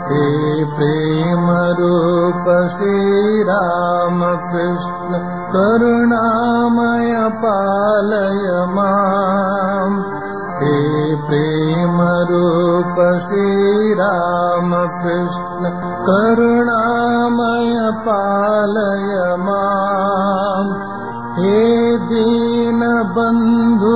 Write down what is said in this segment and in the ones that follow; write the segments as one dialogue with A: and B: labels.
A: हे प्रेमरूप श्रीरामकृष्ण करुणामय पालय माम् हे प्रेमरूप श्रीरामकृष्ण करुणामय पालय माम् हे दीनबन्धु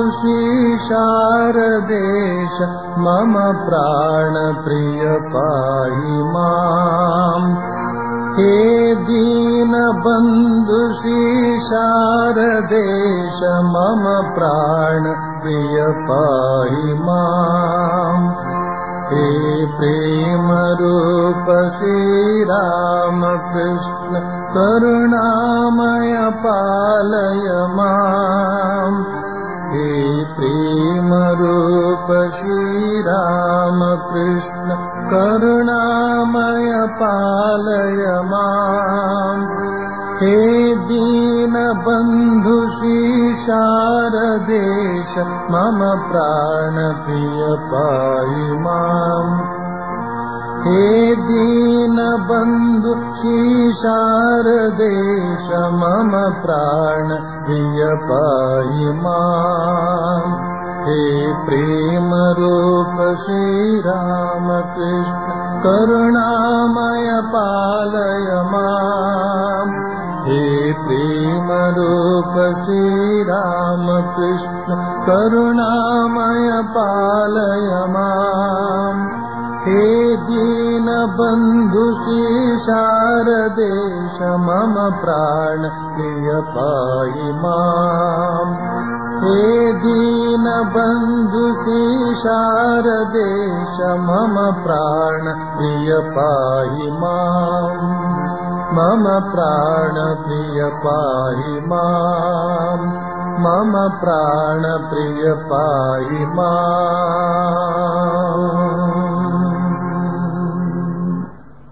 A: शारदेश मम प्राणप्रिय पाहि माम् हे दीनबन्धु शारदेश मम प्राणप्रिय पाहि माम् हे प्रेमरूप श्रीरामकृष्ण करुणामय पालय माम् हे प्रेमरूप श्रीरामकृष्ण करुणामय पालय माम् हे दीनबन्धु शारदेश मम प्राणप्रिय पाहि माम् हे दीनबन्धु शारदेश मम प्राणप्रिय पाहि माम् हे प्रेमरूप श्रीरामकृष्ण करुणामय पालय माम् हे प्रेमरूप श्रीरामकृष्ण करुणामय पालय माम् हे दीनबन्धु शारदेश मम प्राण प्रिय पाहि माम् हे दीनबन्धु शारदेश मम प्राण प्रिय पाहि माम् मम प्राणप्रिय पाहि माम् मम प्राणप्रिय पाहि माम्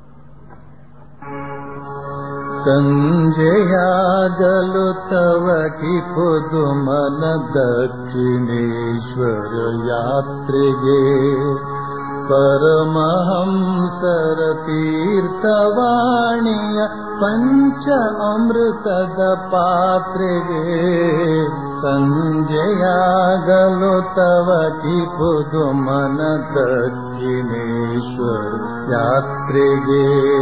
A: सञ्जयागलु तव कि पुदुमन दक्षिणेश्वर यात्रिगे परमहंसर तीर्थवाणीय पञ्च अमृतद पात्रिगे सञ्जयागलु तव कि पुदुमन दक्षिणेश्वर यात्रिगे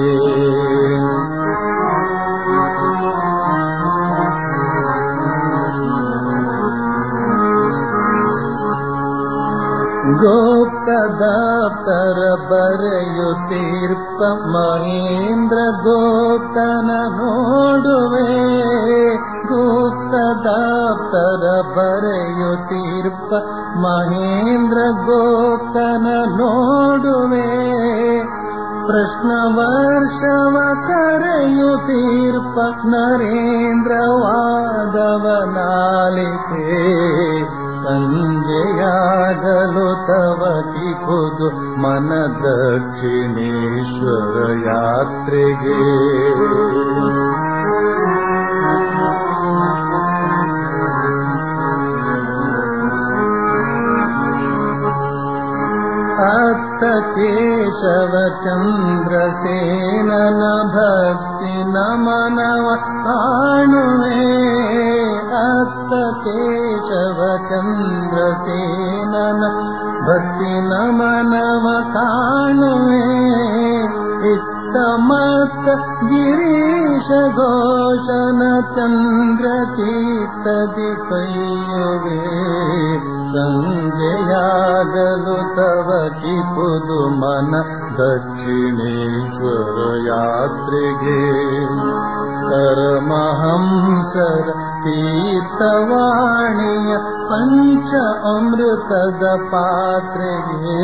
A: ಗೋಪ್ತದಾಪ್ತರ ಬರೆಯುತ್ತೀರ್ಪ ಮಹೇಂದ್ರ ಗೋಪ್ತನ ನೋಡುವೆ ಗುಪ್ತದಾಪ್ತರ ಬರೆಯುತ್ತೀರ್ಪ ಮಹೇಂದ್ರ ಗೋಪ್ತನ ನೋಡುವೆ ಪ್ರಶ್ನ ವರ್ಷವ ಕರೆಯುತ್ತೀರ್ಪ ನರೇಂದ್ರ ವಾದವನಾಲಿಕೆ ಸಂಜೆಯಾಗಲು ತವ ಕಿಪುದು ಮನ ದಕ್ಷಿಣೇಶ್ವರ ಯಾತ್ರೆಗೆ ಅತ್ತ ಕೇಶವ ಚಂದ್ರಸೇನನ ಭಕ್ತಿ ನಮನವ ಕಾಣುವೆ ಅತ್ತ ಕೇಶವ ಚಂದ್ರಸೇನನ ಭಕ್ತಿ ನಮನವ ಕಾಣುವೆ ಇತ್ತ ಮತ್ತ ಗಿರೀಶ ಘೋಷನ ಚಂದ್ರ ಚೀತದಿ ಕೈಯುವೆ ಸಂಜೆಯಾಗಲು ತವ ಕಿಪುದು ಮನ ದಕ್ಷಿಣೇಶ್ವರ ಯಾತ್ರೆಗೆ ಪರಮಹಂಸರ ತೀರ್ಥವಾಣಿಯ ಪಂಚ ಅಮೃತದ ಪಾತ್ರೆಗೆ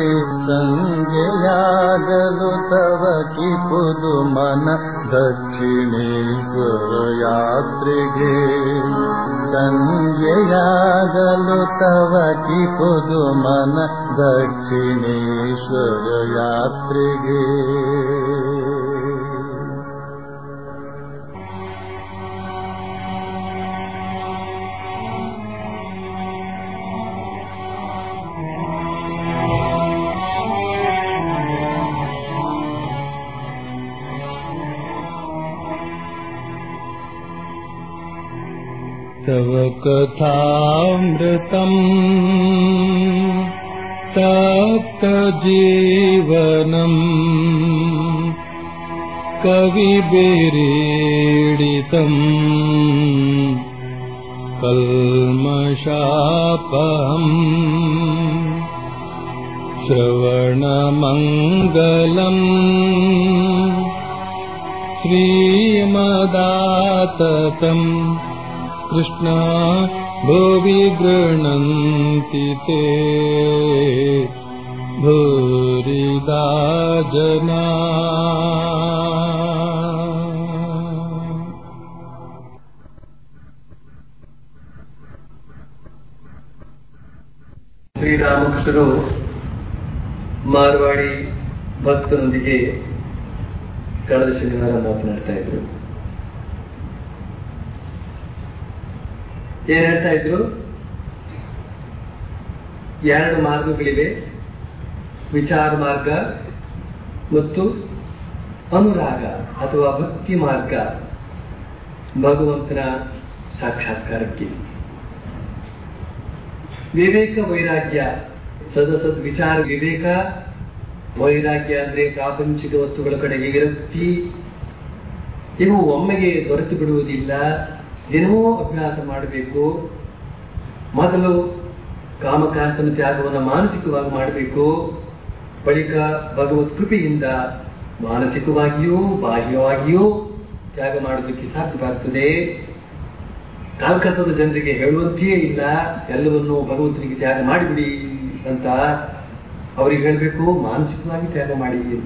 A: ಸಂಜೆಯಾಗಲು ತವ ಕಿಪುದು ಮನ ದಕ್ಷಿಣೇಶ್ವರ ಯಾತ್ರೆಗೆ ಸಂಜೆಯಾಗಲು ತವ ಕಿಪುದು ಮನ ದಕ್ಷಿಣೇಶ್ವರ ಯಾತ್ರೆಗೆ केशवकथामृतम् तप्तजीवनम् कविभिरीडितम् कल्मषापहम् श्रवणमङ्गलम् श्रीमदाततम् कृष्णा भुवि गृह्णन्ति ते भूरिदा जना
B: ಶ್ರೀರಾಮಕೃಷ್ಣರು ಮಾರ್ವಾಡಿ ಭಕ್ತರೊಂದಿಗೆ ಕಳೆದ ಶನಿವಾರ ಮಾತನಾಡ್ತಾ ಇದ್ರು ಏನ್ ಹೇಳ್ತಾ ಇದ್ರು ಎರಡು ಮಾರ್ಗಗಳಿವೆ ವಿಚಾರ ಮಾರ್ಗ ಮತ್ತು ಅನುರಾಗ ಅಥವಾ ಭಕ್ತಿ ಮಾರ್ಗ ಭಗವಂತನ ಸಾಕ್ಷಾತ್ಕಾರಕ್ಕೆ ವಿವೇಕ ವೈರಾಗ್ಯ ಸದಸದ್ ವಿಚಾರ ವಿವೇಕ ವೈರಾಗ್ಯ ಅಂದ್ರೆ ಪ್ರಾಪಂಚಿಕ ವಸ್ತುಗಳ ಕಡೆಗೆ ವಿರಕ್ತಿ ಇವು ಒಮ್ಮೆಗೆ ದೊರೆತು ಬಿಡುವುದಿಲ್ಲ ದಿನವೂ ಅಭ್ಯಾಸ ಮಾಡಬೇಕು ಮೊದಲು ಕಾಮಕಾಂತನ ತ್ಯಾಗವನ್ನು ಮಾನಸಿಕವಾಗಿ ಮಾಡಬೇಕು ಬಳಿಕ ಭಗವತ್ ಕೃಪೆಯಿಂದ ಮಾನಸಿಕವಾಗಿಯೂ ಬಾಹ್ಯವಾಗಿಯೂ ತ್ಯಾಗ ಮಾಡೋದಕ್ಕೆ ಸಾಧ್ಯವಾಗ್ತದೆ ಕಾಲ್ಕತ್ತದ ಜನರಿಗೆ ಹೇಳುವಂತೆಯೇ ಇಲ್ಲ ಎಲ್ಲವನ್ನೂ ಭಗವಂತನಿಗೆ ತ್ಯಾಗ ಮಾಡಿಬಿಡಿ ಅಂತ ಅವರಿಗೆ ಹೇಳಬೇಕು ಮಾನಸಿಕವಾಗಿ ತ್ಯಾಗ ಮಾಡಿ ಅಂತ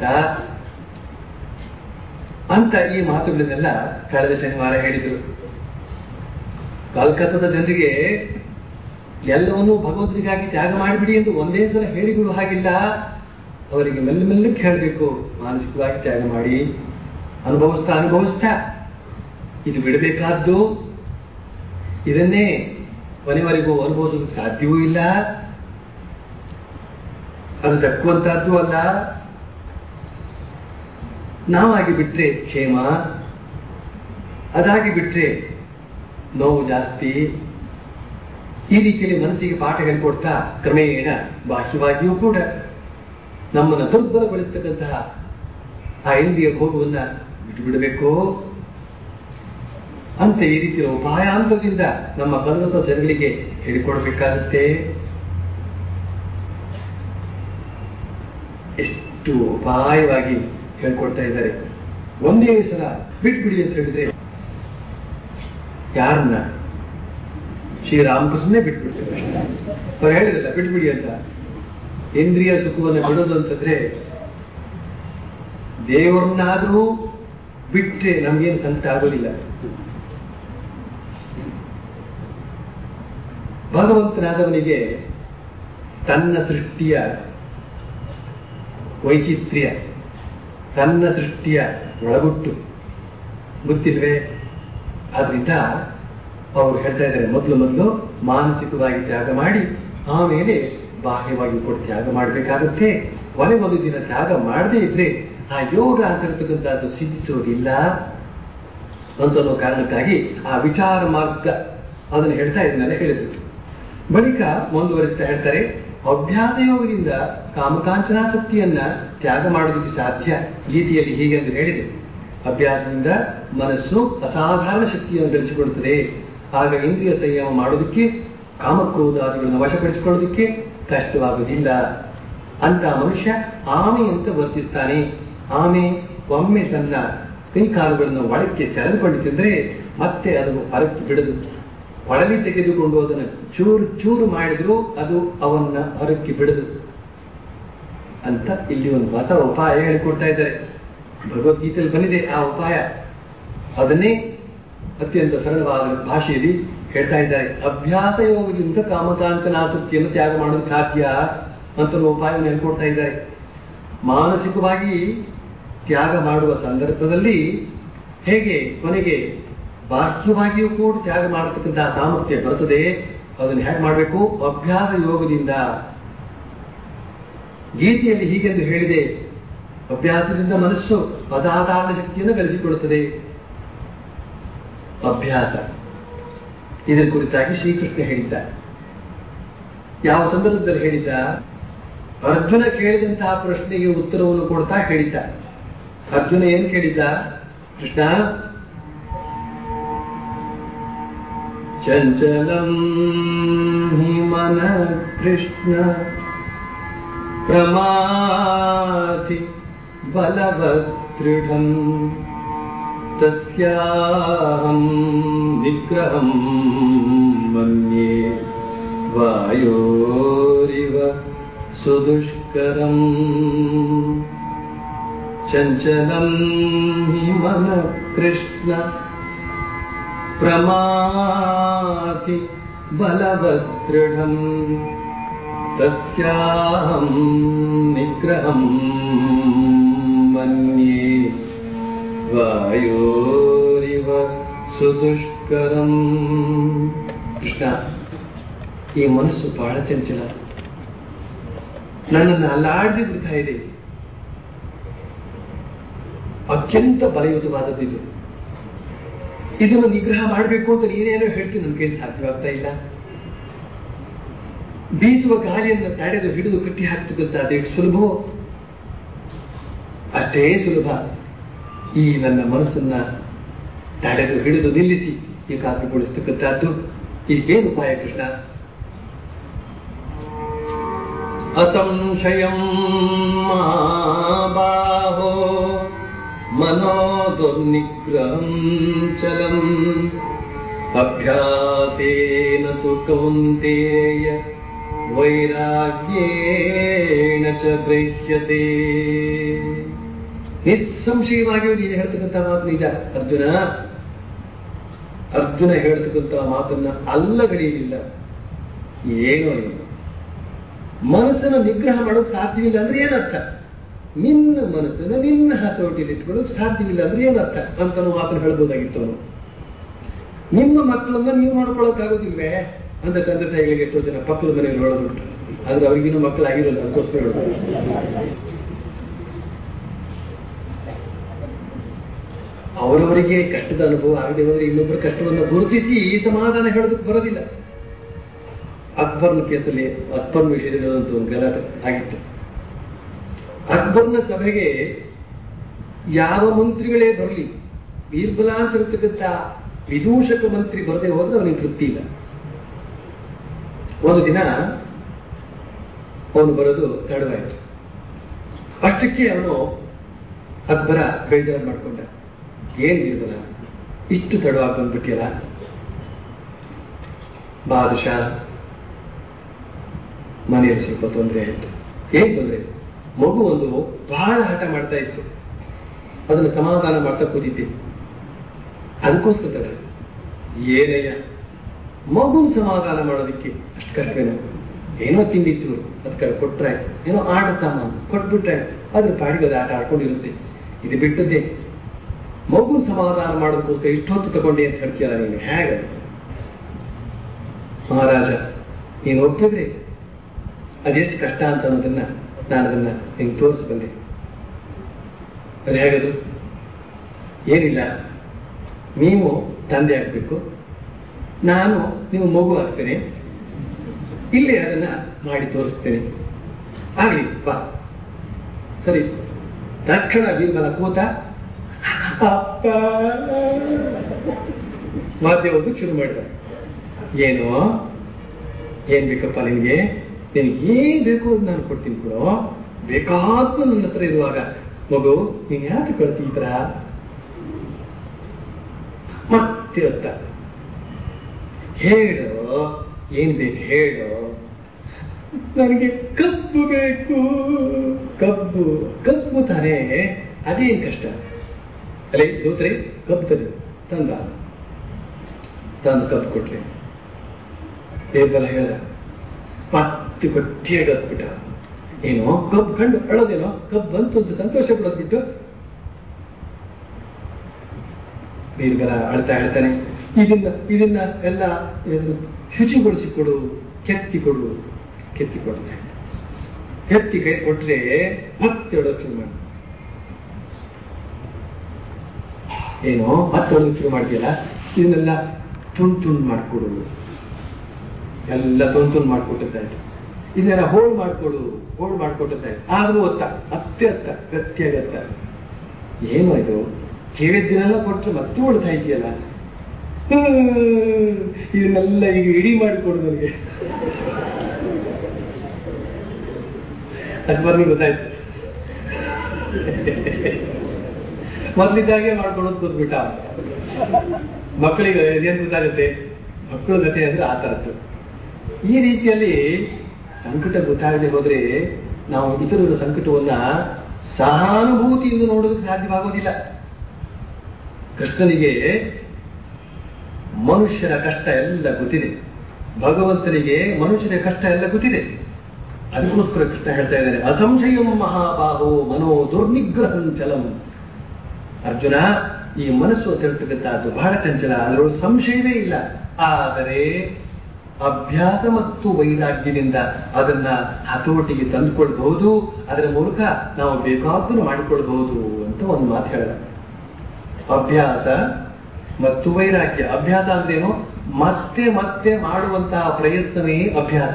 B: ಅಂತ ಈ ಮಾತುಗಳನ್ನೆಲ್ಲ ಕಳೆದ ಶನಿವಾರ ಹೇಳಿದರು ಕಲ್ಕತ್ತದ ಜನರಿಗೆ ಎಲ್ಲವನ್ನೂ ಭಗವಂತನಿಗಾಗಿ ತ್ಯಾಗ ಮಾಡಿಬಿಡಿ ಎಂದು ಒಂದೇ ಸಲ ಹೇಳಿಬಿಡುವ ಹಾಗಿಲ್ಲ ಅವರಿಗೆ ಮೆಲ್ಲ ಮೆಲ್ಲಕ್ಕೆ ಹೇಳಬೇಕು ಮಾನಸಿಕವಾಗಿ ತ್ಯಾಗ ಮಾಡಿ ಅನುಭವಿಸ್ತಾ ಅನುಭವಿಸ್ತಾ ಇದು ಬಿಡಬೇಕಾದ್ದು ಇದನ್ನೇ ಕೊನೆವರೆಗೂ ಅನುಭವಿಸೋದಕ್ಕೆ ಸಾಧ್ಯವೂ ಇಲ್ಲ ಅದು ತಕ್ಕುವಂತಹದ್ದು ಅಲ್ಲ ನಾವಾಗಿ ಬಿಟ್ರೆ ಕ್ಷೇಮ ಅದಾಗಿ ಬಿಟ್ರೆ ನೋವು ಜಾಸ್ತಿ ಈ ರೀತಿಯಲ್ಲಿ ಮನಸ್ಸಿಗೆ ಪಾಠ ಹೇಳ್ಕೊಡ್ತಾ ಕ್ರಮೇಣ ಬಾಹ್ಯವಾಗಿಯೂ ಕೂಡ ನಮ್ಮನ್ನು ದುರ್ಬಲಗೊಳಿಸ್ತಕ್ಕಂತಹ ಆ ಇಂದ್ರಿಯ ಭೋಗವನ್ನ ಬಿಟ್ಟುಬಿಡಬೇಕು ಅಂತ ಈ ರೀತಿಯ ಉಪಾಯಾಂತದಿಂದ ನಮ್ಮ ಕನ್ನಡ ಜನಗಳಿಗೆ ಹೇಳಿಕೊಡ್ಬೇಕಾಗುತ್ತೆ ಎಷ್ಟು ಉಪಾಯವಾಗಿ ಹೇಳ್ಕೊಡ್ತಾ ಇದ್ದಾರೆ ಒಂದೇ ಸಲ ಬಿಟ್ಬಿಡಿ ಅಂತ ಹೇಳಿದ್ರೆ ಯಾರನ್ನ ಶ್ರೀರಾಮಕೃಷ್ಣನೇ ಬಿಟ್ಬಿಡ್ತಾರೆ ಅವ್ರು ಹೇಳಿದ್ರಲ್ಲ ಬಿಟ್ಬಿಡಿ ಅಂತ ಇಂದ್ರಿಯ ಸುಖವನ್ನು ಬಿಡೋದು ಅಂತಂದ್ರೆ ದೇವರನ್ನಾದರೂ ಬಿಟ್ರೆ ನಮ್ಗೇನು ಸಂಕಟ ಆಗೋದಿಲ್ಲ ಭಗವಂತನಾದವನಿಗೆ ತನ್ನ ಸೃಷ್ಟಿಯ ವೈಚಿತ್ರ್ಯ ತನ್ನ ಸೃಷ್ಟಿಯ ಒಳಗುಟ್ಟು ಗೊತ್ತಿಲ್ವೇ ಆದ್ರಿಂದ ಅವರು ಹೇಳ್ತಾ ಇದ್ದಾರೆ ಮೊದಲು ಮೊದಲು ಮಾನಸಿಕವಾಗಿ ತ್ಯಾಗ ಮಾಡಿ ಆಮೇಲೆ ಬಾಹ್ಯವಾಗಿ ಕೂಡ ತ್ಯಾಗ ಮಾಡಬೇಕಾಗುತ್ತೆ ಕೊನೆ ಒಂದು ದಿನ ತ್ಯಾಗ ಮಾಡದೇ ಇದ್ರೆ ಆ ಯೋಗ ಅಂತಿರ್ತಕ್ಕಂಥದ್ದು ಸಿದ್ಧಿಸೋದಿಲ್ಲ ಅಂತ ಅನ್ನೋ ಕಾರಣಕ್ಕಾಗಿ ಆ ವಿಚಾರ ಮಾರ್ಗ ಅದನ್ನು ಹೇಳ್ತಾ ಇದನ್ನೆಲ್ಲ ಹೇಳಿದ್ರು ಬಳಿಕ ಮುಂದುವರಿಸ್ತಾ ಹೇಳ್ತಾರೆ ಅಭ್ಯಾಸ ಯೋಗದಿಂದ ಕಾಮಕಾಂಚನಾಸಕ್ತಿಯನ್ನ ತ್ಯಾಗ ಮಾಡೋದಕ್ಕೆ ಸಾಧ್ಯ ಗೀತೆಯಲ್ಲಿ ಹೀಗೆಂದು ಹೇಳಿದೆ ಅಭ್ಯಾಸದಿಂದ ಮನಸ್ಸು ಅಸಾಧಾರಣ ಶಕ್ತಿಯನ್ನು ಗಳಿಸಿಕೊಳ್ಳುತ್ತದೆ ಆಗ ಇಂದ್ರಿಯ ಸಂಯಮ ಮಾಡೋದಕ್ಕೆ ಕಾಮಕ್ರೋಧಾದಿಗಳನ್ನು ವಶಪಡಿಸಿಕೊಳ್ಳೋದಕ್ಕೆ ಕಷ್ಟವಾಗುವುದಿಲ್ಲ ಅಂತ ಮನುಷ್ಯ ಆಮೆ ಅಂತ ವರ್ತಿಸ್ತಾನೆ ಆಮೆ ಒಮ್ಮೆ ತನ್ನ ಕೈಕಾಲುಗಳನ್ನು ಒಳಕ್ಕೆ ಸೆಳೆದುಕೊಂಡಿದ್ದರೆ ಮತ್ತೆ ಅದನ್ನು ಹೊರಕ್ಕೆ ಬಿಡದು ಒಳಗೆ ತೆಗೆದುಕೊಂಡು ಅದನ್ನು ಚೂರು ಚೂರು ಮಾಡಿದ್ರು ಅದು ಅವನ್ನ ಹೊರಕ್ಕೆ ಬಿಡದು ಅಂತ ಇಲ್ಲಿ ಒಂದು ಹೊಸ ಉಪಾಯ ಹೇಳಿಕೊಡ್ತಾ ಇದ್ದಾರೆ ಭಗವದ್ಗೀತೆಯಲ್ಲಿ ಬಂದಿದೆ ಆ ಉಪಾಯ ಅದನ್ನೇ ಅತ್ಯಂತ ಸರಳವಾದ ಭಾಷೆಯಲ್ಲಿ ಹೇಳ್ತಾ ಇದ್ದಾರೆ ಅಭ್ಯಾಸ ಯೋಗದಿಂದ ಕಾಮಕಾಂಚನಾಸಕ್ತಿಯನ್ನು ತ್ಯಾಗ ಮಾಡೋದು ಸಾಧ್ಯ ಅಂತ ಉಪಾಯವನ್ನು ಹೇಳ್ಕೊಡ್ತಾ ಇದ್ದಾರೆ ಮಾನಸಿಕವಾಗಿ ತ್ಯಾಗ ಮಾಡುವ ಸಂದರ್ಭದಲ್ಲಿ ಹೇಗೆ ಕೊನೆಗೆ ಬಾಹ್ಯವಾಗಿಯೂ ಕೂಡ ತ್ಯಾಗ ಮಾಡತಕ್ಕಂತಹ ಸಾಮರ್ಥ್ಯ ಬರುತ್ತದೆ ಅದನ್ನು ಹೇಗೆ ಮಾಡಬೇಕು ಅಭ್ಯಾಸ ಯೋಗದಿಂದ ಗೀತೆಯಲ್ಲಿ ಹೀಗೆಂದು ಹೇಳಿದೆ ಅಭ್ಯಾಸದಿಂದ ಮನಸ್ಸು ಪದಾಧಾರಣ ಶಕ್ತಿಯನ್ನು ಗಳಿಸಿಕೊಳ್ಳುತ್ತದೆ ಅಭ್ಯಾಸ ಇದರ ಕುರಿತಾಗಿ ಶ್ರೀಕೃಷ್ಣ ಹೇಳಿದ್ದ ಯಾವ ಸಂದರ್ಭದಲ್ಲಿ ಹೇಳಿದ್ದ ಅರ್ಜುನ ಕೇಳಿದಂತಹ ಪ್ರಶ್ನೆಗೆ ಉತ್ತರವನ್ನು ಕೊಡ್ತಾ ಹೇಳಿದ್ದ ಅರ್ಜುನ ಏನ್ ಕೇಳಿದ್ದ ಕೃಷ್ಣ ಚಂಚಲಂ ಹಿ ಮನ ಕೃಷ್ಣ ಪ್ರಮಾಧಿ ಬಲವದೃಢಂ ತಸ್ಯಾಹಂ ನಿಗ್ರಹಂ ಮನ್ಯೆ ವಾಯೋರಿವ ಸುದುಷ್ಕರಂ ಚಂಚಲಂ ಹಿ ಮನ ಕೃಷ್ಣ ಪ್ರಮಾಧಿ ಬಲವದೃಢಂ ತಸ್ಯಾಹಂ ನಿಗ್ರಹಂ ಮನ್ಯೆ ವಾಯೋರಿವ ಸುದುಷ್ಕರಂ ಕೃಷ್ಣ ಈ ಮನಸ್ಸು ಬಹಳ ಚಂಚಲ ನನ್ನನ್ನು ಅಲ್ಲಾಡಿಸಿ ಬಿಡ್ತಾ ಇದೆ ಅತ್ಯಂತ ಬಲಯುತವಾದದ್ದು ಇದು ಇದನ್ನು ನಿಗ್ರಹ ಮಾಡಬೇಕು ಅಂತ ನೀನೇನೋ ಹೇಳ್ತೀನಿ ನನ್ನ ಕೈಲಿ ಸಾಧ್ಯವಾಗ್ತಾ ಇಲ್ಲ ಬೀಸುವ ಗಾಳಿಯನ್ನು ತಡೆದು ಹಿಡಿದು ಕಟ್ಟಿ ಹಾಕ್ತಕ್ಕಂಥದ್ದು ಎಷ್ಟು ಸುಲಭವೋ ಅಷ್ಟೇ ಸುಲಭ ಈ ನನ್ನ ಮನಸ್ಸನ್ನ ತಡೆದು ಹಿಡಿದು ನಿಲ್ಲಿಸಿ ಏಕಾಗ್ರಗೊಳಿಸ್ತಕ್ಕಂಥದ್ದು ಈಗೇನು ಉಪಾಯ ಕೃಷ್ಣ ಅಸಂಶಯಂ ಮಾ ಬಾಹೋ ಮನೋ ದುರ್ನಿಗ್ರಹಂ ಚಲಂ ಅಭ್ಯಾಸೇನ ತು ಕೌಂತೇಯ ವೈರಾಗ್ಯೇಣ ಚ ಗ್ರಹ್ಯತೆ ನಿಸ್ಸಂಶಯವಾಗಿಯೂ ನೀನು ಹೇಳ್ತಕ್ಕಂಥ ಮಾತು ನಿಜ ಅರ್ಜುನ ಅರ್ಜುನ ಹೇಳ್ತಕ್ಕಂಥ ಮಾತನ್ನ ಅಲ್ಲಗಡೆಯಲಿಲ್ಲ ಏನೋ ಏನು ಮನಸ್ಸನ್ನು ನಿಗ್ರಹ ಮಾಡೋಕೆ ಸಾಧ್ಯವಿಲ್ಲ ಅಂದ್ರೆ ಏನರ್ಥ ನಿನ್ನ ಮನಸ್ಸನ್ನು ನಿನ್ನ ಹತೋಟಿಯಲ್ಲಿ ಇಟ್ಕೊಳ್ಳೋಕೆ ಸಾಧ್ಯವಿಲ್ಲ ಅಂದ್ರೆ ಏನರ್ಥ ಅಂತ ಮಾತನ್ನು ಹೇಳ್ಬೋದಾಗಿತ್ತು ಅವನು ನಿಮ್ಮ ಮಕ್ಕಳನ್ನ ನೀವು ಮಾಡ್ಕೊಳ್ಳೋಕ್ಕಾಗೋದಿಲ್ವೇ ಅಂತ ತಂದೆ ತಾಯಿಗಳಿಗೆ ಎಷ್ಟೋ ಜನ ಪಕ್ಕದ ಮನೆಯಲ್ಲಿ ಹೇಳೋದುಂಟು ಆದ್ರೆ ಅವ್ರಿಗಿನ್ನೂ ಮಕ್ಕಳಾಗಿರೋಲ್ಲ ಅದಕ್ಕೋಸ್ಕರ ಹೇಳೋದು ಅವರವರಿಗೆ ಕಷ್ಟದ ಅನುಭವ ಆಗದೆ ಹೋದ್ರೆ ಇನ್ನೊಬ್ಬರ ಕಷ್ಟವನ್ನು ಗುರುತಿಸಿ ಸಮಾಧಾನ ಹೇಳೋದಕ್ಕೆ ಬರೋದಿಲ್ಲ ಅಕ್ಬರ್ನ ಕೇಸಲ್ಲಿ ಅಕ್ಬರ್ನ ವಿಷಯದಲ್ಲಿ ಒಂದು ಗಲಾಟೆ ಆಗಿತ್ತು ಅಕ್ಬರ್ನ ಸಭೆಗೆ ಯಾವ ಮಂತ್ರಿಗಳೇ ಬರಲಿ ಬೀರ್ಬಲ ಅಂತ ಇರ್ತಕ್ಕಂಥ ವಿದೂಷಕ ಮಂತ್ರಿ ಬರದೆ ಹೋದ್ರೆ ಅವನಿಗೆ ತೃಪ್ತಿ ಇಲ್ಲ ಒಂದು ದಿನ ಅವನು ಬರೋದು ತಡವಾಯಿತು ಅಷ್ಟಕ್ಕೆ ಅವನು ಅಕ್ಬರ ಬೇಜಾರು ಮಾಡ್ಕೊಂಡ ಏನ್ ಬೀರ್ಬಲ ಇಷ್ಟು ತಡವಾಗಿ ಬಂದ್ಬಿಟ್ಟಿಯಲ್ಲ ಬಾದಶಾ ಮನೆಯಲ್ಲಿ ಸ್ವಲ್ಪ ತೊಂದರೆ ಆಯಿತು ಏನ್ ತೊಂದರೆ ಮಗು ಒಂದು ಬಹಳ ಹಠ ಮಾಡ್ತಾ ಇತ್ತು ಅದನ್ನು ಸಮಾಧಾನ ಮಾಡ್ತಾ ಕೂತಿದ್ದೆ ಅದಕ್ಕೋಸ್ಕರ ಏನಯ್ಯ ಮಗುನ ಸಮಾಧಾನ ಮಾಡೋದಕ್ಕೆ ಅಷ್ಟು ಕಷ್ಟವೇನೋ ಏನೋ ತಿಂದಿತ್ತು ಅದಕ್ಕೆ ಕೊಟ್ರೆ ಆಯ್ತು ಏನೋ ಆಟ ಸಾಮಾನು ಕೊಟ್ಬಿಟ್ರೆ ಆಯ್ತು ಅದ್ರ ಪಾಡಿಗೆ ಅದು ಆಟ ಆಡ್ಕೊಂಡಿರುತ್ತೆ ಇದು ಬಿಟ್ಟದ್ದೇ ಮಗು ಸಮಾಧಾನ ಮಾಡೋದಕ್ಕೋಸ್ಕರ ಇಷ್ಟೊತ್ತು ತಗೊಂಡೆ ಅಂತ ಹೇಳ್ತೀಯಲ್ಲ ನೀನು ಹೇಗೆ ಮಹಾರಾಜ ನೀನು ಒಪ್ಪಿದ್ರೆ ಅದೆಷ್ಟು ಕಷ್ಟ ಅಂತ ಅನ್ನೋದನ್ನ ನಾನು ಅದನ್ನ ನಿಂಗೆ ತೋರಿಸಿ ಬಂದೆ ಅದು ಹೇಗದು ಏನಿಲ್ಲ ನೀವು ತಂದೆ ಆಗ್ಬೇಕು ನಾನು ನೀವು ಮಗು ಆಗ್ತೇನೆ ಇಲ್ಲಿ ಅದನ್ನ ಮಾಡಿ ತೋರಿಸ್ತೇನೆ ಆಗ್ಲಿ ಬಾ ಸರಿ ತಕ್ಷಣ ಬೀರ್ಬಲ ಕೂತ ಅಪ್ಪ ವಾದ್ಯ ಒಂದು ಶುರು ಮಾಡಿದ ಏನು ಏನ್ ಬೇಕಪ್ಪ ನಿನ್ಗೆ ನಿನಗೆ ಏನ್ ಬೇಕು ಅಂತ ನಾನು ಕೊಡ್ತೀನಿ ಕೊಡೋ ಬೇಕಾದ ನನ್ನ ಹತ್ರ ಇರುವಾಗ ಮಗು ನೀನ್ ಯಾಕೆ ಕಳ್ತಿ ಈ ತರ ಮತ್ತೆ ಅತ್ತ ಹೇಳು ಏನ್ ಬೇಕು ಹೇಳು ನನಗೆ ಕಬ್ಬು ಬೇಕು ಕಬ್ಬು ಕಬ್ಬು ತಾನೇ ಅದೇನ್ ಕಷ್ಟ ಅಲ್ಲೇ ದೂತ್ರೆ ಕಬ್ಬು ತಂದು ತಂದ ತಂದು ಕಬ್ಬು ಕೊಟ್ರೆ ದೇವರ ಹೇಳ ಮತ್ತೆ ಗಟ್ಟಿಯಾಗಿ ಹತ್ಬಿಟ್ಟ ಏನೋ ಕಬ್ಬು ಕಂಡು ಅಳೋದೇನೋ ಕಬ್ಬು ಬಂತು ಅಂತ ಸಂತೋಷ ಪಡೋದು ಬಿಟ್ಟು ಬೀರ್ಬಲ ಅಳ್ತಾ ಹೇಳ್ತಾನೆ ಇದನ್ನ ಇದನ್ನ ಎಲ್ಲ ಇದನ್ನು ಶುಚಿಗೊಳಿಸಿ ಕೊಡು ಕೆತ್ತಿ ಕೊಡು ಕೆತ್ತಿ ಕೊಡ್ತಾನೆ ಕೆತ್ತಿ ಕೈ ಕೊಟ್ರೆ ಮತ್ತೆ ಹೊಡೋಕ್ ಶುರು ಮಾಡಿ ಏನೋ ಮತ್ತೆ ಹೊಡೋಕ್ ಶುರು ಮಾಡ್ತೀಯಲ್ಲ ಇದನ್ನೆಲ್ಲ ತುಂಡು ತುಂಡು ಮಾಡಿಕೊಡು ಎಲ್ಲ ತುಂಡು ತುಂಡು ಮಾಡಿಕೊಟ್ಟಿರ್ತಾ ಇತ್ತು ಇದನ್ನ ಹೋಳು ಮಾಡಿಕೊಡು ಹೋಳು ಮಾಡಿಕೊಟ್ಟಿರ್ತಾ ಇತ್ತು ಆದ್ರೂ ಒತ್ತ ಮತ್ತೆ ಅತ್ತ ಗಟ್ಟಿಯಾಗಿ ಅತ್ತ ಏನು ಇದು ಕೇಳಿದ್ದನ್ನೆಲ್ಲ ಕೊಟ್ಟರೆ ಮತ್ತೆ ಉಳ್ತಾ ಇದೆಯಲ್ಲ ಇದನ್ನೆಲ್ಲ ಈಗ ಇಡೀ ಮಾಡಿಕೊಡು ನನಗೆ ಅದು ಬರ್ಲಿ ಗೊತ್ತಾಯ್ತು ಮೊದ್ಲಿದ್ದಾಗೆ ಮಾಡ್ಕೊಳ್ಳೋದು ಕೂತ್ಬಿಟ್ಟ ಮಕ್ಕಳಿಗೆ ಏನ್ ಗೊತ್ತಾಗುತ್ತೆ ಮಕ್ಕಳ ಜೊತೆ ಅಂದ್ರೆ ಆ ಥರದ್ದು ಈ ರೀತಿಯಲ್ಲಿ ಸಂಕಟ ಗೊತ್ತಾಗದೆ ಹೋದ್ರೆ ನಾವು ಇತರರ ಸಂಕಟವನ್ನ ಸಹಾನುಭೂತಿಯಿಂದ ನೋಡೋದಕ್ಕೆ ಸಾಧ್ಯವಾಗೋದಿಲ್ಲ ಕೃಷ್ಣನಿಗೆ ಮನುಷ್ಯರ ಕಷ್ಟ ಎಲ್ಲ ಗೊತ್ತಿದೆ ಭಗವಂತನಿಗೆ ಮನುಷ್ಯರ ಕಷ್ಟ ಎಲ್ಲ ಗೊತ್ತಿದೆ ಅದಕ್ಕೋಸ್ಕರ ಕೃಷ್ಣ ಹೇಳ್ತಾ ಇದ್ದಾರೆ ಅಸಂಶಯಂ ಮಹಾಬಾಹೋ ಮನೋ ದುರ್ನಿಗ್ರಹಂ ಚಲಂ ಅರ್ಜುನ ಈ ಮನಸ್ಸು ಅಂತ ಹೇಳ್ತಕ್ಕಂಥದ್ದು ಬಹಳ ಚಂಚಲ ಅದರೊಳಗೆ ಸಂಶಯವೇ ಇಲ್ಲ ಆದರೆ ಅಭ್ಯಾಸ ಮತ್ತು ವೈರಾಗ್ಯದಿಂದ ಅದನ್ನ ಹತೋಟಿಗೆ ತಂದುಕೊಳ್ಬಹುದು ಅದರ ಮೂಲಕ ನಾವು ಬೇಕಾದ್ದನ್ನು ಮಾಡಿಕೊಳ್ಬಹುದು ಅಂತ ಒಂದು ಮಾತು ಹೇಳಿದ ಅಭ್ಯಾಸ ಮತ್ತು ವೈರಾಗ್ಯ ಅಭ್ಯಾಸ ಅಂದ್ರೇನು ಮತ್ತೆ ಮತ್ತೆ ಮಾಡುವಂತಹ ಪ್ರಯತ್ನವೇ ಅಭ್ಯಾಸ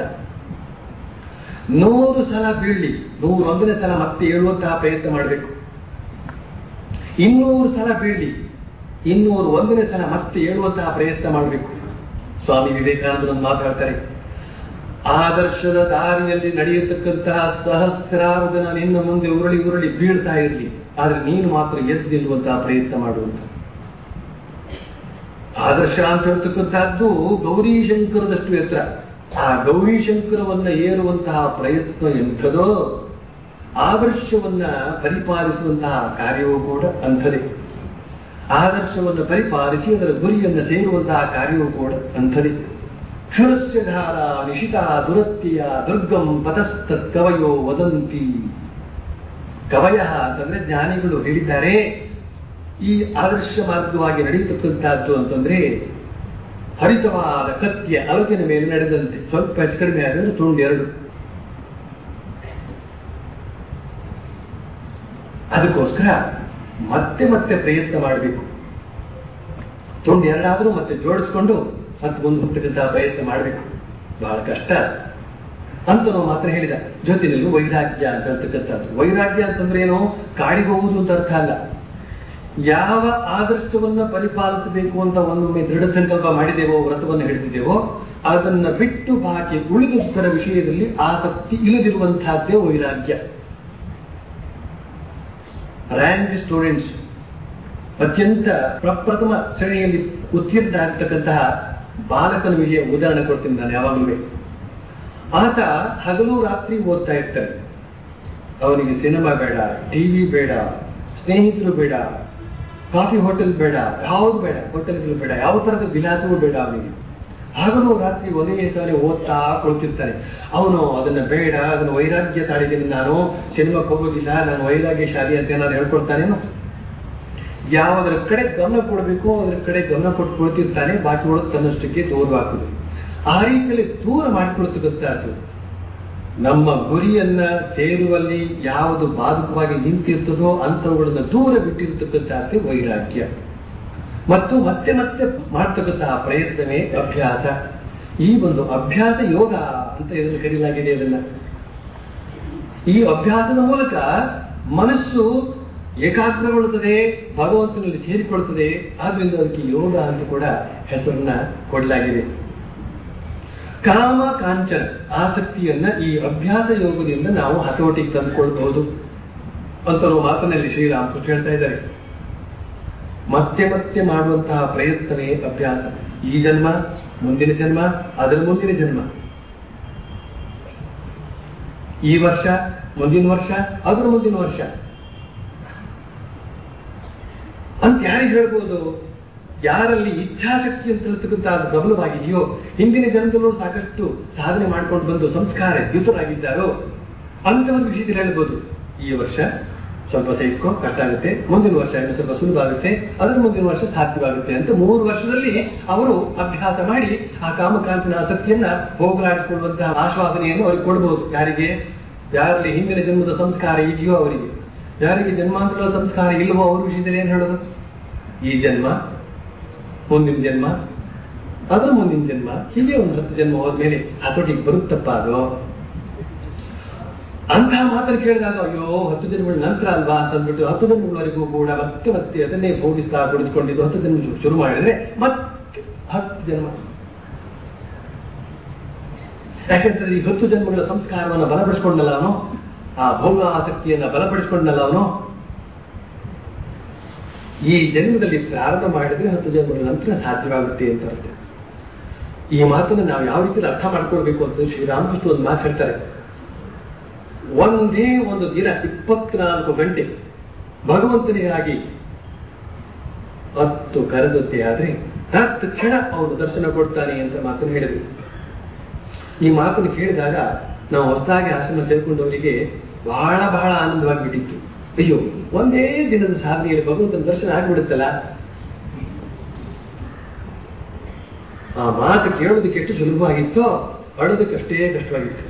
B: ನೂರು ಸಲ ಬೀಳ್ಲಿ ನೂರೊಂದನೇ ಸಲ ಮತ್ತೆ ಏಳುವಂತಹ ಪ್ರಯತ್ನ ಮಾಡಬೇಕು ಇನ್ನೂರು ಸಲ ಬೀಳ್ಲಿ ಇನ್ನೂರು ಒಂದನೇ ಸಲ ಮತ್ತೆ ಏಳುವಂತಹ ಪ್ರಯತ್ನ ಮಾಡಬೇಕು ಸ್ವಾಮಿ ವಿವೇಕಾನಂದರನ್ನು ಮಾತಾಡ್ತಾರೆ ಆದರ್ಶದ ದಾರಿಯಲ್ಲಿ ನಡೆಯತಕ್ಕಂತಹ ಸಹಸ್ರಾರು ಜನ ನಿನ್ನ ಮುಂದೆ ಉರುಳಿ ಉರುಳಿ ಬೀಳ್ತಾ ಇರಲಿ ಆದ್ರೆ ನೀನು ಮಾತ್ರ ಎದ್ದು ನಿಲ್ಲುವಂತಹ ಪ್ರಯತ್ನ ಮಾಡುವಂತ ಆದರ್ಶ ಅಂತ ಹೇಳ್ತಕ್ಕಂತಹದ್ದು ಗೌರೀಶಂಕರದಷ್ಟು ಎತ್ತರ ಆ ಗೌರೀಶಂಕರವನ್ನ ಏರುವಂತಹ ಪ್ರಯತ್ನ ಎಂಥದೋ ಆದರ್ಶವನ್ನ ಪರಿಪಾಲಿಸುವಂತಹ ಕಾರ್ಯವೂ ಕೂಡ ಅಂಥದೇ ಆದರ್ಶವನ್ನು ಪರಿಪಾಲಿಸಿ ಅದರ ಗುರಿಯನ್ನು ಸೇರುವಂತಹ ಕಾರ್ಯವೂ ಕೂಡ ಅಂಥದೇ ಕ್ಷುರಸ್ಯ ಧಾರ ನಿಶಿತ ದುರತ್ಯ ದುರ್ಗಂ ಪತಸ್ತತ್ ಕವಯೋ ವದಂತಿ ಕವಯ ಅಂತಂದ್ರೆ ಜ್ಞಾನಿಗಳು ಹೇಳಿದ್ದಾರೆ ಈ ಆದರ್ಶ ಮಾರ್ಗವಾಗಿ ನಡೆಯತಕ್ಕಂತಹದ್ದು ಅಂತಂದ್ರೆ ಹರಿತವಾದ ಕತ್ತಿಯ ಅಲಗಿನ ಮೇಲೆ ನಡೆದಂತೆ ಸ್ವಲ್ಪ ಹೆಚ್ಚು ಕಡಿಮೆ ಆದರೆ ತುಂಡು ಎರಡು ಅದಕ್ಕೋಸ್ಕರ ಮತ್ತೆ ಮತ್ತೆ ಪ್ರಯತ್ನ ಮಾಡಬೇಕು ತುಂಡು ಎರಡಾದ್ರೂ ಮತ್ತೆ ಜೋಡಿಸ್ಕೊಂಡು ಮತ್ತೆ ಮುಂದೆ ಹೋಗ್ತಕ್ಕಂತಹ ಪ್ರಯತ್ನ ಮಾಡಬೇಕು ಬಹಳ ಕಷ್ಟ ಅಂತ ನಾವು ಮಾತ್ರ ಹೇಳಿದ ಜೊತೆಯಲ್ಲಿ ವೈರಾಗ್ಯ ಅಂತ ಹೇಳ್ತಕ್ಕಂಥದ್ದು ವೈರಾಗ್ಯ ಅಂತಂದ್ರೆ ಏನು ಕಾಡಿಗೆ ಹೋಗುವುದು ಅಂತ ಅರ್ಥ ಅಲ್ಲ ಯಾವ ಆದರ್ಶವನ್ನ ಪರಿಪಾಲಿಸಬೇಕು ಅಂತ ಒಮ್ಮೊಮ್ಮೆ ದೃಢ ಸಂಕಲ್ಪ ಮಾಡಿದೇವೋ ವ್ರತವನ್ನು ಹಿಡಿದಿದ್ದೇವೋ ಅದನ್ನ ಬಿಟ್ಟು ಬಾಕಿ ಉಳಿದುದರ ವಿಷಯದಲ್ಲಿ ಆಸಕ್ತಿ ಇಲ್ಲದಿರುವಂತಹದ್ದೇ ವೈರಾಗ್ಯ ರ್ಯಾಂಕ್ ಸ್ಟೂಡೆಂಟ್ಸ್ ಅತ್ಯಂತ ಪ್ರಪ್ರಥಮ ಶ್ರೇಣಿಯಲ್ಲಿ ಉತ್ತೀರ್ಣ ಆಗ್ತಕ್ಕಂತಹ ಬಾಲಕನ ವಿಷಯ ಉದಾಹರಣೆ ಕೊಡ್ತೀನಿ ನಾನು ಯಾವಾಗಲೂ ಆತ ಹಗಲು ರಾತ್ರಿ ಓದ್ತಾ ಇರ್ತಾನೆ ಅವನಿಗೆ ಸಿನಿಮಾ ಬೇಡ ಟಿವಿ ಬೇಡ ಸ್ನೇಹಿತರು ಬೇಡ ಕಾಫಿ ಹೋಟೆಲ್ ಬೇಡ ಯಾವುದು ಬೇಡ ಹೋಟೆಲ್ಗಳು ಬೇಡ ಯಾವ ತರದ ವಿಲಾಸವೂ ಬೇಡ ಅವನಿಗೆ ಹಗಲು ರಾತ್ರಿ ಒಂದೇ ಸಾರಿ ಓದ್ತಾ ಕೊಳ್ತಿರ್ತಾನೆ ಅವನು ಅದನ್ನ ಬೇಡ ಅದನ್ನ ವೈರಾಗ್ಯ ತಾಳಿದ್ದೀನಿ ನಾನು ಸಿನಿಮಾಕ್ಕೆ ಹೋಗೋದಿಲ್ಲ ನಾನು ವೈರಾಗ್ಯಶಾಲಿ ಅಂತ ಏನಾದ್ರು ಹೇಳ್ಕೊಡ್ತಾನೇನೋ ಯಾವುದರ ಕಡೆ ಗಮನ ಕೊಡಬೇಕು ಅದರ ಕಡೆ ಗಮನ ಕೊಟ್ಟು ಕೊಡ್ತಿರ್ತಾನೆ ಬಾಕಿಗಳು ತನ್ನಷ್ಟಕ್ಕೆ ದೂರವಾಗುದು ಆ ರೀತಿಯಲ್ಲಿ ದೂರ ಮಾಡಿಕೊಳ್ತಕ್ಕಂಥದ್ದು ನಮ್ಮ ಗುರಿಯನ್ನ ಸೇರುವಲ್ಲಿ ಯಾವುದು ಬಾಧಕವಾಗಿ ನಿಂತಿರ್ತದೋ ಅಂಥವುಗಳನ್ನ ದೂರ ಬಿಟ್ಟಿರ್ತಕ್ಕಂಥದ್ದೇ ವೈರಾಗ್ಯ ಮತ್ತು ಮತ್ತೆ ಮತ್ತೆ ಮಾಡ್ತಕ್ಕಂತಹ ಪ್ರಯತ್ನವೇ ಅಭ್ಯಾಸ ಈ ಒಂದು ಅಭ್ಯಾಸ ಯೋಗ ಅಂತ ಇದನ್ನು ಕರೆಯಲಾಗಿದೆ ಅದನ್ನ ಈ ಅಭ್ಯಾಸದ ಮೂಲಕ ಮನಸ್ಸು ಏಕಾಗ್ರಗೊಳ್ಳುತ್ತದೆ ಭಗವಂತನಲ್ಲಿ ಸೇರಿಕೊಳ್ಳುತ್ತದೆ ಆದ್ರಿಂದ ಅದಕ್ಕೆ ಯೋಗ ಅಂತ ಕೂಡ ಹೆಸರನ್ನ ಕೊಡಲಾಗಿದೆ ಕಾಮ ಕಾಂಚನ ಆಸಕ್ತಿಯನ್ನ ಈ ಅಭ್ಯಾಸ ಯೋಗದಿಂದ ನಾವು ಹತೋಟಿಗೆ ತಂದುಕೊಳ್ಬಹುದು ಅಂತ ಮಾತಿನಲ್ಲಿ ಶ್ರೀರಾಮಕೃಷ್ಣ ಹೇಳ್ತಾ ಇದ್ದಾರೆ ಮತ್ತೆ ಮತ್ತೆ ಮಾಡುವಂತಹ ಪ್ರಯತ್ನವೇ ಅಭ್ಯಾಸ ಈ ಜನ್ಮ ಮುಂದಿನ ಜನ್ಮ ಅದರ ಮುಂದಿನ ಜನ್ಮ ಈ ವರ್ಷ ಮುಂದಿನ ವರ್ಷ ಅದರ ಮುಂದಿನ ವರ್ಷ ಅಂತ ಯಾರಿಗೆ ಹೇಳ್ಬೋದು ಯಾರಲ್ಲಿ ಇಚ್ಛಾಶಕ್ತಿ ಅಂತ ಹೇಳ್ತಕ್ಕಂಥ ಅದು ಪ್ರಬಲವಾಗಿದೆಯೋ ಹಿಂದಿನ ಜನ್ಮದಲ್ಲೂ ಸಾಕಷ್ಟು ಸಾಧನೆ ಮಾಡ್ಕೊಂಡು ಬಂದು ಸಂಸ್ಕಾರ ಯುತರಾಗಿದ್ದಾರೋ ಅಂತವರ ವಿಷಯದಲ್ಲಿ ಹೇಳ್ಬೋದು ಈ ವರ್ಷ ಸ್ವಲ್ಪ ಸಹಿಸ್ಕೊ ಕಷ್ಟ ಆಗುತ್ತೆ ಮುಂದಿನ ವರ್ಷ ಇನ್ನು ಸ್ವಲ್ಪ ಸುಲಭ ಆಗುತ್ತೆ ಅದರ ಮುಂದಿನ ವರ್ಷ ಸಾಧ್ಯವಾಗುತ್ತೆ ಅಂತ ಮೂರು ವರ್ಷದಲ್ಲಿ ಅವರು ಅಭ್ಯಾಸ ಮಾಡಿ ಆ ಕಾಮಕಾಂಚನ ಆಸಕ್ತಿಯನ್ನ ಹೋಗಲಾಡಿಸಿಕೊಳ್ಳುವಂತಹ ಆಶ್ವಾಸನೆಯನ್ನು ಅವರಿಗೆ ಕೊಡಬಹುದು ಯಾರಿಗೆ ಯಾರಲ್ಲಿ ಹಿಂದಿನ ಜನ್ಮದ ಸಂಸ್ಕಾರ ಇದೆಯೋ ಅವರಿಗೆ ಯಾರಿಗೆ ಜನ್ಮಾಂತರದ ಸಂಸ್ಕಾರ ಇಲ್ಲವೋ ಅವ್ರ ವಿಷಯದಲ್ಲಿ ಏನು ಹೇಳೋದು ಈ ಜನ್ಮ ಮುಂದಿನ ಜನ್ಮ ಅದ್ರ ಮುಂದಿನ ಜನ್ಮ ಹೀಗೆ ಒಂದು ಹತ್ತು ಜನ್ಮ ಹೋದ್ಮೇಲೆ ಹತೋಟಿಗೆ ಬರುತ್ತಪ್ಪ ಅದು ಅಂತಹ ಮಾತನ್ನು ಕೇಳಿದಾಗ ಅಯ್ಯೋ ಹತ್ತು ಜನ್ಮಗಳ ನಂತರ ಅಲ್ವಾ ಅಂತ ಅಂದ್ಬಿಟ್ಟು ಹತ್ತು ಜನ್ಮಗಳವರೆಗೂ ಕೂಡ ಮತ್ತೆ ಮತ್ತೆ ಅದನ್ನೇ ಭೋಗಿಸ್ತಾ ಕುಳಿತುಕೊಂಡಿದ್ದು ಹತ್ತು ಜನ್ಮ ಶುರು ಮಾಡಿದ್ರೆ ಮತ್ತೆ ಹತ್ತು ಜನ್ಮ ಯಾಕಂದ್ರೆ ಈ ಹತ್ತು ಜನ್ಮಗಳ ಸಂಸ್ಕಾರವನ್ನು ಬಲಪಡಿಸ್ಕೊಂಡಲ್ಲ ಅವನು ಆ ಭೋಗ ಆಸಕ್ತಿಯನ್ನ ಬಲಪಡಿಸ್ಕೊಂಡಲ್ಲ ಅವನು ಈ ಜನ್ಮದಲ್ಲಿ ಪ್ರಾರಂಭ ಮಾಡಿದ್ರೆ ಹತ್ತು ಜನ್ಮಗಳ ನಂತರ ಸಾಧ್ಯವಾಗುತ್ತೆ ಅಂತ ಅರ್ಥ ಈ ಮಾತನ್ನು ನಾವು ಯಾವ ರೀತಿ ಅರ್ಥ ಮಾಡ್ಕೊಳ್ಬೇಕು ಅಂತ ಶ್ರೀರಾಮಕೃಷ್ಣ ಒಂದು ಮಾತು ಹೇಳ್ತಾರೆ ಒಂದೇ ಒಂದು ದಿನ ಇಪ್ಪತ್ನಾಲ್ಕು ಗಂಟೆ ಭಗವಂತನಿಗಾಗಿ ಹತ್ತು ಕರೆದೊತ್ತೆ ಆದ್ರೆ ಹತ್ತು ಕ್ಷಣ ಅವನು ದರ್ಶನ ಕೊಡ್ತಾನೆ ಅಂತ ಮಾತನ್ನು ಹೇಳಿದ್ರು ಈ ಮಾತನ್ನು ಕೇಳಿದಾಗ ನಾವು ಹೊಸದಾಗಿ ಆಶ್ರಮ ಸೇರ್ಕೊಂಡವರಿಗೆ ಬಹಳ ಬಹಳ ಆನಂದವಾಗಿಬಿಟ್ಟಿತ್ತು ಅಯ್ಯೋ ಒಂದೇ ದಿನದ ಸಾಧನೆಯಲ್ಲಿ ಭಗವಂತನ ದರ್ಶನ ಆಗ್ಬಿಡುತ್ತಲ್ಲ ಆ ಮಾತು ಕೇಳೋದಕ್ಕೆ ಎಷ್ಟು ಸುಲಭವಾಗಿತ್ತೋ ಅಳೋದಕ್ಕೆ ಅಷ್ಟೇ ಕಷ್ಟವಾಗಿತ್ತು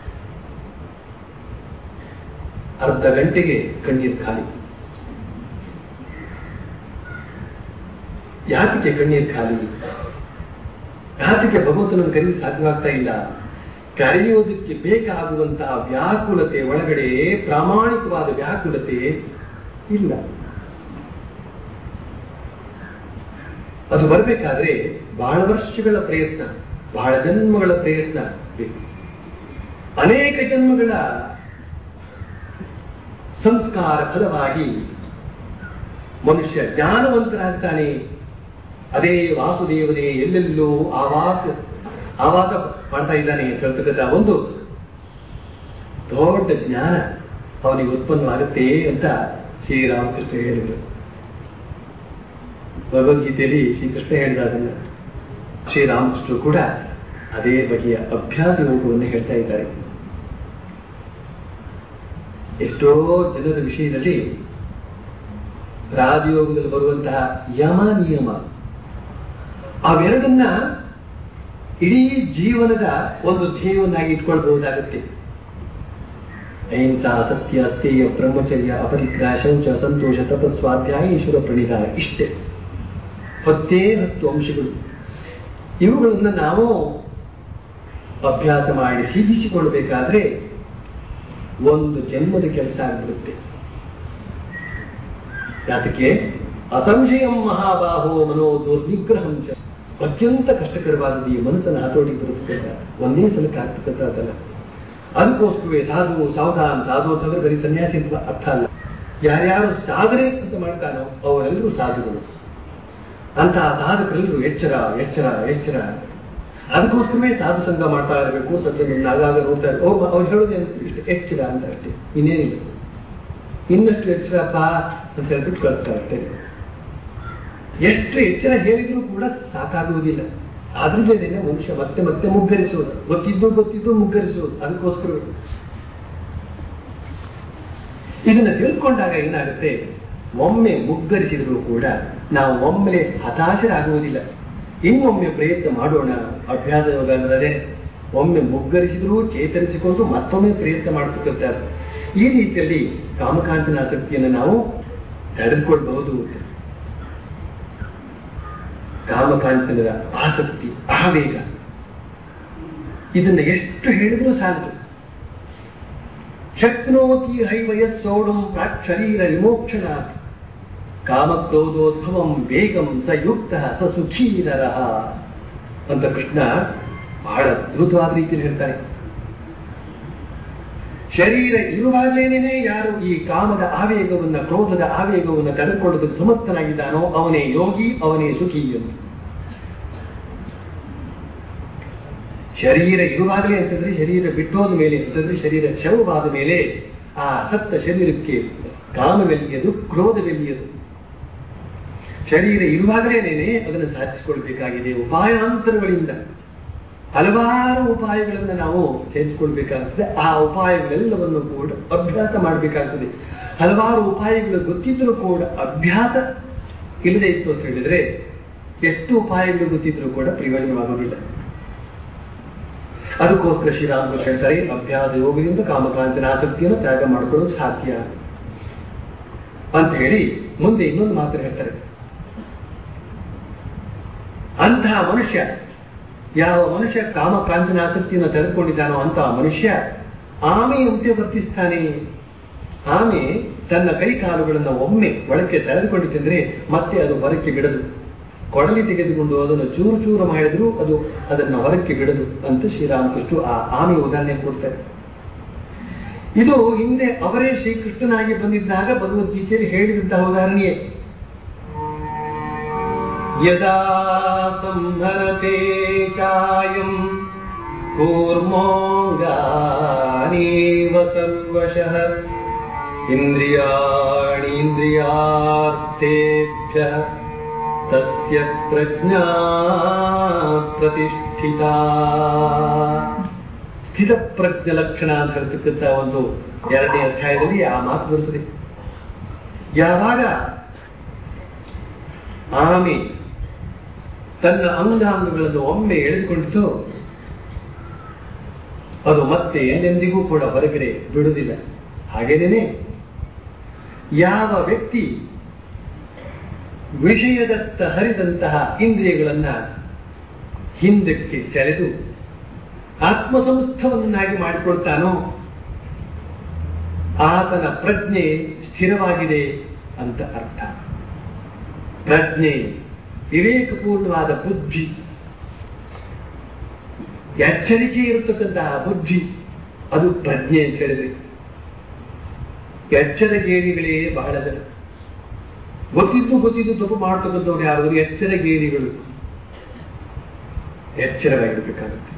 B: ಅರ್ಧ ಗಂಟೆಗೆ ಕಣ್ಣೀರು ಖಾಲಿ ಯಾತಕ್ಕೆ ಕಣ್ಣೀರು ಖಾಲಿ ಯಾತಕ್ಕೆ ಭಗವಂತನನ್ನು ಕರೆಯಲು ಸಾಧ್ಯವಾಗ್ತಾ ಇಲ್ಲ ಕರೆಯೋದಕ್ಕೆ ಬೇಕಾಗುವಂತಹ ವ್ಯಾಕುಲತೆ ಒಳಗಡೆ ಪ್ರಾಮಾಣಿಕವಾದ ವ್ಯಾಕುಲತೆ ಇಲ್ಲ ಅದು ಬರಬೇಕಾದ್ರೆ ಬಹಳ ವರ್ಷಗಳ ಪ್ರಯತ್ನ ಬಹಳ ಜನ್ಮಗಳ ಪ್ರಯತ್ನ ಬೇಕು ಅನೇಕ ಜನ್ಮಗಳ ಸಂಸ್ಕಾರ ಫಲವಾಗಿ ಮನುಷ್ಯ ಜ್ಞಾನವಂತನಾಗ್ತಾನೆ ಅದೇ ವಾಸುದೇವನೇ ಎಲ್ಲೆಲ್ಲೋ ಆವಾಸ ಆವಾಸ ಮಾಡ್ತಾ ಇದ್ದಾನೆ ಅಂತ ಹೇಳ್ತಕ್ಕಂಥ ಒಂದು ದೊಡ್ಡ ಜ್ಞಾನ ಅವನಿಗೆ ಉತ್ಪನ್ನವಾಗುತ್ತೆ ಅಂತ ಶ್ರೀರಾಮಕೃಷ್ಣ ಹೇಳಿದರು ಭಗವದ್ಗೀತೆಯಲ್ಲಿ ಶ್ರೀಕೃಷ್ಣ ಹೇಳಿದ ಅದನ್ನ ಶ್ರೀರಾಮಕೃಷ್ಣರು ಕೂಡ ಅದೇ ಬಗೆಯ ಅಭ್ಯಾಸ ಯೋಗವನ್ನು ಹೇಳ್ತಾ ಇದ್ದಾರೆ ಎಷ್ಟೋ ಜನರ ವಿಷಯದಲ್ಲಿ ರಾಜಯೋಗದಲ್ಲಿ ಬರುವಂತಹ ಯಮ ನಿಯಮ ಅವೆರಡನ್ನ ಇಡೀ ಜೀವನದ ಒಂದು ಧ್ಯೇಯವನ್ನಾಗಿ ಇಟ್ಕೊಳ್ಬಹುದಾಗುತ್ತೆ ಅಹಿಂಸಾ ಸತ್ಯ ಸ್ಥೇಯ ಬ್ರಹ್ಮಚರ್ಯ ಅಪರಿಗ್ರಹ ಶೌಚ ಸಂತೋಷ ತಪಸ್ವಾಧ್ಯಾಯ ಈಶ್ವರ ಪ್ರಣಿಧಾನ ಇಷ್ಟೇ ಹತ್ತೇ ಹತ್ತು ಅಂಶಗಳು ಇವುಗಳನ್ನ ನಾವು ಅಭ್ಯಾಸ ಮಾಡಿ ಸಿದ್ಧಿಸಿಕೊಳ್ಬೇಕಾದ್ರೆ ಒಂದು ಜನ್ಮದ ಕೆಲಸ ಆಗಿಬಿಡುತ್ತೆ ಯಾತಕ್ಕೆ ಅಸಂಶಯಂ ಮಹಾಬಾಹೋ ಮನೋ ದುರ್ನಿಗ್ರಹಂ ಚ ಅತ್ಯಂತ ಕಷ್ಟಕರವಾದದ್ದು ಈ ಮನಸ್ಸನ್ನು ಹತೋಟಿಗೆ ಬರುತ್ತದೆ ಒಂದೇ ಸಲಕ್ಕೆ ಆಗ್ತಕ್ಕಂಥದ್ದಲ್ಲ ಅದಕ್ಕೋಸ್ಕರವೇ ಸಾಧು ಸಾವಧಾನ ಸಾಧು ಅಂತಂದ್ರೆ ಬರೀ ಸನ್ಯಾಸಿ ಅಂತ ಅರ್ಥ ಅಲ್ಲ ಯಾರ್ಯಾರು ಸಾಧನೆ ಅಂತ ಮಾಡ್ತಾರೋ ಅವರೆಲ್ಲರೂ ಸಾಧುಗಳು ಅಂತಹ ಸಾಧಕರೆಲ್ಲರೂ ಎಚ್ಚರ ಎಚ್ಚರ ಎಚ್ಚರ ಅದಕ್ಕೋಸ್ಕರವೇ ಸಾಧು ಸಂಘ ಮಾಡ್ತಾ ಇರಬೇಕು ಸಜ್ಜನನ್ನ ಆಗಾಗ ನೋಡ್ತಾ ಇರ್ಬೇಕು ಅವ್ರು ಅವ್ರು ಹೇಳೋದೇನು ಇಷ್ಟು ಎಚ್ಚರ ಅಂತ ಅಷ್ಟೇ ಇನ್ನೇನಿಲ್ಲ ಇನ್ನಷ್ಟು ಎಚ್ಚರಪ್ಪ ಅಂತ ಹೇಳ್ಬಿಟ್ಟು ಕಳ್ಸ್ತಾರೆ ಅಷ್ಟೇ ಎಷ್ಟು ಎಚ್ಚರ ಹೇಳಿದ್ರು ಕೂಡ ಸಾಕಾಗುವುದಿಲ್ಲ ಆದ್ರಿಂದಲೇ ಮನುಷ್ಯ ಮತ್ತೆ ಮತ್ತೆ ಮುಗ್ಗರಿಸುವುದು ಗೊತ್ತಿದ್ದು ಗೊತ್ತಿದ್ದು ಮುಗ್ಗರಿಸುವುದು ಅದಕ್ಕೋಸ್ಕರ ಇದನ್ನ ತಿಳ್ಕೊಂಡಾಗ ಏನಾಗುತ್ತೆ ಒಮ್ಮೆ ಮುಗ್ಗರಿಸಿದ್ರು ಕೂಡ ನಾವು ಒಮ್ಮೆ ಹತಾಶರಾಗುವುದಿಲ್ಲ ಇನ್ನೊಮ್ಮೆ ಪ್ರಯತ್ನ ಮಾಡೋಣ ಅಭ್ಯಾಸ ಯೋಗ ಅಲ್ಲದೆ ಒಮ್ಮೆ ಮುಗ್ಗರಿಸಿದ್ರೂ ಚೇತರಿಸಿಕೊಂಡು ಮತ್ತೊಮ್ಮೆ ಪ್ರಯತ್ನ ಮಾಡ್ತಕ್ಕಂಥದ್ದು ಈ ರೀತಿಯಲ್ಲಿ ಕಾಮಕಾಂಚನ ಆಸಕ್ತಿಯನ್ನು ನಾವು ತಡೆದುಕೊಳ್ಬಹುದು ಕಾಮಕಾಂಚನದ ಆಸಕ್ತಿ ಆವೇಗ ಇದನ್ನ ಎಷ್ಟು ಹೇಳಿದ್ರೂ ಸಾಲದು ಶಕ್ನೋತಿ ಹೈವಯಸ್ಸೋಡಂ ಪ್ರಾಕ್ಷರೀರ ವಿಮೋಕ್ಷಣಾತ್ ಕಾಮಕ್ರೋಧೋದ್ಭವಂ ವೇಗಂ ಸ ಯುಕ್ತ ಸ ಸುಖೀನರ ಅಂತ ಕೃಷ್ಣ ಬಹಳ ಅದ್ಭುತವಾದ ರೀತಿಯಲ್ಲಿ ಹೇಳ್ತಾರೆ ಶರೀರ ಇರುವಾಗಲೇನೆ ಯಾರು ಈ ಕಾಮದ ಆವೇಗವನ್ನ ಕ್ರೋಧದ ಆವೇಗವನ್ನು ತಡೆದುಕೊಳ್ಳೋದಕ್ಕೆ ಸಮರ್ಥನಾಗಿದ್ದಾನೋ ಅವನೇ ಯೋಗಿ ಅವನೇ ಸುಖಿ ಎಂದು ಶರೀರ ಇರುವಾಗಲೇ ಅಂತಂದ್ರೆ ಶರೀರ ಬಿಟ್ಟೋದ ಮೇಲೆ ಅಂತಂದ್ರೆ ಶರೀರ ಶವವಾದ ಮೇಲೆ ಆ ಸತ್ತ ಶರೀರಕ್ಕೆ ಕಾಮವೆಲ್ಲಿಯದು ಕ್ರೋಧವೆಲ್ಲಿಯದು ಶರೀರ ಇರುವಾಗಲೇನೆ ಅದನ್ನು ಸಾಧಿಸಿಕೊಳ್ಬೇಕಾಗಿದೆ ಉಪಾಯಾಂತರಗಳಿಂದ ಹಲವಾರು ಉಪಾಯಗಳನ್ನು ನಾವು ಸೇರಿಸಿಕೊಳ್ಬೇಕಾಗ್ತದೆ ಆ ಉಪಾಯಗಳೆಲ್ಲವನ್ನು ಕೂಡ ಅಭ್ಯಾಸ ಮಾಡಬೇಕಾಗ್ತದೆ ಹಲವಾರು ಉಪಾಯಗಳು ಗೊತ್ತಿದ್ರೂ ಕೂಡ ಅಭ್ಯಾಸ ಇಲ್ಲದೆ ಇತ್ತು ಅಂತ ಹೇಳಿದ್ರೆ ಎಷ್ಟು ಉಪಾಯಗಳು ಗೊತ್ತಿದ್ರೂ ಕೂಡ ಪ್ರಯೋಜನವಾಗುವುದಿಲ್ಲ ಅದಕ್ಕೋಸ್ಕರ ಶ್ರೀರಾಮಕೃಷ್ಣ ಹೇಳ್ತಾರೆ ಅಭ್ಯಾಸ ಯೋಗದಿಂದ ಕಾಮಕಾಂಚನ ಆಸಕ್ತಿಯನ್ನು ತ್ಯಾಗ ಮಾಡಿಕೊಳ್ಳೋದು ಸಾಧ್ಯ ಅಂತ ಹೇಳಿ ಮುಂದೆ ಇನ್ನೊಂದು ಮಾತು ಹೇಳ್ತಾರೆ ಅಂಥ ಅಂತಹ ಮನುಷ್ಯ ಯಾವ ಮನುಷ್ಯ ಕಾಮ ಕಾಂಚನ ಆಸಕ್ತಿಯನ್ನು ತೆಗೆದುಕೊಂಡಿದ್ದಾನೋ ಅಂತಹ ಮನುಷ್ಯ ಆಮೆಯಂತೆ ವರ್ತಿಸ್ತಾನೆ ಆಮೆ ತನ್ನ ಕೈ ಕಾಲುಗಳನ್ನು ಒಮ್ಮೆ ಒಳಕ್ಕೆ ತೆರೆದುಕೊಂಡಿತೆಂದ್ರೆ ಮತ್ತೆ ಅದು ಹೊರಕ್ಕೆ ಬಿಡದು ಕೊಡಲಿ ತೆಗೆದುಕೊಂಡು ಅದನ್ನು ಚೂರು ಚೂರು ಮಾಡಿದ್ರು ಅದು ಅದನ್ನು ಹೊರಕ್ಕೆ ಬಿಡದು ಅಂತ ಶ್ರೀರಾಮಕೃಷ್ಣ ಆ ಆಮೆ ಉದಾಹರಣೆ ಕೊಡ್ತಾರೆ ಇದು ಹಿಂದೆ ಅವರೇ ಶ್ರೀಕೃಷ್ಣನಾಗಿ ಬಂದಿದ್ದಾಗ ಭಗವದ್ಗೀತೆಯಲ್ಲಿ ಹೇಳಿದಂತಹ ಉದಾಹರಣೆಯೇ ಯದಾ ಸಂಹರತೆ ಚಾಯಂ ಕೂರ್ಮೋಂಗಾನೀವ ಸರ್ವಶಃ ಇಂದ್ರಿಯಾಣೀಂದ್ರಿಯಾರ್ಥೇಭ್ಯ ತಸ್ಯ ಪ್ರಜ್ಞಾ ಪ್ರತಿಷ್ಠಿತಾ ಸ್ಥಿತಪ್ರಜ್ಞ ಲಕ್ಷಣ ಅಂತ ಹೇಳ್ತಕ್ಕಂಥ ಒಂದು ಎರಡನೇ ಅಧ್ಯಾಯದಲ್ಲಿ ಆ ಮಾತು ಬರುತ್ತದೆ ಯಾವಾಗ ಆಮೆ ತನ್ನ ಅಂಗಾಂಗಗಳನ್ನು ಒಮ್ಮೆ ಎಳೆದುಕೊಂಡಿತು ಅದು ಮತ್ತೆ ಎಂದೆಂದಿಗೂ ಕೂಡ ಹೊರಗಡೆ ಬಿಡುವುದಿಲ್ಲ ಹಾಗೇನೇನೆ ಯಾವ ವ್ಯಕ್ತಿ ವಿಷಯದತ್ತ ಹರಿದಂತಹ ಇಂದ್ರಿಯಗಳನ್ನ ಹಿಂದಕ್ಕೆ ಸೆಳೆದು ಆತ್ಮಸಂಸ್ಥವನ್ನಾಗಿ ಮಾಡಿಕೊಳ್ತಾನೋ ಆತನ ಪ್ರಜ್ಞೆ ಸ್ಥಿರವಾಗಿದೆ ಅಂತ ಅರ್ಥ ಪ್ರಜ್ಞೆ ವಿವೇಕಪೂರ್ಣವಾದ ಬುದ್ಧಿ ಎಚ್ಚರಿಕೆ ಇರತಕ್ಕಂತಹ ಬುದ್ಧಿ ಅದು ಪ್ರಜ್ಞೆ ಅಂತ ಹೇಳಿದ್ರೆ ಎಚ್ಚರಗೇಡಿಗಳೇ ಬಹಳ ಜನ ಗೊತ್ತಿದ್ದು ಗೊತ್ತಿದ್ದು ತಪ್ಪು ಮಾಡ್ತಕ್ಕಂಥವ್ರು ಯಾರಾದರೂ ಎಚ್ಚರಗೇಡಿಗಳು ಎಚ್ಚರವಾಗಿರ್ಬೇಕಾಗುತ್ತೆ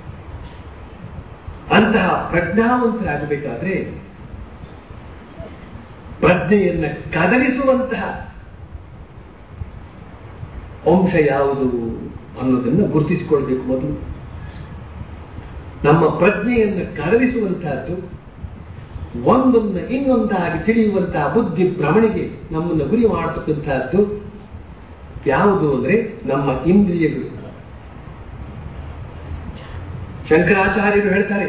B: ಅಂತಹ ಪ್ರಜ್ಞಾವಂತರಾಗಬೇಕಾದ್ರೆ ಪ್ರಜ್ಞೆಯನ್ನ ಕದಲಿಸುವಂತಹ ಅಂಶ ಯಾವುದು ಅನ್ನೋದನ್ನು ಗುರುತಿಸಿಕೊಳ್ಬೇಕು ಮೊದಲು ನಮ್ಮ ಪ್ರಜ್ಞೆಯನ್ನು ಕದಲಿಸುವಂತಹದ್ದು ಒಂದೊಂದು ಇನ್ನೊಂದಾಗಿ ತಿಳಿಯುವಂತಹ ಬುದ್ಧಿ ಭ್ರಮಣಿಗೆ ನಮ್ಮನ್ನು ಗುರಿ ಮಾಡತಕ್ಕಂತಹದ್ದು ಯಾವುದು ಅಂದ್ರೆ ನಮ್ಮ ಇಂದ್ರಿಯಗಳು ಶಂಕರಾಚಾರ್ಯರು ಹೇಳ್ತಾರೆ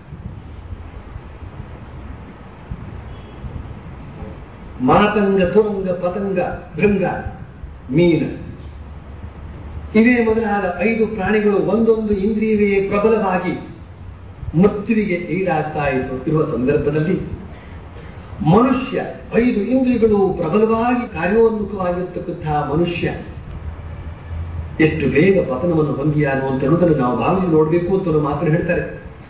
B: ಮಾತಂಗ ತುರಂಗ ಪತಂಗ ಭೃಂಗ ಮೀನ ಇವೇ ಮೊದಲಾದ ಐದು ಪ್ರಾಣಿಗಳು ಒಂದೊಂದು ಇಂದ್ರಿಯವೇ ಪ್ರಬಲವಾಗಿ ಮೃತ್ಯುವಿಗೆ ಈಡಾಗ್ತಾ ಇತ್ತು ಇರುವ ಸಂದರ್ಭದಲ್ಲಿ ಮನುಷ್ಯ ಐದು ಇಂದ್ರಿಯಗಳು ಪ್ರಬಲವಾಗಿ ಕಾರ್ಯೋನ್ಮುಖವಾಗಿರ್ತಕ್ಕಂತಹ ಮನುಷ್ಯ ಎಷ್ಟು ಬೇಗ ಪತನವನ್ನು ಹೊಂದಿಯಾನು ಅಂತ ಅನ್ನೋದನ್ನು ನಾವು ಭಾವಿಸಿ ನೋಡಬೇಕು ಅಂತ ಮಾತ್ರ ಹೇಳ್ತಾರೆ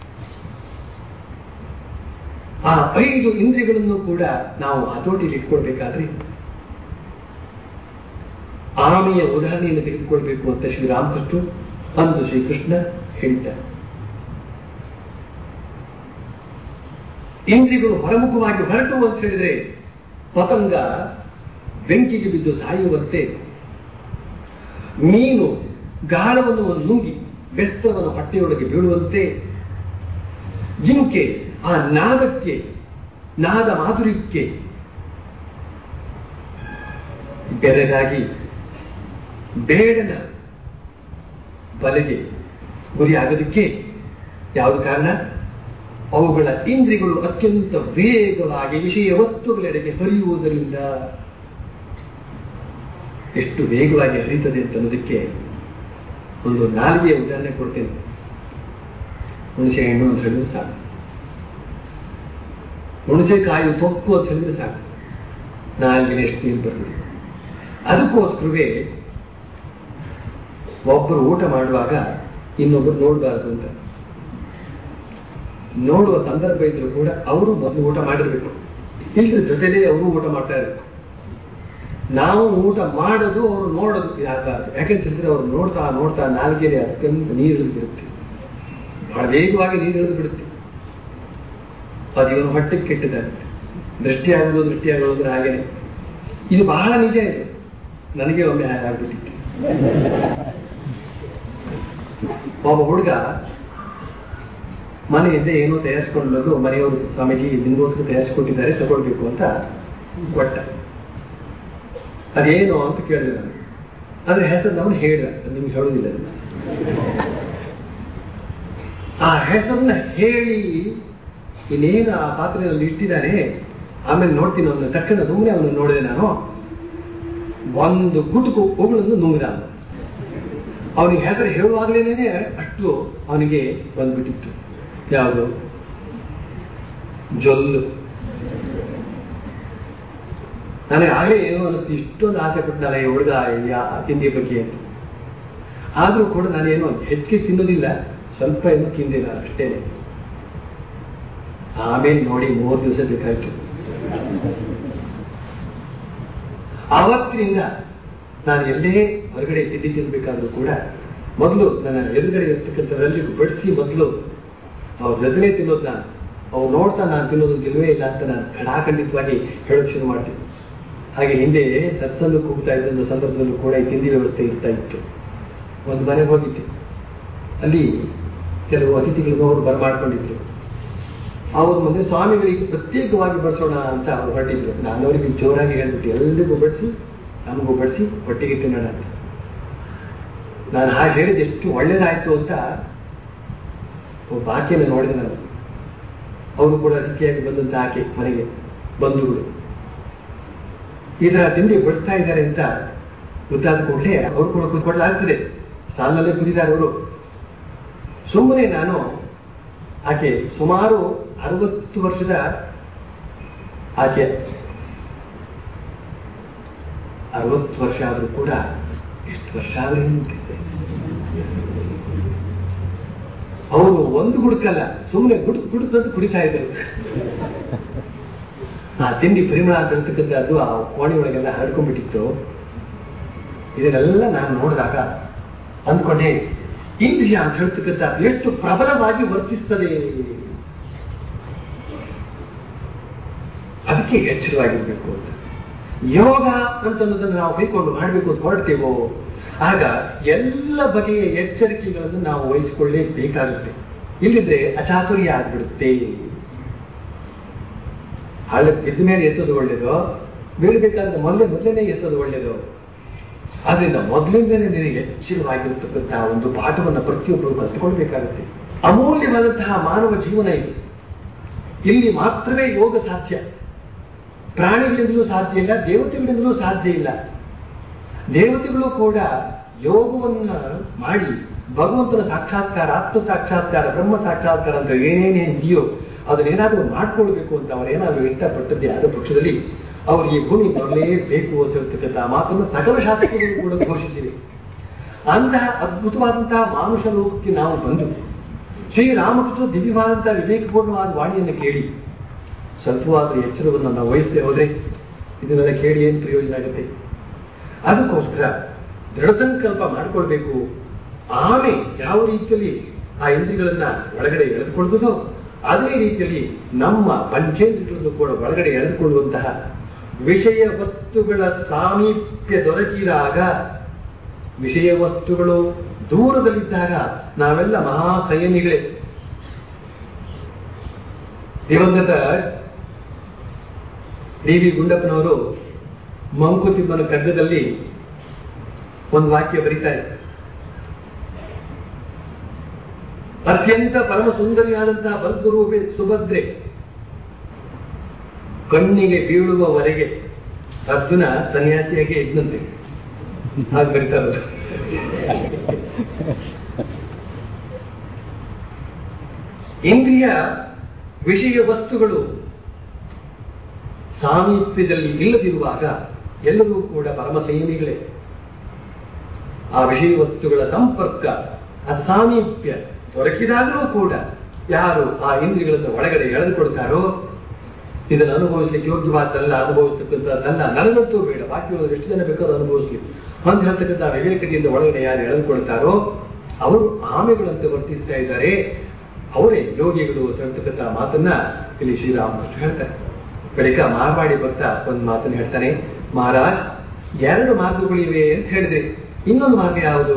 B: ಆ ಐದು ಇಂದ್ರಿಯಗಳನ್ನು ಕೂಡ ನಾವು ಹತೋಟಿಯಲ್ಲಿ ಇಟ್ಕೊಳ್ಬೇಕಾದ್ರೆ ಆಮೆಯ ಉದಾಹರಣೆಯನ್ನು ತೆಗೆದುಕೊಳ್ಬೇಕು ಅಂತ ಶ್ರೀರಾಮಕೃಷ್ಣ ಅಂದು ಶ್ರೀಕೃಷ್ಣ ಹೇಳಿದ್ದಾರೆ ಇಂದ್ರಿಗಳು ಹೊರಮುಖವಾಗಿ ಹೊರಟು ಅಂತ ಹೇಳಿದ್ರೆ ಪತಂಗ ಬೆಂಕಿಗೆ ಬಿದ್ದು ಸಾಯುವಂತೆ ಮೀನು ಗಾಳವನ್ನು ನುಂಗಿ ಬೆಸ್ತವನ ಹೊಟ್ಟೆಯೊಳಗೆ ಬೀಳುವಂತೆ ಜಿಂಕೆ ಆ ನಾದಕ್ಕೆ ನಾದ ಮಾಧುರ್ಯಕ್ಕೆ ಬೆರಗಾಗಿ ಬೇಡನ ಬಲೆಗೆ ಗುರಿಯಾಗೋದಕ್ಕೆ ಯಾವುದು ಕಾರಣ ಅವುಗಳ ಇಂದ್ರಿಯಗಳು ಅತ್ಯಂತ ವೇಗವಾಗಿ ವಿಷಯ ವಸ್ತುಗಳೆಡೆಗೆ ಹರಿಯುವುದರಿಂದ ಎಷ್ಟು ವೇಗವಾಗಿ ಹರಿಯುತ್ತದೆ ಅಂತ ಅನ್ನೋದಕ್ಕೆ ಒಂದು ನಾಲಿಗೆಯ ಉದಾಹರಣೆ ಕೊಡ್ತೇನೆ ಹುಣಸೆ ಹಣ್ಣು ಅಂತ ಹೇಳಿದ್ರೆ ಸಾಕು ಹುಣಸೆಕಾಯಿ ತೊಕ್ಕು ಅಂತ ಹೇಳಿದ್ರೆ ಸಾಕು ನಾಲ್ಗಿನ ಎಷ್ಟು ನೀರು ಬರ್ತದೆ ಅದಕ್ಕೋಸ್ಕರವೇ ಒಬ್ಬರು ಊಟ ಮಾಡುವಾಗ ಇನ್ನೊಬ್ಬರು ನೋಡಬಾರದು ಅಂತ ನೋಡುವ ಸಂದರ್ಭ ಇದ್ರೂ ಕೂಡ ಅವರು ಮೊದಲು ಊಟ ಮಾಡಿರ್ಬೇಕು ಇಲ್ಲದ ಜೊತೆಲೇ ಅವರು ಊಟ ಮಾಡ್ತಾ ಇರಬೇಕು ನಾವು ಊಟ ಮಾಡೋದು ಅವರು ನೋಡೋದು ಯಾಕಾಗುತ್ತೆ ಯಾಕೆಂತ ಹೇಳಿದ್ರೆ ಅವ್ರು ನೋಡ್ತಾ ನೋಡ್ತಾ ನಾಲ್ಗೆರೆ ಅತ್ಯಂತ ನೀರು ಇಳಿದು ಬಿಡುತ್ತೆ ಬಹಳ ವೇಗವಾಗಿ ನೀರು ಇಳಿದು ಬಿಡುತ್ತೆ ಅದು ಇವನು ಹೊಟ್ಟೆಗೆ ಕೆಟ್ಟದಾಗುತ್ತೆ ದೃಷ್ಟಿ ಆಗೋದು ದೃಷ್ಟಿ ಆಗೋದು ಅಂದ್ರೆ ಹಾಗೇನೆ ಇದು ಬಹಳ ನಿಜ ಇದು ನನಗೆ ಒಮ್ಮೆ ಆಗ್ಬಿಟ್ಟಿತ್ತು ಒಬ್ಬ ಹುಡುಗ ಮನೆಯಿಂದ ಏನೋ ತಯಾರಿಸ್ಕೊಂಡು ಬಂದು ಮನೆಯವರು ಸ್ವಾಮೀಜಿ ನಿಮಗೋಸ್ಕರ ತಯಾರಿಸ್ಕೊಟ್ಟಿದ್ದಾರೆ ತಗೊಳ್ಬೇಕು ಅಂತ ಕೊಟ್ಟ ಅದೇನು ಅಂತ ಕೇಳಿದೆ ನಾನು ಅದ್ರ ಹೆಸರು ನಮ್ಮನ್ನು ಹೇಳಿದ ನಿಮ್ಗೆ ಹೇಳೋದಿಲ್ಲ ಅದನ್ನ. ಆ ಹೆಸರನ್ನ ಹೇಳಿ ಇನ್ನೇನು ಆ ಪಾತ್ರೆಯಲ್ಲಿ ಇಟ್ಟಿದ್ದಾನೆ ಆಮೇಲೆ ನೋಡ್ತೀನಿ ಅವನ್ನ ತಕ್ಷಣ ಸುಮ್ಮನೆ ಅವನು ನೋಡಿದೆ ನಾನು ಒಂದು ಗುಟುಕು ಉಗುಳನ್ನು ನುಂಗಿದ ಅವನು ಅವನಿಗೆ ಹೆಸರು ಹೇಳುವಾಗಲೇನೆ ಅಷ್ಟು ಅವನಿಗೆ ಬಂದ್ಬಿಟ್ಟಿತ್ತು ಯಾವುದು ಜೊಲ್ಲು ನನಗೆ ಆಗಲೇ ಏನೋ ಅನ್ನಿಸ್ತು ಇಷ್ಟೊಂದು ಆಸೆ ಪಟ್ಟನಲ್ಲ ಈ ಹುಡುಗ ಯಾ ತಿಂಡಿ ಬಗ್ಗೆ ಅಂತ ಆದರೂ ಕೂಡ ನಾನೇನು ಹೆಚ್ಚಿಗೆ ತಿನ್ನೋದಿಲ್ಲ ಸ್ವಲ್ಪ ಏನೋ ತಿಂದಿಲ್ಲ ಅಷ್ಟೇ ಆಮೇಲೆ ನೋಡಿ ಮೂರು ದಿವಸ ಬೇಕಾಯ್ತು ಆವತ್ತಿನಿಂದ ನಾನು ಎಲ್ಲೇ ಹೊರಗಡೆ ತಿಂಡಿ ತಿನ್ಬೇಕಾದ್ರೂ ಕೂಡ ಮೊದಲು ನನ್ನ ಎದುರುಗಡೆ ಇರ್ತಕ್ಕಂಥದ್ರಲ್ಲಿ ಬಡಿಸಿ ಮೊದಲು ಅವ್ರ ಜೊತೆನೇ ತಿನ್ನೋದು ನಾನು ಅವ್ರು ನೋಡ್ತಾ ನಾನು ತಿನ್ನೋದು ತಿನ್ನುವೇ ಇಲ್ಲ ಅಂತ ನಾನು ಖಡಾಖಂಡಿತವಾಗಿ ಹೇಳೋಕೆ ಶುರು ಮಾಡ್ತೀನಿ ಹಾಗೆ ಹಿಂದೆ ಸತ್ಸಂಗಕ್ಕೆ ಹೋಗ್ತಾ ಇದ್ದ ಸಂದರ್ಭದಲ್ಲೂ ಕೂಡ ಈ ತಿಂಡಿ ವ್ಯವಸ್ಥೆ ಇರ್ತಾ ಇತ್ತು ಒಂದು ಮನೆಗೆ ಹೋಗಿದ್ದೆ ಅಲ್ಲಿ ಕೆಲವು ಅತಿಥಿಗಳನ್ನು ಅವರು ಬರಮಾಡ್ಕೊಂಡಿದ್ರು ಅವ್ರ ಮುಂದೆ ಸ್ವಾಮಿಗಳಿಗೆ ಪ್ರತ್ಯೇಕವಾಗಿ ಬಡಿಸೋಣ ಅಂತ ಅವ್ರು ಹೊರಟಿದ್ರು ನಾನು ಅವರಿಗೆ ಜೋರಾಗಿ ಹೇಳ್ಬಿಟ್ಟು ಎಲ್ರಿಗೂ ಬಡಿಸಿ ನಮಗೂ ಬಡಿಸಿ ಒಟ್ಟಿಗೆ ತಿನ್ನೋಣ ಅಂತ ನಾನು ಹಾಗೆ ಹೇಳಿದ ಎಷ್ಟು ಒಳ್ಳೇದಾಯ್ತು ಅಂತ ಒಬ್ಬ ಆಕೆಯನ್ನು ನೋಡಿದೆ ನಾನು ಅವರು ಕೂಡ ಅತಿಥಿಯಾಗಿ ಬಂದಂತ ಆಕೆ ಮನೆಗೆ ಬಂಧುಗಳು ಇದರ ತಿಂಡಿ ಬಡಿಸ್ತಾ ಇದ್ದಾರೆ ಅಂತ ಗೊತ್ತಾದ ಕೂಡಲೇ ಅವರು ಕೂಡ ಕೂತ್ಕೊಳ್ಳಾಗ್ತದೆ ಸಾಲಿನಲ್ಲೇ ಕೂತಿದ್ದಾರೆ ಅವರು ಸುಮ್ಮನೆ ನಾನು ಆಕೆ ಸುಮಾರು ಅರವತ್ತು ವರ್ಷದ ಆಕೆ ಅರವತ್ತು ವರ್ಷ ಆದರೂ ಕೂಡ ಎಷ್ಟು ವರ್ಷ ಆದ್ರೆ ಅವರು ಒಂದು ಗುಡುಕಲ್ಲ ಸುಮ್ಮನೆ ಗುಡುಕ್ ಗುಡುಕ್ ಅಂತ ಕುಡಿತಾ ಇದ್ರು ಆ ತಿಂಡಿ ಪರಿಮಳ ಅಂತ ಇರ್ತಕ್ಕಂಥದ್ದು ಆ ಕೋಣೆ ಒಳಗೆಲ್ಲ ಹರಡ್ಕೊಂಡ್ಬಿಟ್ಟಿತ್ತು ಇದನ್ನೆಲ್ಲ ನಾನು ನೋಡಿದಾಗ ಅಂದ್ಕೊಂಡೆ ಇಂದ್ರಿಯ ಅಂತ ಹೇಳ್ತಕ್ಕಂಥ ಎಷ್ಟು ಪ್ರಬಲವಾಗಿ ವರ್ತಿಸ್ತದೆ ಅದಕ್ಕೆ ಎಚ್ಚರವಾಗಿರ್ಬೇಕು ಅಂತ ಯೋಗ ಅಂತನ್ನೋದನ್ನು ನಾವು ಕೈಕೊಂಡು ಮಾಡಬೇಕು ಅಂತ ಹೊರಡ್ತೇವೋ ಆಗ ಎಲ್ಲ ಬಗೆಯ ಎಚ್ಚರಿಕೆಗಳನ್ನು ನಾವು ವಹಿಸಿಕೊಳ್ಳೇಬೇಕಾಗುತ್ತೆ ಇಲ್ಲಿದ್ರೆ ಅಚಾತುರ್ಯ ಆಗ್ಬಿಡುತ್ತೆ ಹಳ್ಳಕ್ಕೆ ಬಿದ್ದ ಮೇಲೆ ಎತ್ತೋದು ಒಳ್ಳೇದು ಬೀಳ್ಬೇಕಾದ್ರೆ ಮೊದಲೇ ಮೊದಲನೇ ಎತ್ತೋದು ಒಳ್ಳೇದು ಆದ್ರಿಂದ ಮೊದಲಿಂದಲೇ ನಿನಗೆ ಎಚ್ಚರವಾಗಿರ್ತಕ್ಕಂತಹ ಒಂದು ಪಾಠವನ್ನು ಪ್ರತಿಯೊಬ್ಬರು ಕಲ್ತುಕೊಳ್ಬೇಕಾಗುತ್ತೆ ಅಮೂಲ್ಯವಾದಂತಹ ಮಾನವ ಜೀವನ ಇದು ಇಲ್ಲಿ ಮಾತ್ರವೇ ಯೋಗ ಸಾಧ್ಯ ಪ್ರಾಣಿಗಳಿಂದಲೂ ಸಾಧ್ಯ ಇಲ್ಲ ದೇವತೆಗಳಿಂದಲೂ ಸಾಧ್ಯ ಇಲ್ಲ ದೇವತೆಗಳು ಕೂಡ ಯೋಗವನ್ನ ಮಾಡಿ ಭಗವಂತನ ಸಾಕ್ಷಾತ್ಕಾರ ಆತ್ಮ ಸಾಕ್ಷಾತ್ಕಾರ ಬ್ರಹ್ಮ ಸಾಕ್ಷಾತ್ಕಾರ ಅಂತ ಏನೇನೇನು ಇದೆಯೋ ಅದನ್ನೇನಾದರೂ ಮಾಡ್ಕೊಳ್ಬೇಕು ಅಂತ ಅವರೇನಾದರೂ ಇಷ್ಟಪಟ್ಟದ್ದೇ ಆದ ಪಕ್ಷದಲ್ಲಿ ಅವರು ಈ ಭೂಮಿ ಬರಲೇಬೇಕು ಅಂತ ಹೇಳ್ತಕ್ಕಂಥ ಮಾತನ್ನು ಸಕಲ ಶಾಸ್ತ್ರಗಳು ಕೂಡ ಘೋಷಿಸಿವೆ ಅಂತಹ ಅದ್ಭುತವಾದಂತಹ ಮಾನುಷ ಲೋಕಕ್ಕೆ ನಾವು ಬಂದು ಶ್ರೀರಾಮಕೃಷ್ಣ ದಿವ್ಯವಾದಂತಹ ವಿವೇಕಪೂರ್ಣವಾದ ವಾಣಿಯನ್ನು ಕೇಳಿ ಸ್ವಲ್ಪವಾದ ಎಚ್ಚರವನ್ನು ನಾವು ವಹಿಸದೆ ಹೋದ್ರೆ ಇದನ್ನೆಲ್ಲ ಕೇಳಿ ಏನು ಪ್ರಯೋಜನ ಆಗುತ್ತೆ ಅದಕ್ಕೋಸ್ಕರ ದೃಢ ಸಂಕಲ್ಪ ಮಾಡ್ಕೊಳ್ಬೇಕು ಆಮೆ ಯಾವ ರೀತಿಯಲ್ಲಿ ಆ ಇಂದ್ರಿಗಳನ್ನ ಒಳಗಡೆ ಎಳೆದುಕೊಳ್ಳುವುದೋ ಅದೇ ರೀತಿಯಲ್ಲಿ ನಮ್ಮ ಪಂಚೇಂದ್ರಿಗಳನ್ನು ಕೂಡ ಒಳಗಡೆ ಎಳೆದುಕೊಳ್ಳುವಂತಹ ವಿಷಯ ವಸ್ತುಗಳ ಸಾಮೀಪ್ಯ ದೊರಕಿದಾಗ ವಿಷಯ ವಸ್ತುಗಳು ದೂರದಲ್ಲಿದ್ದಾಗ ನಾವೆಲ್ಲ ಮಹಾ ಸಂಯಮಿಗಳೇ ದಿವಂಗತ ಡಿ ವಿ ಗುಂಡಪ್ಪನವರು ಮಂಕುತಿಮ್ಮನ ಕಗ್ಗದಲ್ಲಿ ಒಂದು ವಾಕ್ಯ ಬರೀತಾರೆ ಅತ್ಯಂತ ಪರಮ ಸುಂದರಿಯಾದಂತಹ ಬಲ್ಗರೂಪೆ ಸುಭದ್ರೆ ಕಣ್ಣಿಗೆ ಬೀಳುವವರೆಗೆ ಅರ್ಜುನ ಸನ್ಯಾಸಿಯಾಗಿ ಇದ್ದಂತೆ ಹಾಗೆ ಬರೀತಾರೆ ಇಂದ್ರಿಯ ವಿಷಯ ವಸ್ತುಗಳು ಸಾಮೀಪ್ಯದಲ್ಲಿ ಇಲ್ಲದಿರುವಾಗ ಎಲ್ಲರೂ ಕೂಡ ಪರಮ ಸಂಯಮಿಗಳೇ ಆ ವಿಷಯ ವಸ್ತುಗಳ ಸಂಪರ್ಕ ಆ ಸಾಮೀಪ್ಯ ದೊರಕಿದಾಗಲೂ ಕೂಡ ಯಾರು ಆ ಇಂದ್ರಿಯಗಳನ್ನು ಒಳಗಡೆ ಎಳೆದುಕೊಡ್ತಾರೋ ಇದನ್ನು ಅನುಭವಿಸಲಿಕ್ಕೆ ಯೋಗ್ಯವಾದ್ದಲ್ಲ ಅನುಭವಿಸ್ತಕ್ಕಂಥದ್ದಲ್ಲ ನನಗಂತೂ ಬೇಡ ಬಾಕಿ ಎಷ್ಟು ಜನ ಬೇಕಾದ್ರೂ ಅನುಭವಿಸ್ಲಿ ಅಂತ ಹೇಳ್ತಕ್ಕಂಥ ವಿವೇಕದಿಂದ ಒಳಗಡೆ ಯಾರು ಎಳೆದುಕೊಳ್ತಾರೋ ಅವರು ಆಮೆಗಳಂತೆ ವರ್ತಿಸ್ತಾ ಇದ್ದಾರೆ ಅವರೇ ಯೋಗಿಗಳು ಅಂತ ಹೇಳ್ತಕ್ಕಂಥ ಮಾತನ್ನ ಇಲ್ಲಿ ಶ್ರೀರಾಮಕೃಷ್ಣ ಹೇಳ್ತಾರೆ ಬಳಿಕ ಮಾರ್ವಾಡಿ ಭಕ್ತ ಒಂದು ಮಾತನ್ನು ಹೇಳ್ತಾನೆ ಮಹಾರಾಜ್ ಎರಡು ಮಾರ್ಗಗಳಿವೆ ಅಂತ ಹೇಳಿದ್ರೆ ಇನ್ನೊಂದು ಮಾರ್ಗ ಯಾವುದು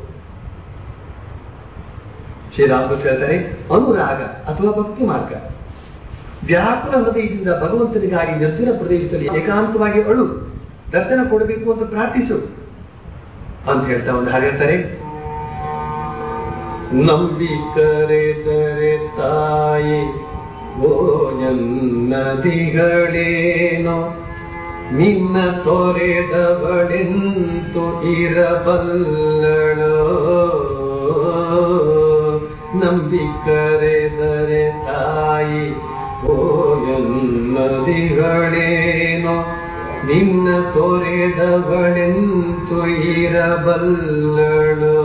B: ಶ್ರೀರಾಮಕೃಷ್ಣ ಹೇಳ್ತಾರೆ ಅನುರಾಗ ಅಥವಾ ಭಕ್ತಿ ಮಾರ್ಗ ವ್ಯಾಕುಲ ಹೃದಯದಿಂದ ಭಗವಂತನಿಗಾಗಿ ನಿರ್ಜನ ಪ್ರದೇಶದಲ್ಲಿ ಏಕಾಂತವಾಗಿ ಅಳು ದರ್ಶನ ಕೊಡಬೇಕು ಅಂತ ಪ್ರಾರ್ಥಿಸು ಅಂತ ಹೇಳ್ತಾ ಒಂದು ಹಾಗೆ ಹೇಳ್ತಾರೆ ನಂಬಿ ಕರೆದರೆ ತಾಯಿ ಓ ನನ್ನದಿಗಳೇನೋ ನಿನ್ನ ತೊರೆದವಳೆಂತು ಇರಬಲ್ಲಳೋ ನಂಬಿಕರೆದರೆ ತಾಯಿ ಓಯನ್ನದಿಗಳೇನೋ ನಿನ್ನ ತೊರೆದವಳೆಂತು ಇರಬಲ್ಲಳೋ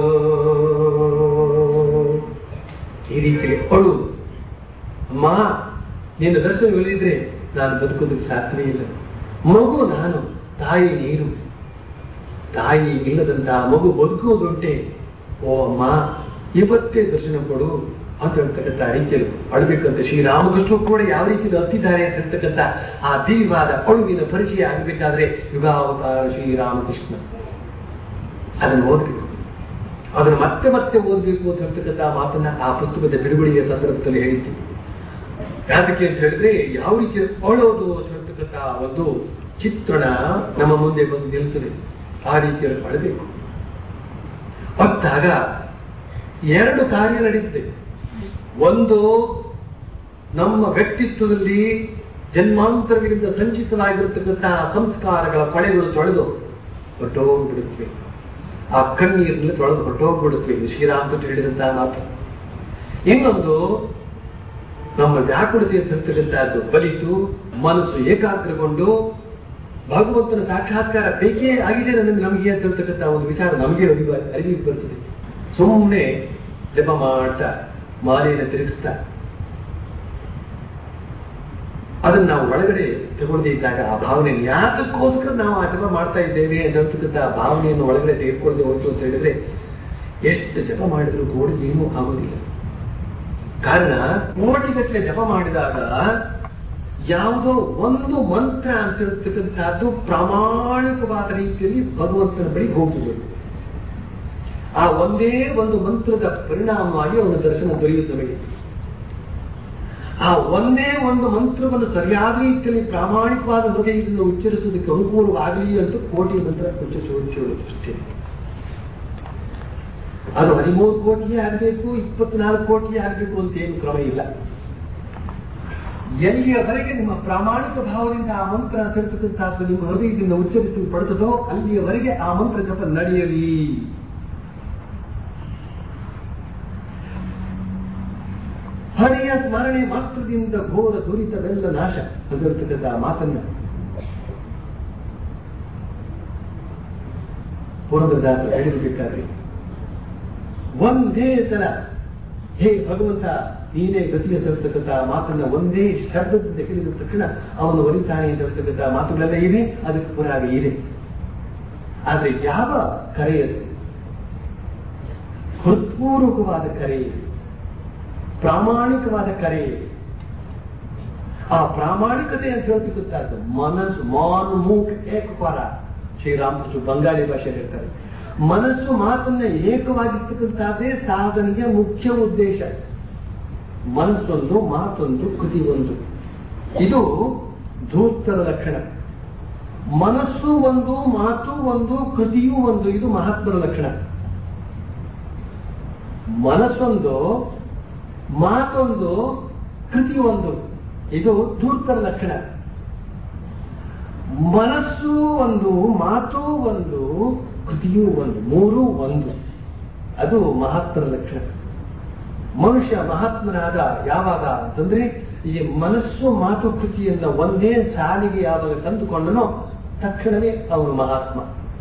B: ಈ ರೀತಿ ಅಳು ಅಮ್ಮ ನಿನ್ನ ದರ್ಶನಗಳಿದ್ರೆ ನಾನು ಬದುಕೋದಕ್ಕೆ ಸಾಧ್ಯವೇ ಇಲ್ಲ ಮಗು ನಾನು ತಾಯಿ ನೀರು ತಾಯಿ ಇಲ್ಲದಂತಹ ಮಗು ಬದುಕುವುದುಂಟೆ ಓ ಅಮ್ಮ ಇವತ್ತೇ ದರ್ಶನ ಕೊಡು ಅಂತ ಹೇಳ್ತಕ್ಕಂಥ ರೀತಿಯಲ್ಲಿ ಅಳಬೇಕಂತ ಶ್ರೀರಾಮಕೃಷ್ಣ ಕೂಡ ಯಾವ ರೀತಿಯಲ್ಲಿ ಅತ್ತಿದ್ದಾರೆ ಅಂತ ಹೇಳ್ತಕ್ಕಂಥ ಆ ದಿವ್ಯವಾದ ಅಳುವಿನ ಪರಿಚಯ ಆಗಬೇಕಾದ್ರೆ ಯುಗಾವತಾರ ಶ್ರೀರಾಮಕೃಷ್ಣ ಅದನ್ನು ಓದಬೇಕು ಅದನ್ನು ಮತ್ತೆ ಮತ್ತೆ ಓದಬೇಕು ಅಂತ ಹೇಳ್ತಕ್ಕಂಥ ಮಾತನ್ನ ಆ ಪುಸ್ತಕದ ಬಿಡುಗಡೆಯ ಸಂದರ್ಭದಲ್ಲಿ ಹೇಳಿದ್ದೆ ಯಾತಕ್ಕೆ ಅಂತ ಹೇಳಿದ್ರೆ ಯಾವ ರೀತಿ ಅಳೋದು ಅಂತ ಹೇಳ್ತಕ್ಕಂಥ ಒಂದು ಚಿತ್ರಣ ನಮ್ಮ ಮುಂದೆ ಬಂದು ನಿಲ್ತದೆ ಆ ರೀತಿಯಲ್ಲಿ ಅಳಬೇಕು ಹೊತ್ತಾಗ ಎರಡು ಕಾರ್ಯ ನಡೀತದೆ ಒಂದು ನಮ್ಮ ವ್ಯಕ್ತಿತ್ವದಲ್ಲಿ ಜನ್ಮಾಂತರಗಳಿಂದ ಸಂಚಿತವಾಗಿರತಕ್ಕಂತಹ ಸಂಸ್ಕಾರಗಳ ಕೊಳೆಗಳು ತೊಳೆದು ಹೊರಟೋಗ್ಬಿಡುತ್ತವೆ ಆ ಕಣ್ಣೀರಿನಲ್ಲಿ ತೊಳೆದು ಹೊರಟೋಗ್ಬಿಡುತ್ತವೆ ಇದು ಶ್ರೀರಾಮಕೃಷ್ಣ ಹೇಳಿದಂತಹ ಮಾತು ಇನ್ನೊಂದು ನಮ್ಮ ವ್ಯಾಕುಲತೆ ಇರ್ತಕ್ಕಂಥದ್ದು ಬಲಿತು ಮನಸ್ಸು ಏಕಾಗ್ರಗೊಂಡು ಭಗವಂತನ ಸಾಕ್ಷಾತ್ಕಾರ ಬೇಕೇ ಆಗಿದೆ ನನಗೆ ನಮಗೆ ಅಂತ ಹೇಳ್ತಕ್ಕಂಥ ಒಂದು ವಿಚಾರ ನಮಗೆ ಅರಿವು ಅರಿವಿಗೆ ಬರ್ತದೆ ಸುಮ್ಮನೆ ಜಪ ಮಾಡ್ತಾ ಮಾಲೆಯನ್ನು ತಿರುಗಿಸ್ತಾ ಅದನ್ನ ನಾವು ಒಳಗಡೆ ತಗೊಳ್ಳದೇ ಇದ್ದಾಗ ಆ ಭಾವನೆ ಯಾತಕ್ಕೋಸ್ಕರ ನಾವು ಆ ಜಪ ಮಾಡ್ತಾ ಇದ್ದೇವೆ ಅಂತ ಹೇಳ್ತಕ್ಕಂಥ ಆ ಭಾವನೆಯನ್ನು ಒಳಗಡೆ ತೆಗೆದುಕೊಳ್ಳದೆ ಹೋಯ್ತು ಅಂತ ಹೇಳಿದ್ರೆ ಎಷ್ಟು ಜಪ ಮಾಡಿದ್ರು ಕೂಡ ಏನೂ ಆಗೋದಿಲ್ಲ ಕಾರಣ ಕೋಟಿಗಟ್ಟಲೆ ಜಪ ಮಾಡಿದಾಗ ಯಾವುದೋ ಒಂದು ಮಂತ್ರ ಅಂತ ಹೇಳ್ತಕ್ಕಂಥದ್ದು ಪ್ರಾಮಾಣಿಕವಾದ ರೀತಿಯಲ್ಲಿ ಭಗವಂತನ ಬಳಿ ಹೋಗ್ತದೆ ಆ ಒಂದೇ ಒಂದು ಮಂತ್ರದ ಪರಿಣಾಮವಾಗಿ ಅವನ ದರ್ಶನ ದೊರೆಯುತ್ತೆ ನಮಗೆ ಆ ಒಂದೇ ಒಂದು ಮಂತ್ರವನ್ನು ಸರಿಯಾದ ರೀತಿಯಲ್ಲಿ ಪ್ರಾಮಾಣಿಕವಾದ ಹೃದಯದಿಂದ ಉಚ್ಚರಿಸುವುದಕ್ಕೆ ಅನುಕೂಲವಾಗಲಿ ಅಂತ ಕೋಟಿ ಮಂತ್ರ ಉಚ್ಚರಿಸುವುದು ಅಷ್ಟೇ ಅದು ಹದಿಮೂರು ಕೋಟಿ ಆಗಬೇಕು ಇಪ್ಪತ್ನಾಲ್ಕು ಕೋಟಿ ಆಗಬೇಕು ಅಂತ ಏನು ಕ್ರಮ ಇಲ್ಲ ಎಲ್ಲಿಯವರೆಗೆ ನಿಮ್ಮ ಪ್ರಾಮಾಣಿಕ ಭಾವದಿಂದ ಆ ಮಂತ್ರ ಸೇರ್ತಕ್ಕಂಥದ್ದು ನಿಮ್ಮ ಹೃದಯದಿಂದ ಉಚ್ಚರಿಸಿ ಪಡುತ್ತದೋ ಅಲ್ಲಿಯವರೆಗೆ ಆ ಮಂತ್ರ ಜಪ ನಡೆಯಲಿ ಹಣೆಯ ಸ್ಮರಣೆ ಮಾತ್ರದಿಂದ ಘೋರ ದುರಿತವೆಲ್ಲ ನಾಶ ಅಂದಿರತಕ್ಕಂಥ ಆ ಮಾತನ್ನ ಪುರಂದರದಾಸರು ಹೇಳಿರ್ಬೇಕಾದ್ರೆ ಒಂದೇ ಸಲ ಹೇ ಭಗವಂತ ನೀನೇ ಗತಿಯ ತರ್ತಕ್ಕಂಥ ಮಾತನ್ನ ಒಂದೇ ಶಬ್ದದಿಂದ ಹೇಳಿದ ತಕ್ಷಣ ಅವನು ಒಲಿತಾನೆ ಅಂತಕ್ಕಂಥ ಮಾತುಗಳೆಲ್ಲ ಇವೆ ಅದಕ್ಕೆ ಪುರಾವೆ ಇದೆ ಆದ್ರೆ ಯಾವ ಕರೆಯದು ಹೃತ್ಪೂರ್ವಕವಾದ ಕರೆ ಪ್ರಾಮಾಣಿಕವಾದ ಕರೆ ಆ ಪ್ರಾಮಾಣಿಕತೆ ಅಂತ ಹೇಳ್ತಕ್ಕಂಥದ್ದು ಮನಸ್ಸು ಮಾನ್ ಮೂಕ್ ಏಕಪಾರ ಶ್ರೀರಾಮಕೃಷ್ಣ ಬಂಗಾಳಿ ಭಾಷೆ ಹೇಳ್ತಾರೆ ಮನಸ್ಸು ಮಾತನ್ನ ಏಕವಾಗಿರ್ತಕ್ಕಂಥದ್ದೇ ಸಾಧನೆಗೆ ಮುಖ್ಯ ಉದ್ದೇಶ ಮನಸ್ಸೊಂದು ಮಾತೊಂದು ಕೃತಿ ಒಂದು ಇದು ಧೂರ್ತರ ಲಕ್ಷಣ ಮನಸ್ಸು ಒಂದು ಮಾತು ಒಂದು ಕೃತಿಯೂ ಒಂದು ಇದು ಮಹಾತ್ಮರ ಲಕ್ಷಣ ಮನಸ್ಸೊಂದು ಮಾತೊಂದು ಕೃತಿ ಒಂದು ಇದು ಧೂರ್ತರ ಲಕ್ಷಣ ಮನಸ್ಸು ಒಂದು ಮಾತು ಒಂದು ಕೃತಿಯೂ ಒಂದು ಮೂರೂ ಒಂದು ಅದು ಮಹಾತ್ಮರ ಲಕ್ಷಣ ಮನುಷ್ಯ ಮಹಾತ್ಮನಾದ ಯಾವಾಗ ಅಂತಂದ್ರೆ ಈ ಮನಸ್ಸು ಮಾತು ಕೃತಿಯನ್ನ ಒಂದೇ ಸಾಲಿಗೆ ಯಾವಾಗ ತಂದುಕೊಂಡನೋ ತಕ್ಷಣವೇ ಅವನು ಮಹಾತ್ಮ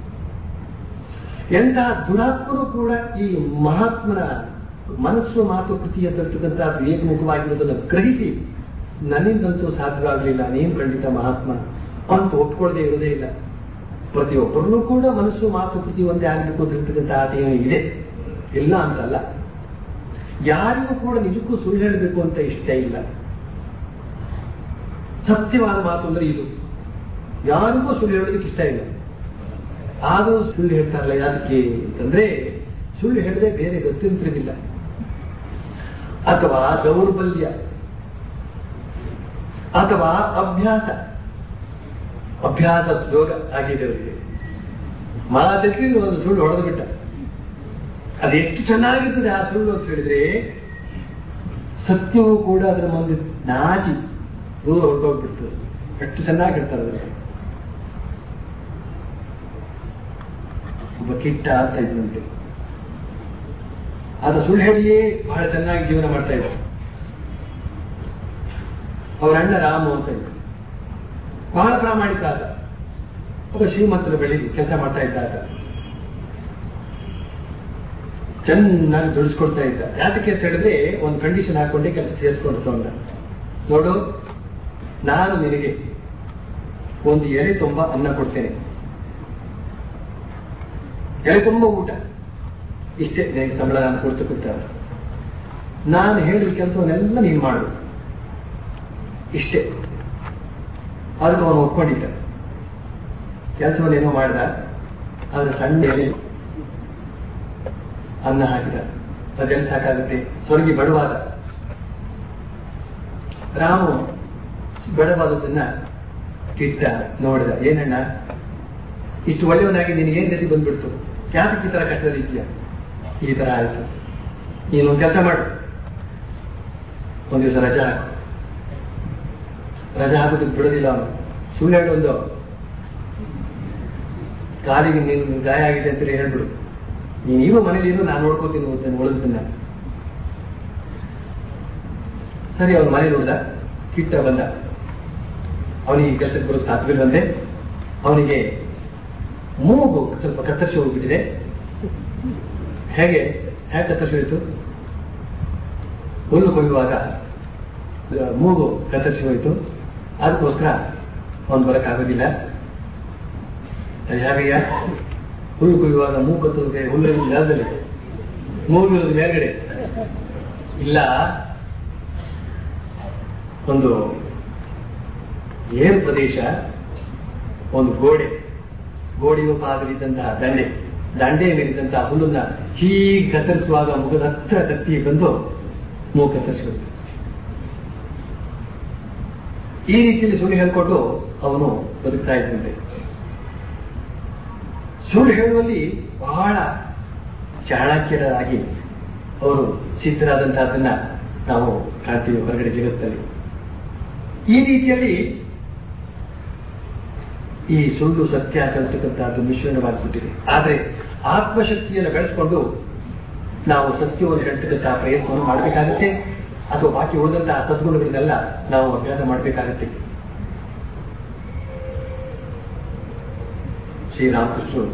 B: ಎಂತಹ ದುರಾತ್ಮರು ಕೂಡ ಈ ಮಹಾತ್ಮನ ಮನಸ್ಸು ಮಾತು ಕೃತಿಯ ತರ್ತಕ್ಕಂಥ ಏಕಮುಖವಾಗಿರುವುದನ್ನು ಗ್ರಹಿಸಿ ನನ್ನಿಂದಂತೂ ಸಾಧ್ಯವಾಗಲಿಲ್ಲ ನೀನು ಖಂಡಿತ ಮಹಾತ್ಮ ಅಂತ ಒಪ್ಕೊಳ್ಳದೆ ಇರೋದೇ ಇಲ್ಲ ಪ್ರತಿಯೊಬ್ಬರಲ್ಲೂ ಕೂಡ ಮನಸ್ಸು ಮಾತು ಕೃತಿ ಒಂದೇ ಆಗಬೇಕು ಅಂತ ಹೇಳ್ತಕ್ಕಂಥ ಆಸೆಯೂ ಇದೆ ಇಲ್ಲ ಅಂತಲ್ಲ ಯಾರಿಗೂ ಕೂಡ ನಿಜಕ್ಕೂ ಸುಳ್ಳು ಹೇಳಬೇಕು ಅಂತ ಇಷ್ಟ ಇಲ್ಲ ಸತ್ಯವಾದ ಮಾತು ಅಂದ್ರೆ ಇದು ಯಾರಿಗೂ ಸುಳ್ಳು ಹೇಳೋದಕ್ಕೆ ಇಷ್ಟ ಇಲ್ಲ ಆದರೂ ಸುಳ್ಳು ಹೇಳ್ತಾರಲ್ಲ ಯಾದಕ್ಕೆ ಅಂತಂದ್ರೆ ಸುಳ್ಳು ಹೇಳದೆ ಬೇರೆ ಗತ್ಯಂತರವಿಲ್ಲ ಅಥವಾ ದೌರ್ಬಲ್ಯ ಅಥವಾ ಅಭ್ಯಾಸ ಅಭ್ಯಾಸ ಯೋಗ ಆಗಿದೆ ಅವರಿಗೆ ಮಾತಕ್ಕೆ ಒಂದು ಸುಳ್ಳು ಹೊಡೆದು ಬಿಟ್ಟ ಅದೆಷ್ಟು ಚೆನ್ನಾಗಿರ್ತದೆ ಆ ಸುಳ್ಳು ಅಂತ ಹೇಳಿದ್ರೆ ಸತ್ಯವೂ ಕೂಡ ಅದರ ಮುಂದೆ ನಾಚಿ ದೂರ ಹೊರಟೋಗ್ಬಿಡ್ತದೆ ಎಷ್ಟು ಚೆನ್ನಾಗಿ ಹೇಳ್ತಾರೆ ಅದರಲ್ಲಿ ಒಬ್ಬ ಕಿಟ್ಟ ಅಂತ ಇದ್ದಂತೆ ಆತ ಸುಳ್ಳು ಹೇಳಿಯೇ ಬಹಳ ಚೆನ್ನಾಗಿ ಜೀವನ ಮಾಡ್ತಾ ಇದ್ದ ಅವರ ಅಣ್ಣ ರಾಮು ಅಂತ ಇದ್ದ ಬಹಳ ಪ್ರಾಮಾಣಿಕ ಆದ ಒಬ್ಬ ಶ್ರೀಮಂತರ ಬಳಿ ಕೆಲಸ ಮಾಡ್ತಾ ಇದ್ದ ಆತ ಚೆನ್ನಾಗಿ ದುಡಿಸ್ಕೊಡ್ತಾ ಇದ್ದ ಯಾತಕ್ಕೆ ಅಂತ ಹೇಳಿದ್ರೆ ಒಂದು ಕಂಡೀಷನ್ ಹಾಕೊಂಡೆ ಕೆಲಸ ಸೇರಿಸ್ಕೊಡ್ತು ಅಂದ ನೋಡು ನಾನು ನಿನಗೆ ಒಂದು ಎಲೆ ತುಂಬ ಅನ್ನ ಕೊಡ್ತೇನೆ ಎಲೆ ತುಂಬ ಊಟ ಇಷ್ಟೇ ನಿನಗೆ ಸಂಬಳ ನಾನು ಕೊಡ್ತಕ್ಕಂಥ ನಾನು ಹೇಳಿದ ಕೆಲಸವನ್ನೆಲ್ಲ ನೀನು ಮಾಡು ಇಷ್ಟೇ ಅದಕ್ಕೆ ಅವನು ಒಪ್ಕೊಂಡಿದ್ದ ಕೆಲಸವನ್ನೇನೋ ಮಾಡ್ದ ಆದ್ರೆ ಸಣ್ಣ ಎಲೆ ಅನ್ನ ಹಾಕಿದ ಅದೆಲ್ಲ ಸಾಕಾಗುತ್ತೆ ಸ್ವರ್ಗಿ ಬಡವಾದ ರಾಮು ಬಡವಾದದನ್ನ ಕಿಟ್ಟ ನೋಡಿದ ಏನಣ್ಣ ಇಷ್ಟು ಒಳ್ಳೆಯವನಾಗಿ ನಿನಗೆ ಏನ್ ಗತಿ ಬಂದ್ಬಿಡ್ತು ಯಾತಕ್ಕೆ ಈ ತರ ಕಷ್ಟದಿದ್ಯಾ ಈ ತರ ಆಯ್ತು ನೀನು ಕೆಲಸ ಮಾಡು ಒಂದ್ ದಿವಸ ರಜಾ ಹಾಕು ರಜಾ ಹಾಕೋದಕ್ಕೆ ಬಿಡೋದಿಲ್ಲ ಅವನು ಸುಳ್ಳು ಹೇಳು ಒಂದು ಕಾಲಿಗೆ ನೀನು ಗಾಯ ಆಗಿದೆ ಅಂತ ಹೇಳ್ಬಿಡು ನೀನು ಈಗ ಮನೇಲಿ ಇರು ನಾನು ನೋಡ್ಕೋತೀನಿ ಅಂತ ಉಳಿದನ್ನ ಸರಿ ಅವನು ಮನೆ ನೋಡ್ದ ಕಿಟ್ಟ ಬಂದ ಅವನಿಗೆ ಕೆಲಸಕ್ಕೆ ಬರೋದು ಸಾಧ್ಯವಿಲ್ಲಂತೆ ಅವನಿಗೆ ಮೂಗು ಸ್ವಲ್ಪ ಕತ್ತರಿಸಿ ಹೋಗ್ಬಿಟ್ಟಿದೆ ಹೇಗೆ ಹೇಗೆ ಕತ್ತರಿಸಿ ಹೋಯಿತು ಹುಲ್ಲು ಕೊಯ್ಯುವಾಗ ಆ, ಮೂಗು ಕತ್ತರಿಸಿ ಹೋಯಿತು ಅದಕ್ಕೋಸ್ಕರ ಅವನು ಬರೋಕ್ಕಾಗೋದಿಲ್ಲ ಅದು ಹೇಗೆಯ ಹುಲ್ಲು ಕೊಯ್ಯುವಾಗ ಮೂಗು ಕತ್ತೋದಕ್ಕೆ ಹುಲ್ಲು ಜಾಗದಲ್ಲಿ ಮೂಗು ಇರೋದು ಮೇಲ್ಗಡೆ ಇಲ್ಲ ಒಂದು ಏರು ಪ್ರದೇಶ ಒಂದು ಗೋಡೆ ಗೋಡೆಯು ಪಾದರಿದ್ದಂತಹ ದಂಡೆ ದಂಡೆ ಮೇಲಿದ್ದಂತಹ ಹುಲ್ಲನ್ನ ಹೀಗೆ ಕತ್ತರಿಸುವಾಗ ಮುಖದ ಹತ್ರ ಕತ್ತಿ ಬಂದು ಮೂಗು ಕತ್ತರಿಸಿದ್ರು ಈ ರೀತಿಯಲ್ಲಿ ಸುಳ್ಳು ಹೇಳ್ಕೊಂಡು ಅವನು ಬದುಕ್ತಾ ಇದ್ದಂತೆ ಸುಳ್ಳು ಹೇಳುವಲ್ಲಿ ಬಹಳ ಚಾಣಕ್ಯರಾಗಿ ಅವರು ಸಿದ್ಧರಾದಂತಹದನ್ನ ನಾವು ಕಾಣ್ತೀವಿ ಹೊರಗಡೆ ಜಗತ್ತಲ್ಲಿ ಈ ರೀತಿಯಲ್ಲಿ ಈ ಸುಳ್ಳು ಸತ್ಯ ಕಲಿತಕ್ಕಂತಹದ್ದು ಮಿಶ್ರಣವಾಗಿಬಿಟ್ಟಿದೆ ಆದರೆ ಆತ್ಮಶಕ್ತಿಯನ್ನು ಬೆಳೆಸ್ಕೊಂಡು ನಾವು ಸತ್ಯವನ್ನು ಹೇಳ್ತಕ್ಕಂತಹ ಪ್ರಯತ್ನವನ್ನು ಮಾಡಬೇಕಾಗುತ್ತೆ ಅಥವಾ ಬಾಕಿ ಉಳಿದಂತಹ ಸದ್ಗುಣಗಳನ್ನೆಲ್ಲ ನಾವು ಅಭ್ಯಾಸ ಮಾಡಬೇಕಾಗುತ್ತೆ ಶ್ರೀರಾಮಕೃಷ್ಣರು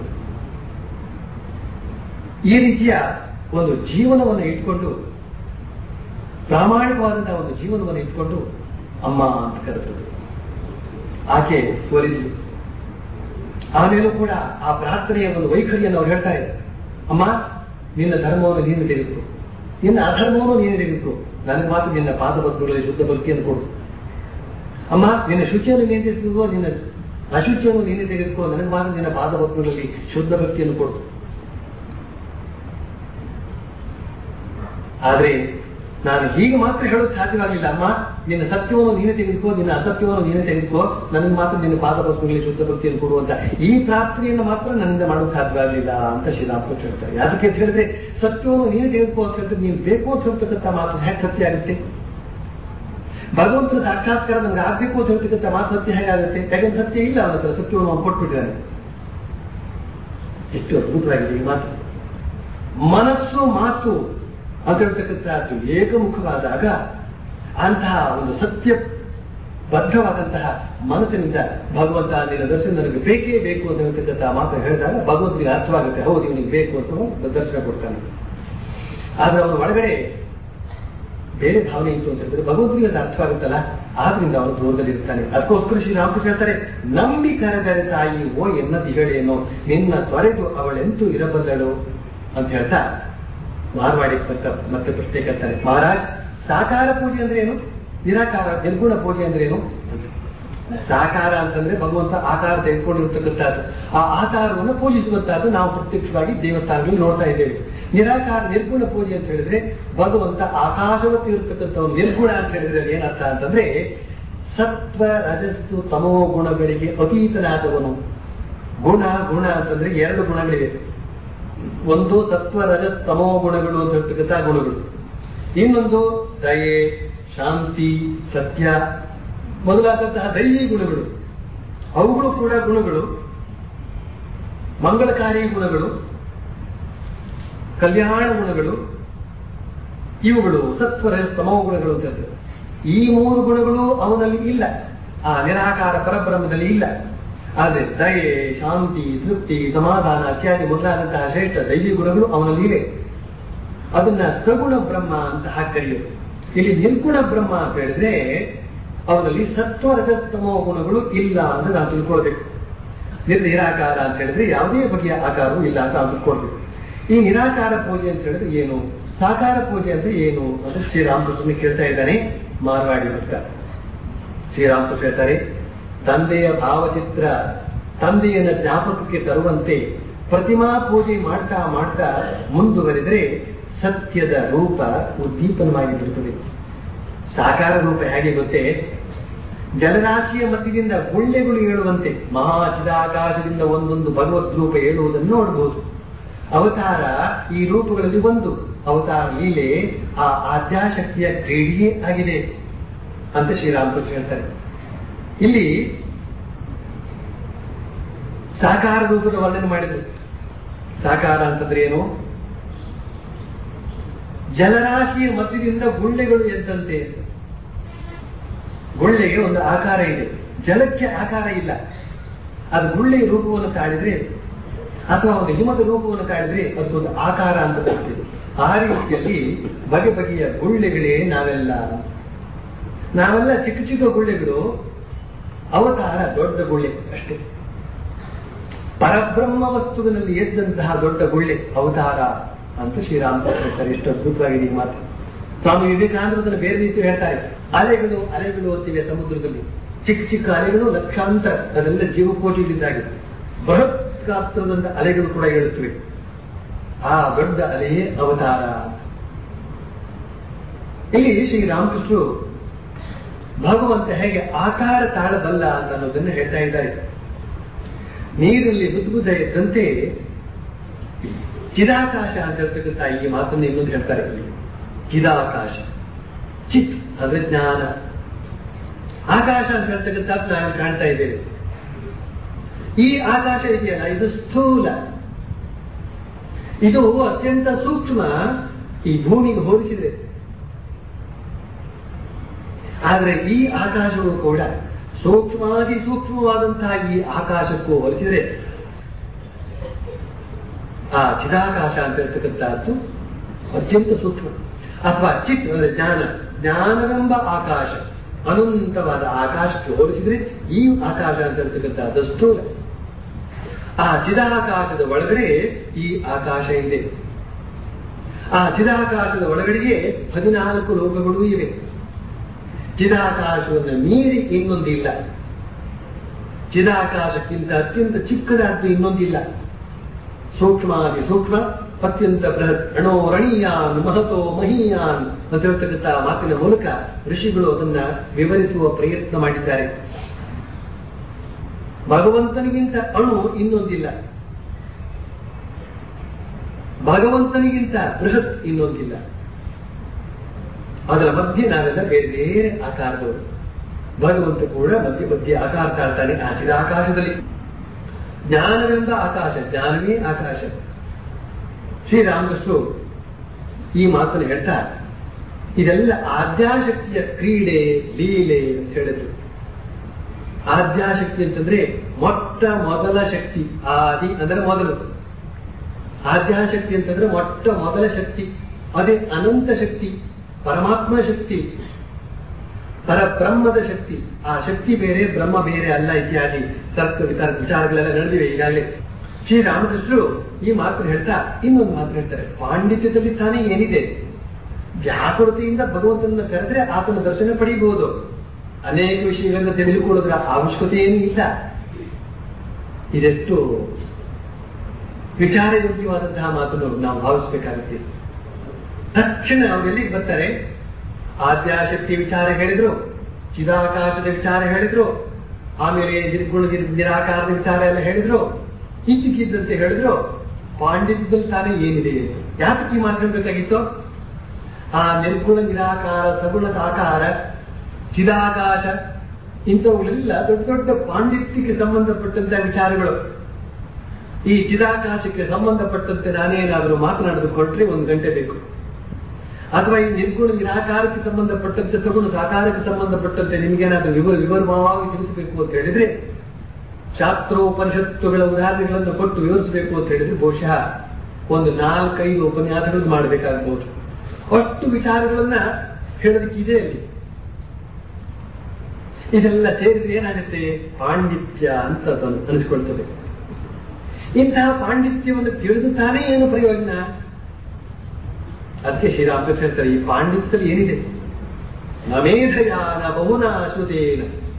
B: ಈ ರೀತಿಯ ಒಂದು ಜೀವನವನ್ನು ಇಟ್ಕೊಂಡು ಪ್ರಾಮಾಣಿಕವಾದಂತಹ ಒಂದು ಜೀವನವನ್ನು ಇಟ್ಕೊಂಡು ಅಮ್ಮ ಅಂತ ಕರೆದ್ರು ಆಕೆ ತೋರಿದ್ರು ಆಮೇಲೂ ಕೂಡ ಆ ಪ್ರಾರ್ಥನೆಯ ಒಂದು ವೈಖರಿಯನ್ನು ಅವ್ರು ಹೇಳ್ತಾ ಇದ್ದಾರೆ ಅಮ್ಮ ನಿನ್ನ ಧರ್ಮವನ್ನು ನೀನು ತೆಗೆದುಕೋ ನಿನ್ನ ಅಧರ್ಮವನ್ನು ನೀನು ತೆಗೆದುಕೋ ನನಗೆ ಮಾತ್ರ ನಿನ್ನ ಪಾದಪದ್ಮಗಳಲ್ಲಿ ಶುದ್ಧ ಭಕ್ತಿಯನ್ನು ಕೊಡು ಅಮ್ಮ ನಿನ್ನ ಶುಚಿಯನ್ನು ನೀನು ತೆಗೆದುಕೋ ನಿನ್ನ ಅಶುಚಿಯನ್ನು ನೀನೇ ತೆಗೆದುಕೋ ನನಗೆ ಮಾತ್ರ ನಿನ್ನ ಪಾದಪದ್ಮಗಳಲ್ಲಿ ಶುದ್ಧ ಭಕ್ತಿಯನ್ನು ಕೊಡು ಆದ್ರೆ ನಾನು ಹೀಗೆ ಮಾತ್ರ ಹೇಳೋದು ಸಾಧ್ಯವಾಗಿಲ್ಲ ಅಮ್ಮ ನಿನ್ನ ಸತ್ಯವನ್ನು ನೀನೇ ತೆಗೆದುಕೋ ನಿನ್ನ ಅಸತ್ಯವನ್ನು ನೀನೇ ತೆಗೆದುಕೋ ನನಗೆ ಮಾತ್ರ ನಿನ್ನ ಪಾದಪದ್ಮಗಳಲ್ಲಿ ಶುದ್ಧ ಭಕ್ತಿಯನ್ನು ಕೊಡುವಂತ ಈ ಪ್ರಾರ್ಥನೆಯನ್ನು ಮಾತ್ರ ನನ್ನಿಂದ ಮಾಡೋದು ಸಾಧ್ಯವಾಗಲಿಲ್ಲ ಅಂತ ಶ್ರೀರಾಮಕೃಷ್ಣ ಹೇಳ್ತಾರೆ ಯಾತಕ್ಕೆ ಅಂತ ಹೇಳಿದ್ರೆ ಸತ್ಯವನ್ನು ನೀನೇ ತೆಗೆದುಕೋ ಅಂತ ಹೇಳಿದ್ರೆ ನೀನು ಬೇಕು ಅಂತ ಹೇಳ್ತಕ್ಕಂಥ ಮಾತು ಹೇಗೆ ಸತ್ಯ ಆಗುತ್ತೆ ಭಗವಂತನ ಸಾಕ್ಷಾತ್ಕಾರ ನಮ್ಗೆ ಆಗ್ಬೇಕು ಅಂತ ಹೇಳ್ತಕ್ಕಂಥ ಮಾತು ಸತ್ಯ ಹೇಗಾಗುತ್ತೆ ಯಾಕಂದ್ರೆ ಸತ್ಯ ಇಲ್ಲ ಅವನ ಹತ್ರ ಸತ್ಯವನ್ನು ಅವನು ಕೊಟ್ಬಿಟ್ಟಿದ್ದಾನೆ ಎಷ್ಟು ಅದ್ಭುತವಾಗಿದೆ ಈ ಮಾತು ಮನಸ್ಸು ಮಾತು ಅಂತ ಹೇಳ್ತಕ್ಕಂಥದ್ದು ಏಕಮುಖವಾದಾಗ ಅಂತಹ ಒಂದು ಸತ್ಯ ಬದ್ಧವಾದಂತಹ ಮನಸ್ಸಿನಿಂದ ಭಗವಂತ ನಿನ್ನ ದರ್ಶನ ನನಗೆ ಬೇಕೇ ಬೇಕು ಅಂತ ಹೇಳ್ತಕ್ಕಂಥ ಮಾತು ಹೇಳಿದಾಗ ಭಗವಂತನಿಗೆ ಅರ್ಥವಾಗುತ್ತೆ ಹೌದು ಇವನಿಗೆ ಬೇಕು ಅಂತ ಅವನು ದರ್ಶನ ಕೊಡ್ತಾನೆ ಆದ್ರೆ ಅವನ ಒಳಗಡೆ ಬೇರೆ ಭಾವನೆ ಇತ್ತು ಅಂತ ಹೇಳಿದ್ರೆ ಭಗವಂತನಿಗೆ ಅದು ಅರ್ಥವಾಗುತ್ತಲ್ಲ ಆದ್ರಿಂದ ಅವನು ದೂರದಲ್ಲಿರ್ತಾನೆ ಅದಕ್ಕೋಸ್ಕರ ಶ್ರೀರಾಮಕೃಷ್ಣ ಹೇಳ್ತಾರೆ ನಂಬಿ ಕರೆದರೆ ತಾಯಿ ಓ ಎನ್ನದಿ ಹೇಳೇನೋ ನಿನ್ನ ತೊರೆದು ಅವಳೆಂತೂ ಇರಬಲ್ಲಳು ಅಂತ ಹೇಳ್ತಾ ಮಾರ್ವಾಡಿ ಮತ್ತೆ ಮತ್ತೆ ಪ್ರಶ್ನೆ ಕೇಳ್ತಾರೆ ಮಹಾರಾಜ್ ಸಾಕಾರ ಪೂಜೆ ಅಂದ್ರೆ ಏನು ನಿರಾಕಾರ ನಿರ್ಗುಣ ಪೂಜೆ ಅಂದ್ರೆ ಏನು ಸಾಕಾರ ಅಂತಂದ್ರೆ ಭಗವಂತ ಆಕಾರ ತೆಗೆದುಕೊಂಡಿರ್ತಕ್ಕಂಥದ್ದು ಆ ಆಕಾರವನ್ನು ಪೂಜಿಸುವಂತಹದ್ದು ನಾವು ಪ್ರತ್ಯಕ್ಷವಾಗಿ ದೇವಸ್ಥಾನಗಳಲ್ಲಿ ನೋಡ್ತಾ ಇದ್ದೇವೆ ನಿರಾಕಾರ ನಿರ್ಗುಣ ಪೂಜೆ ಅಂತ ಹೇಳಿದ್ರೆ ಭಗವಂತ ಆಕಾಶವತ್ತು ಇರತಕ್ಕಂಥವನು ನಿರ್ಗುಣ ಅಂತ ಹೇಳಿದ್ರೆ ಏನರ್ಥ ಅಂತಂದ್ರೆ ಸತ್ವ ರಜಸ್ಸು ತಮೋ ಗುಣಗಳಿಗೆ ಅತೀತನಾದವನು ಗುಣ ಗುಣ ಅಂತಂದ್ರೆ ಎರಡು ಗುಣಗಳಿವೆ ಒಂದು ಸತ್ವ ರಜಸ್ ತಮೋ ಗುಣಗಳು ಅಂತ ಹೇಳ್ತಕ್ಕಂಥ ಗುಣಗಳು ಇನ್ನೊಂದು ದಯೆ ಶಾಂತಿ ಸತ್ಯ ಮೊದಲಾದಂತಹ ದೈವಿ ಗುಣಗಳು ಅವುಗಳು ಕೂಡ ಗುಣಗಳು ಮಂಗಳಕಾರಿ ಗುಣಗಳು ಕಲ್ಯಾಣ ಗುಣಗಳು ಇವುಗಳು ಸತ್ವರ ತಮೋ ಗುಣಗಳು ಅಂತ ಹೇಳ್ತಾರೆ. ಈ ಮೂರು ಗುಣಗಳು ಅವನಲ್ಲಿ ಇಲ್ಲ ಆ ನಿರಾಕಾರ ಪರಬ್ರಹ್ಮದಲ್ಲಿ ಇಲ್ಲ ಆದರೆ ದಯೆ ಶಾಂತಿ ತೃಪ್ತಿ ಸಮಾಧಾನ ಇತ್ಯಾದಿ ಮೊದಲಾದಂತಹ ಶ್ರೇಷ್ಠ ದೈವಿ ಗುಣಗಳು ಅವನಲ್ಲಿ ಇವೆ ಅದನ್ನ ಸಗುಣ ಬ್ರಹ್ಮ ಅಂತ ಹಾಕಿ ಕರೆಯೋದು ಇಲ್ಲಿ ನಿರ್ಗುಣ ಬ್ರಹ್ಮ ಅಂತ ಹೇಳಿದ್ರೆ ಅವನಲ್ಲಿ ಸತ್ವ ರಜಸ್ತಮೋ ಗುಣಗಳು ಇಲ್ಲ ಅಂತ ನಾವು ತಿಳ್ಕೊಳ್ಬೇಕು ನಿರ್ ನಿರಾಕಾರ ಅಂತ ಹೇಳಿದ್ರೆ ಯಾವುದೇ ಬಗೆಯ ಆಕಾರವೂ ಇಲ್ಲ ಅಂತ ನಾವು ತಿಳ್ಕೊಳ್ಬೇಕು ಈ ನಿರಾಕಾರ ಪೂಜೆ ಅಂತ ಹೇಳಿದ್ರೆ ಏನು ಸಾಕಾರ ಪೂಜೆ ಅಂದ್ರೆ ಏನು ಅಂತ ಶ್ರೀರಾಮಕೃಷ್ಣ ಕೇಳ್ತಾ ಇದ್ದಾನೆ ಮಾರ್ವಾಡಿ ಭಕ್ತ ಶ್ರೀರಾಮಕೃಷ್ಣ ಹೇಳ್ತಾರೆ ತಂದೆಯ ಭಾವಚಿತ್ರ ತಂದೆಯನ್ನ ಜ್ಞಾಪಕಕ್ಕೆ ತರುವಂತೆ ಪ್ರತಿಮಾ ಪೂಜೆ ಮಾಡ್ತಾ ಮಾಡ್ತಾ ಮುಂದುವರೆದರೆ ಸತ್ಯದ ರೂಪ ಉದ್ದೀಪನವಾಗಿ ಬಿಡುತ್ತದೆ ಸಾಕಾರ ರೂಪ ಹೇಗೆ ಗೊತ್ತೇ ಜಲರಾಶಿಯ ಮಧ್ಯದಿಂದ ಗುಳ್ಳೆಗಳು ಏಳುವಂತೆ ಮಹಾಚಿದಾಕಾಶದಿಂದ ಒಂದೊಂದು ಭಗವದ್ ರೂಪ ಏಳುವುದನ್ನು ನೋಡಬಹುದು ಅವತಾರ ಈ ರೂಪಗಳಲ್ಲಿ ಒಂದು ಅವತಾರ ಲೀಲೆ ಆ ಆದ್ಯಾಶಕ್ತಿಯ ಕ್ರೀಡೆಯೇ ಆಗಿದೆ ಅಂತ ಶ್ರೀರಾಮಕೃಷ್ಣ ಹೇಳ್ತಾರೆ ಇಲ್ಲಿ ಸಾಕಾರ ರೂಪದ ವರ್ಣನೆ ಮಾಡಿದ್ರು ಸಾಕಾರ ಅಂತಂದ್ರೆ ಏನು ಜಲರಾಶಿಯ ಮಧ್ಯದಿಂದ ಗುಳ್ಳೆಗಳು ಎದ್ದಂತೆ ಗುಳ್ಳೆಗೆ ಒಂದು ಆಕಾರ ಇದೆ ಜಲಕ್ಕೆ ಆಕಾರ ಇಲ್ಲ ಅದು ಗುಳ್ಳೆಯ ರೂಪವನ್ನು ತಾಳಿದ್ರೆ ಅಥವಾ ಒಂದು ಹಿಮದ ರೂಪವನ್ನು ತಾಳಿದ್ರೆ ಅದಕ್ಕೊಂದು ಆಕಾರ ಅಂತ ಬರ್ತದೆ ಆ ರೀತಿಯಲ್ಲಿ ಬಗೆ ಬಗೆಯ ಗುಳ್ಳೆಗಳೇ ನಾವೆಲ್ಲ ನಾವೆಲ್ಲ ಚಿಕ್ಕ ಚಿಕ್ಕ ಗುಳ್ಳೆಗಳು ಅವತಾರ ದೊಡ್ಡ ಗುಳ್ಳೆ ಅಷ್ಟೇ ಪರಬ್ರಹ್ಮ ವಸ್ತುವಿನಲ್ಲಿ ಎದ್ದಂತಹ ದೊಡ್ಡ ಗುಳ್ಳೆ ಅವತಾರ ಅಂತ ಶ್ರೀರಾಮಕೃಷ್ಣ ಹೇಳ್ತಾರೆ ಎಷ್ಟು ಅದ್ಭುತವಾಗಿದೆ ಈ ಮಾತು ಸ್ವಾಮಿ ವಿವೇಕಾನಂದರು ಅದನ್ನು ಬೇರೆ ರೀತಿ ಹೇಳ್ತಾರೆ ಅಲೆಗಳು ಅಲೆಗಳು ಅಂತಿವೆ ಸಮುದ್ರದಲ್ಲಿ ಚಿಕ್ಕ ಚಿಕ್ಕ ಅಲೆಗಳು ಲಕ್ಷಾಂತರ ಅದೆಲ್ಲ ಜೀವಕೋಟಿಗಳಿದ್ದಾಗೆ ಬೃಹತ್ ಗಾತ್ರದಂತ ಅಲೆಗಳು ಕೂಡ ಹೇಳುತ್ತವೆ ಆ ದೊಡ್ಡ ಅಲೆಯೇ ಅವತಾರ ಇಲ್ಲಿ ಶ್ರೀರಾಮಕೃಷ್ಣರು ಭಗವಂತ ಹೇಗೆ ಆಕಾರ ತಾಳಬಲ್ಲ ಅಂತ ಅನ್ನೋದನ್ನು ಹೇಳ್ತಾ ಇದ್ದಾರೆ ನೀರಲ್ಲಿ ಬುದ್ಬುದ ಎದ್ದಂತೆ ಚಿದಾಕಾಶ ಅಂತ ಹೇಳ್ತಕ್ಕಂಥ ಈ ಮಾತನ್ನು ಇನ್ನೊಂದು ಹೇಳ್ತಾರೆ ಚಿದಾಕಾಶ ಚಿತ್ ಅಂದ್ರೆ ಜ್ಞಾನ ಆಕಾಶ ಅಂತ ಹೇಳ್ತಕ್ಕಂಥ ನಾವು ಕಾಣ್ತಾ ಇದ್ದೇವೆ ಈ ಆಕಾಶ ಇದೆಯಲ್ಲ ಇದು ಸ್ಥೂಲ ಇದು ಅತ್ಯಂತ ಸೂಕ್ಷ್ಮ ಈ ಭೂಮಿಗೆ ಹೋಲಿಸಿದ್ರೆ ಆದರೆ ಈ ಆಕಾಶವು ಕೂಡ ಸೂಕ್ಷ್ಮಾದಿ ಸೂಕ್ಷ್ಮವಾದಂತಹ ಈ ಆಕಾಶಕ್ಕೂ ಹೋಲಿಸಿದ್ರೆ ಆ ಚಿದಾಕಾಶ ಅಂತ ಹೇಳ್ತಕ್ಕಂಥದ್ದು ಅತ್ಯಂತ ಸೂಕ್ಷ್ಮ ಅಥವಾ ಚಿತ್ ಅಂದ್ರೆ ಜ್ಞಾನ ಜ್ಞಾನವೆಂಬ ಆಕಾಶ ಅನಂತವಾದ ಆಕಾಶಕ್ಕೆ ಹೋಲಿಸಿದ್ರೆ ಈ ಆಕಾಶ ಅಂತ ಹೇಳ್ತಕ್ಕಂಥದ್ದು ಸ್ಥೂಲ ಆ ಚಿದಾಕಾಶದ ಒಳಗಡೆ ಈ ಆಕಾಶ ಇದೆ ಆ ಚಿದಾಕಾಶದ ಒಳಗಡೆಗೆ ಹದಿನಾಲ್ಕು ಲೋಕಗಳು ಇವೆ ಚಿದಾಕಾಶವನ್ನು ಮೀರಿ ಇನ್ನೊಂದಿಲ್ಲ ಚಿದಾಕಾಶಕ್ಕಿಂತ ಅತ್ಯಂತ ಚಿಕ್ಕದಾದ್ದು ಇನ್ನೊಂದಿಲ್ಲ ಸೂಕ್ಷ್ಮಾದಿ ಸೂಕ್ಷ್ಮ ಅತ್ಯಂತ ಬೃಹತ್ ಅಣೋರಣೀಯಾನ್ ಮಹತೋ ಮಹೀಯಾನ್ ಅಂತ ಹೇಳ್ತಕ್ಕಂಥ ಮಾತಿನ ಮೂಲಕ ಋಷಿಗಳು ಅದನ್ನ ವಿವರಿಸುವ ಪ್ರಯತ್ನ ಮಾಡಿದ್ದಾರೆ ಭಗವಂತನಿಗಿಂತ ಅಣು ಇನ್ನೊಂದಿಲ್ಲ ಭಗವಂತನಿಗಿಂತ ಬೃಹತ್ ಇನ್ನೊಂದಿಲ್ಲ ಅದರ ಮಧ್ಯೆ ನಾವೆಲ್ಲ ಬೇರೆ ಬೇರೆ ಆಕಾರದವರು ಭಗವಂತ ಕೂಡ ಮಧ್ಯೆ ಮಧ್ಯೆ ಆಕಾರ ತಾಳ್ತಾನೆ ಆಚಿದ ಆಕಾಶದಲ್ಲಿ ಜ್ಞಾನವೆಂಬ ಆಕಾಶ ಜ್ಞಾನವೇ ಆಕಾಶ ಶ್ರೀರಾಮಕೃಷ್ಣರು ಈ ಮಾತನ್ನು ಹೇಳ್ತಾ ಇದೆಲ್ಲ ಆದ್ಯಾಶಕ್ತಿಯ ಕ್ರೀಡೆ ಲೀಲೆ ಅಂತ ಹೇಳಿದ್ರು ಆದ್ಯಾಶಕ್ತಿ ಅಂತಂದ್ರೆ ಮೊಟ್ಟ ಮೊದಲ ಶಕ್ತಿ ಆದಿ ಅಂದ್ರೆ ಮೊದಲು ಆದ್ಯಾಶಕ್ತಿ ಅಂತಂದ್ರೆ ಮೊಟ್ಟ ಮೊದಲ ಶಕ್ತಿ ಅದೇ ಅನಂತ ಶಕ್ತಿ ಪರಮಾತ್ಮ ಶಕ್ತಿ ಪರಬ್ರಹ್ಮದ ಶಕ್ತಿ ಆ ಶಕ್ತಿ ಬೇರೆ ಬ್ರಹ್ಮ ಬೇರೆ ಅಲ್ಲ ಇತ್ಯಾದಿ ತರ್ಕ ವಿತರ್ಕ ವಿಚಾರಗಳೆಲ್ಲ ನಡೆದಿವೆ ಈಗಾಗಲೇ ಶ್ರೀರಾಮಕೃಷ್ಣರು ಈ ಮಾತನ್ನು ಹೇಳ್ತಾ ಇನ್ನೊಂದು ಮಾತು ಹೇಳ್ತಾರೆ ಪಾಂಡಿತ್ಯದಲ್ಲಿ ತಾನೇ ಏನಿದೆ ವ್ಯಾಕುಳತೆಯಿಂದ ಭಗವಂತನನ್ನ ಕರೆದ್ರೆ ಆತನ ದರ್ಶನ ಪಡೆಯಬಹುದು ಅನೇಕ ವಿಷಯಗಳನ್ನ ತಿಳಿದುಕೊಳ್ಳೋದ್ರ ಅವಶ್ಯಕತೆ ಏನೂ ಇಲ್ಲ ಇದೆಷ್ಟು ವಿಚಾರಯೋಗ್ಯವಾದಂತಹ ಮಾತನ್ನು ನಾವು ಭಾವಿಸಬೇಕಾಗುತ್ತೆ ತಕ್ಷಣ ಅವರೆಲ್ಲಿಗೆ ಬರ್ತಾರೆ ಆದ್ಯಾಶಕ್ತಿ ವಿಚಾರ ಹೇಳಿದ್ರು ಚಿದಾಕಾಶದ ವಿಚಾರ ಹೇಳಿದ್ರು ಆಮೇಲೆ ನಿರ್ಗುಣ ನಿರ್- ನಿರಾಕಾರದ ವಿಚಾರ ಎಲ್ಲ ಹೇಳಿದ್ರು ಇದ್ದಕ್ಕಿದ್ದಂತೆ ಹೇಳಿದ್ರು ಪಾಂಡಿತ್ಯದಲ್ಲಿ ತಾನೇ ಏನಿದೆ ಯಾತಕ್ಕೆ ಈ ಮಾತಾಡಬೇಕಾಗಿತ್ತು ಆ ನಿರ್ಗುಣ ನಿರಾಕಾರ ಸಗುಣ ಸಾಕಾರ ಚಿದಾಕಾಶ ಇಂಥವುಗಳೆಲ್ಲ ದೊಡ್ಡ ದೊಡ್ಡ ಪಾಂಡಿತ್ಯಕ್ಕೆ ಸಂಬಂಧಪಟ್ಟಂತಹ ವಿಚಾರಗಳು ಈ ಚಿದಾಕಾಶಕ್ಕೆ ಸಂಬಂಧಪಟ್ಟಂತೆ ನಾನೇನಾದರೂ ಮಾತನಾಡಿದುಕೊಂಡ್ರೆ ಒಂದು ಗಂಟೆ ಬೇಕು ಅಥವಾ ಈ ನಿರ್ಗುಣ ನಿರಾಕಾರಕ್ಕೆ ಸಂಬಂಧಪಟ್ಟಂತೆ ಸಗುಣ ಸಾಕಾರಕ್ಕೆ ಸಂಬಂಧಪಟ್ಟಂತೆ ನಿಮಗೇನಾದ್ರೂ ವಿವರ ವಿವರವಾಗಿ ತಿಳಿಸಬೇಕು ಅಂತ ಹೇಳಿದ್ರೆ ಶಾಸ್ತ್ರೋಪನಿಷತ್ತುಗಳ ಉದಾಹರಣೆಗಳನ್ನು ಕೊಟ್ಟು ವಿವರಿಸಬೇಕು ಅಂತ ಹೇಳಿದ್ರೆ ಬಹುಶಃ ಒಂದು ನಾಲ್ಕೈದು ಉಪನ್ಯಾಸಗಳನ್ನು ಮಾಡಬೇಕಾಗಬಹುದು ಅಷ್ಟು ವಿಚಾರಗಳನ್ನ ಹೇಳೋದಕ್ಕೆ ಇದೆ ಅಲ್ಲಿ ಇದೆಲ್ಲ ಸೇರಿದ್ರೆ ಏನಾಗುತ್ತೆ ಪಾಂಡಿತ್ಯ ಅಂತ ಅದು ಅನಿಸ್ಕೊಳ್ತದೆ ಇಂತಹ ಪಾಂಡಿತ್ಯವನ್ನು ತಿಳಿದು ತಾನೇ ಏನು ಪ್ರಯೋಜನ ಅದಕ್ಕೆ ಶ್ರೀರಾಮಕೃಷ್ಣ ಹೇಳ್ತಾರೆ ಈ ಪಾಂಡಿತ್ಯದಲ್ಲಿ ಏನಿದೆ ನಮೇಧಯಾನ ಬಹುನಾ ಶ್ರುತೇನ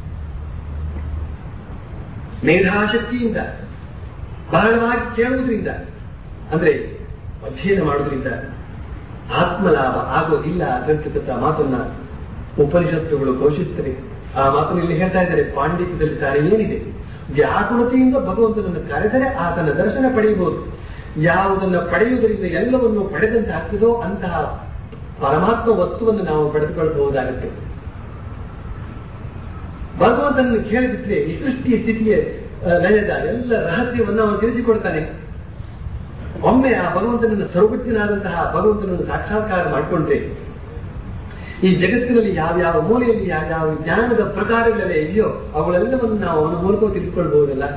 B: ಮೇಧಾಶಕ್ತಿಯಿಂದ ಬಹಳವಾಗಿ ಕೇಳುವುದರಿಂದ ಅಂದ್ರೆ ಅಧ್ಯಯನ ಮಾಡುವುದರಿಂದ ಆತ್ಮಲಾಭ ಆಗೋದಿಲ್ಲ ಅಂತಕ್ಕಂಥ ಮಾತನ್ನ ಉಪನಿಷತ್ತುಗಳು ಘೋಷಿಸ್ತವೆ ಆ ಮಾತನ್ನು ಇಲ್ಲಿ ಹೇಳ್ತಾ ಇದ್ದಾರೆ ಪಾಂಡಿತ್ಯದಲ್ಲಿ ತಾನೇ ಏನಿದೆ ವ್ಯಾಕುಲತೆಯಿಂದ ಭಗವಂತನನ್ನು ಕರೆದರೆ ಆತನ ದರ್ಶನ ಪಡೆಯಬಹುದು ಯಾವುದನ್ನ ಪಡೆಯುವುದರಿಂದ ಎಲ್ಲವನ್ನು ಪಡೆದಂತೆ ಆಗ್ತದೋ ಅಂತಹ ಪರಮಾತ್ಮ ವಸ್ತುವನ್ನು ನಾವು ಪಡೆದುಕೊಳ್ಳಬಹುದಾಗುತ್ತೆ ಭಗವಂತನನ್ನು ಕೇಳಿಬಿಟ್ರೆ ಈ ಸೃಷ್ಟಿಯ ಸ್ಥಿತಿಯ ಆ, ಲಯದ ಎಲ್ಲ ರಹಸ್ಯವನ್ನು ಅವನು ತಿಳಿಸಿಕೊಡ್ತಾನೆ ಒಮ್ಮೆ ಆ ಭಗವಂತನನ್ನು ಸರ್ವಜ್ಞನಾದಂತಹ ಭಗವಂತನನ್ನು ಸಾಕ್ಷಾತ್ಕಾರ ಮಾಡಿಕೊಂಡ್ರೆ ಈ ಜಗತ್ತಿನಲ್ಲಿ ಯಾವ್ಯಾವ ಮೂಲೆಯಲ್ಲಿ ಯಾವ್ಯಾವ ಜ್ಞಾನದ ಪ್ರಕಾರಗಳೆಲ್ಲ ಇದೆಯೋ ಅವುಗಳೆಲ್ಲವನ್ನು ನಾವು ಅವನ ಮೂಲಕ ತಿಳ್ಕೊಳ್ಬಹುದಲ್ಲ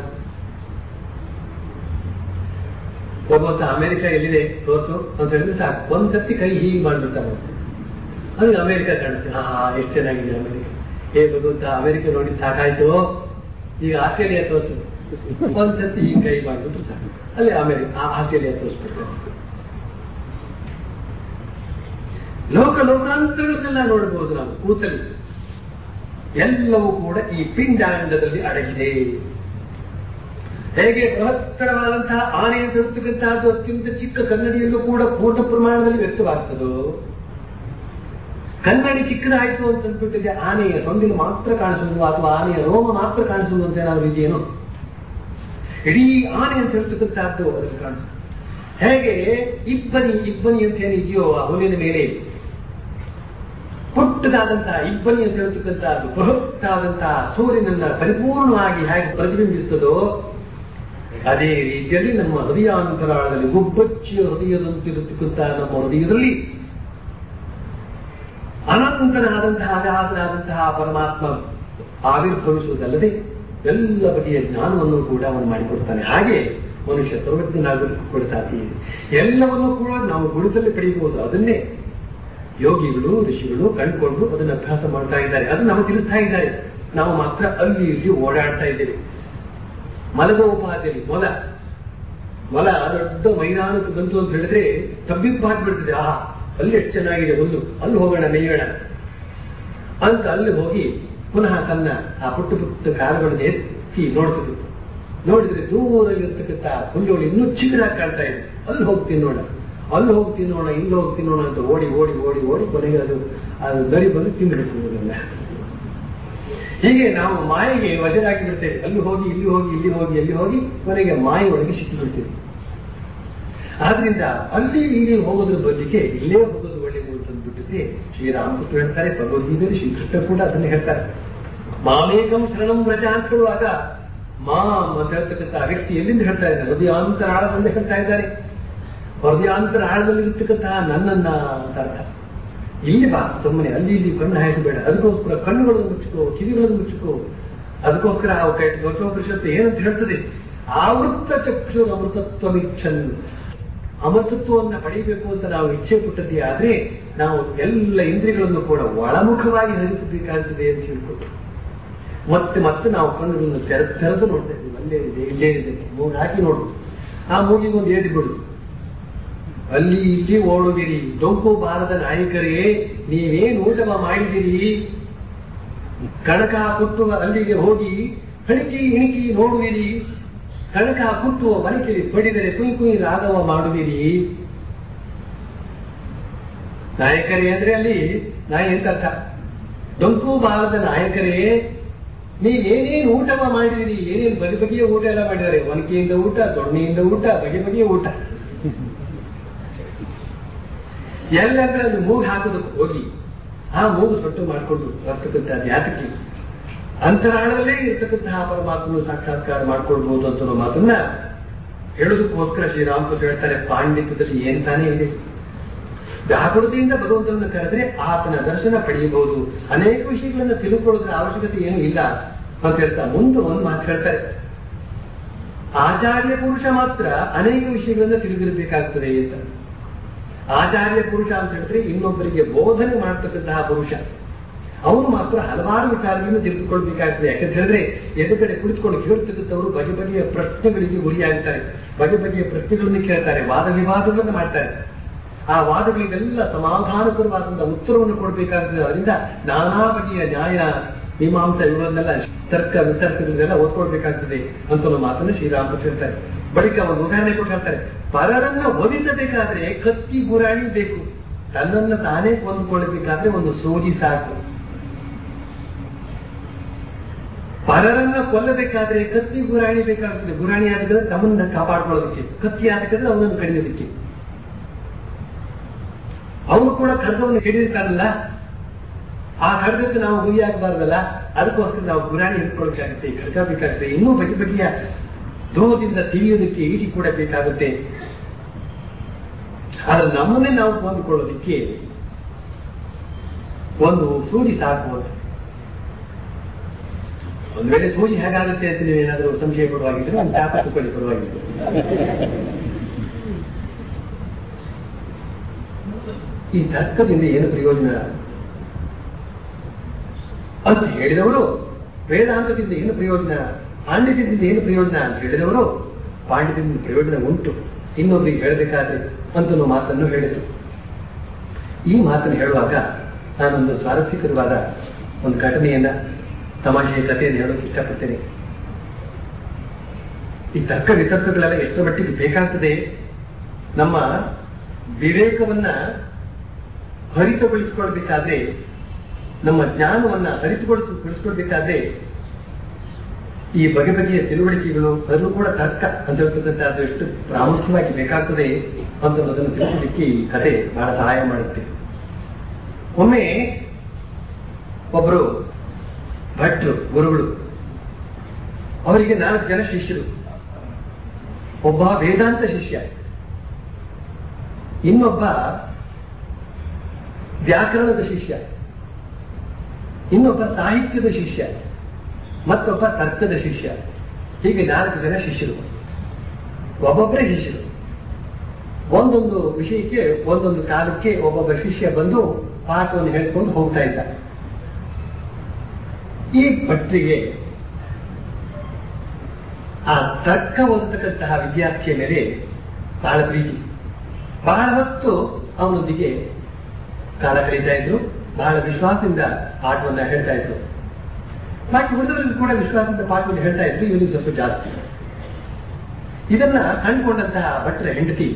B: ಒಬ್ಬೊತ್ತ ಅಮೆರಿಕ ಎಲ್ಲಿದೆ ತೋರ್ಸು ಅಂತ ಹೇಳಿದ್ರೆ ಸಾಕು ಒಂದ್ ಸತಿ ಕೈ ಹೀಗೆ ಮಾಡ್ಬಿಡ್ತಾನೆ ಅದು ಅಮೆರಿಕ ಕಾಣುತ್ತೆ ಹಾ ಎಷ್ಟು ಚೆನ್ನಾಗಿದೆ ಅಮೆರಿಕ ಏ ಭಗವಂತ ಅಮೆರಿಕ ನೋಡಿ ಸಾಕಾಯ್ತು ಈಗ ಆಸ್ಟ್ರೇಲಿಯಾ ತೋರಿಸು ಒಂದ್ ಸತಿ ಹೀಗೆ ಕೈ ಮಾಡ್ಬಿಟ್ರು ಸಾಕು ಅಲ್ಲಿ ಅಮೆರಿಕ ಆ ಆಸ್ಟ್ರೇಲಿಯಾ ತೋರಿಸ್ಬಿಡ್ತಾರೆ ಲೋಕ ಲೋಕಾಂತರಗಳನ್ನೆಲ್ಲ ನೋಡಬಹುದು ನಾವು ಕೂತಲ್ಲಿ ಎಲ್ಲವೂ ಕೂಡ ಈ ಪಿಂಡಾಂಡದಲ್ಲಿ ಅಡಗಿದೆ ಹೇಗೆ ಬೃಹತ್ತರವಾದಂತಹ ಆನೆಯ ತರುತ್ತಕ್ಕಂತಹದ್ದು ಅತ್ಯಂತ ಚಿಕ್ಕ ಕನ್ನಡಿಯಲ್ಲೂ ಕೂಡ ಪೂರ್ಣ ಪ್ರಮಾಣದಲ್ಲಿ ವ್ಯಕ್ತವಾಗ್ತದೋ ಕನ್ನಡಿ ಚಿಕ್ಕದಾಯ್ತು ಅಂತ ಅಂದ್ಬಿಟ್ಟಿದೆ ಆನೆಯ ಸೊಂಡಿಲು ಮಾತ್ರ ಕಾಣಿಸುವುದು ಅಥವಾ ಆನೆಯ ರೋಮ ಮಾತ್ರ ಕಾಣಿಸುವುದು ಅಂತ ಏನಾದ್ರು ಇದೆಯೇನೋ ಇಡೀ ಆನೆ ಅಂತ ಹೇಳ್ತಕ್ಕಂತಹದ್ದು ಅದರಲ್ಲಿ ಕಾಣಿಸುತ್ತೆ ಹೇಗೆ ಇಬ್ಬನಿ ಇಬ್ಬನಿ ಅಂತ ಏನಿದೆಯೋ ಆ ಹುಲ್ಲಿನ ಮೇಲೆ ಪುಟ್ಟದಾದಂತಹ ಇಬ್ಬನಿ ಅಂತ ಹೇಳ್ತಕ್ಕಂತಹದ್ದು ಬೃಹತ್ತಾದಂತಹ ಸೂರ್ಯನನ್ನ ಪರಿಪೂರ್ಣವಾಗಿ ಹೇಗೆ ಪ್ರತಿಬಿಂಬಿಸ್ತದೋ ಅದೇ ರೀತಿಯಲ್ಲಿ ನಮ್ಮ ಹೃದಯಾಂತರಾಳದಲ್ಲಿ ಗುಬ್ಬಚ್ಚಿಯ ಹೃದಯದಂತಿರತಕ್ಕಂತಹ ನಮ್ಮ ಹೃದಯದಲ್ಲಿ ಅನಂತನಾದಂತಹ ಅಗಾಧನಾದಂತಹ ಪರಮಾತ್ಮ ಆವಿರ್ಭವಿಸುವುದಲ್ಲದೆ ಎಲ್ಲ ಬಗೆಯ ಜ್ಞಾನವನ್ನು ಕೂಡ ಅವನು ಮಾಡಿಕೊಡ್ತಾನೆ ಹಾಗೆ ಮನುಷ್ಯ ಸರ್ವಜ್ಞನಾಗಲಿಕ್ಕೆ ಕೂಡ ಸಾಧ್ಯ ಇದೆ ಎಲ್ಲವನ್ನೂ ಕೂಡ ನಾವು ಗುಣದಲ್ಲಿ ಪಡೆಯಬಹುದು ಅದನ್ನೇ ಯೋಗಿಗಳು ಋಷಿಗಳು ಕಂಡುಕೊಂಡು ಅದನ್ನು ಅಭ್ಯಾಸ ಮಾಡ್ತಾ ಇದ್ದಾರೆ ಅದು ನಾವು ತಿಳಿಸ್ತಾ ಇದ್ದಾರೆ ನಾವು ಮಾತ್ರ ಅಲ್ಲಿ ಇಲ್ಲಿ ಓಡಾಡ್ತಾ ಇದ್ದೇವೆ ಮಲಗೋಪಾದಿಯಲ್ಲಿ ಮೊಲ ಮೊಲ ದೊಡ್ಡ ಮೈದಾನಕ್ಕೆ ಬಂತು ಅಂತ ಹೇಳಿದ್ರೆ ತಬ್ಬಿಬ್ಬಾಗ್ಬಿಡ್ತದೆ ಆಹಾ ಅಲ್ಲಿ ಎಷ್ಟು ಚೆನ್ನಾಗಿದೆ ಒಂದು ಅಲ್ಲಿ ಹೋಗೋಣ ಮೇಯೋಣ ಅಂತ ಅಲ್ಲಿ ಹೋಗಿ ಪುನಃ ತನ್ನ ಆ ಪುಟ್ಟ ಪುಟ್ಟ ಕಾಲುಗಳನ್ನು ಎತ್ತಿ ನೋಡ್ತದೆ ನೋಡಿದ್ರೆ ದೂರಲ್ಲಿರ್ತಕ್ಕಂಥ ಹುಲ್ಲುಗಳು ಇನ್ನೂ ಚಿಕ್ಕದಾಗಿ ಕಾಣ್ತಾ ಇದೆ ಅಲ್ಲಿ ಹೋಗಿ ತಿನ್ನೋಣ ಅಲ್ಲಿ ಹೋಗಿ ತಿನ್ನೋಣ ಇಲ್ಲಿ ಹೋಗಿ ತಿನ್ನೋಣ ಅಂತ ಓಡಿ ಓಡಿ ಓಡಿ ಓಡಿ ಕೊನೆಗೆ ಅದು ಅದು ನರಿ ಬಂದು ತಿಂದಿಡ್ತದಲ್ಲ ಹೀಗೆ ನಾವು ಮಾಯೆಗೆ ವಶರಾಗಿ ಬಿಡ್ತೇವೆ ಅಲ್ಲಿ ಹೋಗಿ ಇಲ್ಲಿ ಹೋಗಿ ಇಲ್ಲಿ ಹೋಗಿ ಅಲ್ಲಿ ಹೋಗಿ ಕೊನೆಗೆ ಮಾಯೆ ಒಳಗೆ ಸಿಕ್ಕಿ ಬಿಡ್ತೇವೆ ಆದ್ರಿಂದ ಅಲ್ಲಿ ಇಲ್ಲಿ ಹೋಗೋದ್ರ ಬದಲಿಗೆ ಇಲ್ಲೇ ಹೋಗೋದು ಒಳ್ಳೆಯದು ಅಂತ ಅಂದ್ಬಿಟ್ಟಿದ್ರೆ ಶ್ರೀರಾಮಕೃಷ್ಣ ಹೇಳ್ತಾರೆ ಭಗವದ್ಗೀತೆಯಲ್ಲಿ ಶ್ರೀಕೃಷ್ಣ ಕೂಡ ಅದನ್ನ ಹೇಳ್ತಾರೆ ಮಾಮೇಕಂ ಶರಣಂ ವ್ರಜ ಅಂತ ಹೇಳುವಾಗ ಮಾಮ್ ಅಂತ ಹೇಳ್ತಕ್ಕಂಥ ಆ ವ್ಯಕ್ತಿ ಎಲ್ಲಿಂದ ಹೇಳ್ತಾ ಇದ್ದಾರೆ ಹೃದಯಾಂತರ ಆಳದಿಂದ ಹೇಳ್ತಾ ಇದ್ದಾರೆ ಹೃದಯಾಂತರ ಆಳದಲ್ಲಿ ಇರ್ತಕ್ಕಂತಹ ನನ್ನನ್ನ ಅಂತ ಅರ್ಥ ಇಲ್ಲಿ ಬಾ ಸುಮ್ಮನೆ ಅಲ್ಲಿ ಇಲ್ಲಿ ಕಣ್ಣು ಹಾಯಿಸಬೇಡ ಅದಕ್ಕೋಸ್ಕರ ಕಣ್ಣುಗಳನ್ನು ಮುಚ್ಚಿಕೋ ಕಿವಿಗಳನ್ನು ಮುಚ್ಚಿಕೋ ಅದಕ್ಕೋಸ್ಕರ ಆ ಗೌತಮಪರಿಷತ್ತು ಏನಂತ ಹೇಳ್ತದೆ ಆವೃತ್ತ ಚಕ್ಷು ಅಮೃತತ್ವಮಿಚ್ಛನ್ ಅಮೃತತ್ವವನ್ನು ಪಡೆಯಬೇಕು ಅಂತ ನಾವು ಇಚ್ಛೆ ಪಟ್ಟದ್ದೇ ಆದ್ರೆ ನಾವು ಎಲ್ಲ ಇಂದ್ರಿಯಗಳನ್ನು ಕೂಡ ಒಳಮುಖವಾಗಿ ಹರಿಸಬೇಕಾಗ್ತದೆ ಅಂತ ಹೇಳ್ಕೊಟ್ಟು ಮತ್ತೆ ಮತ್ತೆ ನಾವು ಕಣ್ಣುಗಳನ್ನು ತೆರ ತೆರೆದು ನೋಡ್ತಾ ಇದ್ದೀವಿ ಅಲ್ಲೇ ಇದೆ ಇಲ್ಲೇ ಇದೆ ಮೂಗು ಹಾಕಿ ನೋಡುದು ಆ ಮೂಗಿಗೊಂದು ಏಟಿ ಬಿಡುದು ಅಲ್ಲಿ ಇಲ್ಲಿ ಓಡುವಿರಿ ಡೊಂಕು ಬಾರದ ನಾಯಕರೇ ನೀವೇನ್ ಊಟವ ಮಾಡಿದಿರಿ ಕಣಕ ಕುಟ್ಟುವ ಅಲ್ಲಿಗೆ ಹೋಗಿ ಹಣಿಕಿ ಇಣಿಕಿ ನೋಡುವಿರಿ ಕಣಕ ಕುಟ್ಟುವ ಮನಕೆ ಪಡಿದರೆ ಕುಯ್ ಕುಯ್ ರಾಗವ ಮಾಡುವಿರಿ ನಾಯಕರೇ ಅಂದ್ರೆ ಅಲ್ಲಿ ನಾಯಿ ಅಂತ ಅರ್ಥ ಡೊಂಕು ಬಾರದ ನಾಯಕರೇ ನೀವೇನೇನು ಊಟವ ಮಾಡಿದಿರಿ ಏನೇನು ಬಗೆ ಬಗೆಯ ಊಟ ಎಲ್ಲ ಮಾಡಿದ್ದಾರೆ ಒನಕೆಯಿಂದ ಊಟ ದೊಣ್ಣೆಯಿಂದ ಊಟ ಬಗೆ ಬಗೆಯ ಊಟ ಎಲ್ಲಂದ್ರೆ ಅದು ಮೂಗು ಹಾಕೋದಕ್ಕೆ ಹೋಗಿ ಆ ಮೂಗು ಸೊಟ್ಟು ಮಾಡಿಕೊಂಡು ಬರ್ತಕ್ಕಂಥ ಯಾತಕ್ಕೆ ಅಂತರಾಳದಲ್ಲೇ ಇರ್ತಕ್ಕಂತಹ ಪರಮಾತ್ಮನು ಸಾಕ್ಷಾತ್ಕಾರ ಮಾಡ್ಕೊಳ್ಬಹುದು ಅಂತ ಅನ್ನೋ ಮಾತನ್ನ ಹೇಳೋದಕ್ಕೋಸ್ಕರ ಶ್ರೀರಾಮಕೃಷ್ಣ ಹೇಳ್ತಾರೆ ಪಾಂಡಿತ್ಯದಲ್ಲಿ ಏನ್ ತಾನೇ ಇದೆ ವ್ಯಾಕುಲತೆಯಿಂದ ಭಗವಂತನನ್ನು ಕರೆದ್ರೆ ಆತನ ದರ್ಶನ ಪಡೆಯಬಹುದು ಅನೇಕ ವಿಷಯಗಳನ್ನ ತಿಳ್ಕೊಳ್ಳೋದ್ರ ಅವಶ್ಯಕತೆ ಏನು ಇಲ್ಲ ಅಂತ ಹೇಳ್ತಾ ಮುಂದೆ ಒಂದು ಮಾತು ಹೇಳ್ತಾರೆ ಆಚಾರ್ಯ ಪುರುಷ ಮಾತ್ರ ಅನೇಕ ವಿಷಯಗಳನ್ನ ತಿಳಿದಿರಬೇಕಾಗ್ತದೆ ಅಂತ ಆಚಾರ್ಯ ಪುರುಷ ಅಂತ ಹೇಳಿದ್ರೆ ಇನ್ನೊಬ್ಬರಿಗೆ ಬೋಧನೆ ಮಾಡತಕ್ಕಂತಹ ಪುರುಷ ಅವನು ಮಾತ್ರ ಹಲವಾರು ವಿಚಾರಗಳನ್ನು ತಿಳಿದುಕೊಳ್ಬೇಕಾಗ್ತದೆ ಯಾಕಂತ ಹೇಳಿದ್ರೆ ಎದುರುಗಡೆ ಕುಳಿತುಕೊಂಡು ಕೇಳ್ತಕ್ಕಂಥವರು ಬಗೆ ಬಗೆಯ ಪ್ರಶ್ನೆಗಳಿಗೆ ಗುರಿಯಾಗ್ತಾರೆ ಬಗೆ ಬಗೆಯ ಪ್ರಶ್ನೆಗಳನ್ನು ಕೇಳ್ತಾರೆ ವಾದ ವಿವಾದಗಳನ್ನು ಮಾಡ್ತಾರೆ ಆ ವಾದಗಳಿಗೆಲ್ಲ ಸಮಾಧಾನಕರವಾದಂತಹ ಉತ್ತರವನ್ನು ಕೊಡಬೇಕಾಗ್ತದೆ ಅದರಿಂದ ನಾನಾ ಬಗೆಯ ನ್ಯಾಯ ಮೀಮಾಂಸ ಇವರನ್ನೆಲ್ಲ ತರ್ಕ ವಿತರ್ಕಗಳನ್ನೆಲ್ಲ ಓದ್ಕೊಳ್ಬೇಕಾಗ್ತದೆ ಅಂತ ಒಂದು ಮಾತನ್ನು ಶ್ರೀರಾಮಕೃಷ್ಣ ಹೇಳ್ತಾರೆ ಬಳಿಕ ಒಂದು ಉದಾಹರಣೆ ಕೊಟ್ಟು ಹೇಳ್ತಾರೆ ಪರರನ್ನ ಒದಿಸಬೇಕಾದ್ರೆ ಕತ್ತಿ ಗುರಾಣಿ ಬೇಕು ತನ್ನನ್ನ ತಾನೇ ಕೊಂದುಕೊಳ್ಳಬೇಕಾದ್ರೆ ಒಂದು ಸೂಜಿ ಸಾಕು ಪರರನ್ನ ಕೊಲ್ಲಬೇಕಾದ್ರೆ ಕತ್ತಿ ಗುರಾಣಿ ಬೇಕಾಗ್ತದೆ ಗುರಾಣಿ ಆದ್ರೆ ತಮ್ಮನ್ನ ಕಾಪಾಡ್ಕೊಳ್ಳೋದಕ್ಕೆ ಕತ್ತಿ ಆದ್ರೆ ಅವನನ್ನು ಕಡಿಯೋದಕ್ಕೆ ಅವನು ಕೂಡ ಖಡ್ಗವನ್ನು ಹಿಡಿದಿರ್ತಾನಲ್ಲ ಆ ಖಡ್ಗಕ್ಕೆ ನಾವು ಗುರಿಯಾಗಬಾರ್ದಲ್ಲ ಅದಕ್ಕೋಸ್ಕರ ನಾವು ಗುರಾಣಿ ಹಿಡ್ಕೊಳ್ಬೇಕಾಗುತ್ತೆ ಖಡ್ಗ ಬೇಕಾಗುತ್ತೆ ಇನ್ನೂ ಬಗೆ ಬಗೆಯ ದ್ರೋಹದಿಂದ ತಿಳಿಯೋದಕ್ಕೆ ಈಟಿ ಕೂಡ ಬೇಕಾಗುತ್ತೆ ಆದ್ರೆ ನಮ್ಮನ್ನೇ ನಾವು ಹೊಂದಿಕೊಳ್ಳೋದಕ್ಕೆ ಒಂದು ಸೂಜಿ ಸಾಕು ಅಂತ ಒಂದು ವೇಳೆ ಸೂಜಿ ಹೇಗಾಗುತ್ತೆ ಅಂತ ನೀವೇನಾದ್ರೂ ಸಂಶಯ ಪಡುವಾಗಿದ್ರೆ ಒಂದು ಚಾಪ ತಗೊಳ್ಳಿ ಪರವಾಗಿಲ್ಲ ಈ ತರ್ಕದಿಂದ ಏನು ಪ್ರಯೋಜನ ಅಂತ ಹೇಳಿದವರು ವೇದಾಂತದಿಂದ ಏನು ಪ್ರಯೋಜನ ಪಾಂಡಿತ್ಯದಿಂದ ಏನು ಪ್ರಯೋಜನ ಅಂತ ಹೇಳಿದವರು ಪಾಂಡಿತ್ಯದಿಂದ ಪ್ರಯೋಜನ ಉಂಟು ಇನ್ನೊಬ್ಬರಿಗೆ ಹೇಳಬೇಕಾದ್ರೆ ಅಂತ ಮಾತನ್ನು ಹೇಳಿದರು ಈ ಮಾತನ್ನು ಹೇಳುವಾಗ ನಾನೊಂದು ಸ್ವಾರಸ್ಯಕರವಾದ ಒಂದು ಘಟನೆಯನ್ನ ತಮಾಷೆಯ ಕಥೆಯನ್ನು ಹೇಳೋಕೆ ಇಷ್ಟಪಡ್ತೇನೆ ಈ ತರ್ಕ ವಿತರ್ಕಗಳೆಲ್ಲ ಎಷ್ಟು ಮಟ್ಟಿಗೆ ಬೇಕಾಗ್ತದೆ ನಮ್ಮ ವಿವೇಕವನ್ನ ಹರಿತಗೊಳಿಸಿಕೊಳ್ಬೇಕಾದ್ರೆ ನಮ್ಮ ಜ್ಞಾನವನ್ನ ಹರಿತುಗೊಳಿಸಿಕೊಳ್ಬೇಕಾದ್ರೆ ಈ ಬಗೆ ಬಗೆಯ ತಿಳುವಳಿಕೆಗಳು ಅದನ್ನು ಕೂಡ ತರ್ಕ ಅಂತ ಹೇಳ್ತಕ್ಕಂಥದ್ದು ಎಷ್ಟು ಪ್ರಾಮುಖ್ಯವಾಗಿ ಬೇಕಾಗ್ತದೆ ಅಂತ ಅದನ್ನು ತಿಳಿಸಲಿಕ್ಕೆ ಈ ಕಥೆ ಬಹಳ ಸಹಾಯ ಮಾಡುತ್ತೆ ಒಮ್ಮೆ ಒಬ್ಬರು ಭಟ್ರು ಗುರುಗಳು ಅವರಿಗೆ ನಾಲ್ಕು ಜನ ಶಿಷ್ಯರು ಒಬ್ಬ ವೇದಾಂತ ಶಿಷ್ಯ ಇನ್ನೊಬ್ಬ ವ್ಯಾಕರಣದ ಶಿಷ್ಯ ಇನ್ನೊಬ್ಬ ಸಾಹಿತ್ಯದ ಶಿಷ್ಯ ಮತ್ತೊಬ್ಬ ತರ್ಕದ ಶಿಷ್ಯ ಹೀಗೆ ನಾಲ್ಕು ಜನ ಶಿಷ್ಯರು ಒಬ್ಬೊಬ್ಬರೇ ಶಿಷ್ಯರು ಒಂದೊಂದು ವಿಷಯಕ್ಕೆ ಒಂದೊಂದು ಕಾಲಕ್ಕೆ ಒಬ್ಬೊಬ್ಬ ಶಿಷ್ಯ ಬಂದು ಪಾಠವನ್ನು ಹೇಳಿಕೊಂಡು ಹೋಗ್ತಾ ಇದ್ದ ಈ ಭಟ್ರಿಗೆ ಆ ತರ್ಕ ಓದತಕ್ಕಂತಹ ವಿದ್ಯಾರ್ಥಿಯ ಮೇಲೆ ಬಹಳ ಪ್ರೀತಿ ಬಹಳ ಹೊತ್ತು ಅವನೊಂದಿಗೆ ಕಾಲ ಕಳೀತಾ ಇದ್ರು ಬಹಳ ವಿಶ್ವಾಸದಿಂದ ಪಾಠವನ್ನ ಹೇಳ್ತಾ ಇದ್ರು ಬಾಕಿ ಉಳಿದವರಿಗೂ ಕೂಡ ವಿಶ್ವಾಸದಿಂದ ಪಾಠವನ್ನು ಹೇಳ್ತಾ ಇದ್ರು ಇವನಿಗೆ ಸ್ವಲ್ಪ ಜಾಸ್ತಿ ಇದನ್ನ ಕಂಡುಕೊಂಡಂತಹ ಭಟ್ರ ಹೆಂಡತಿ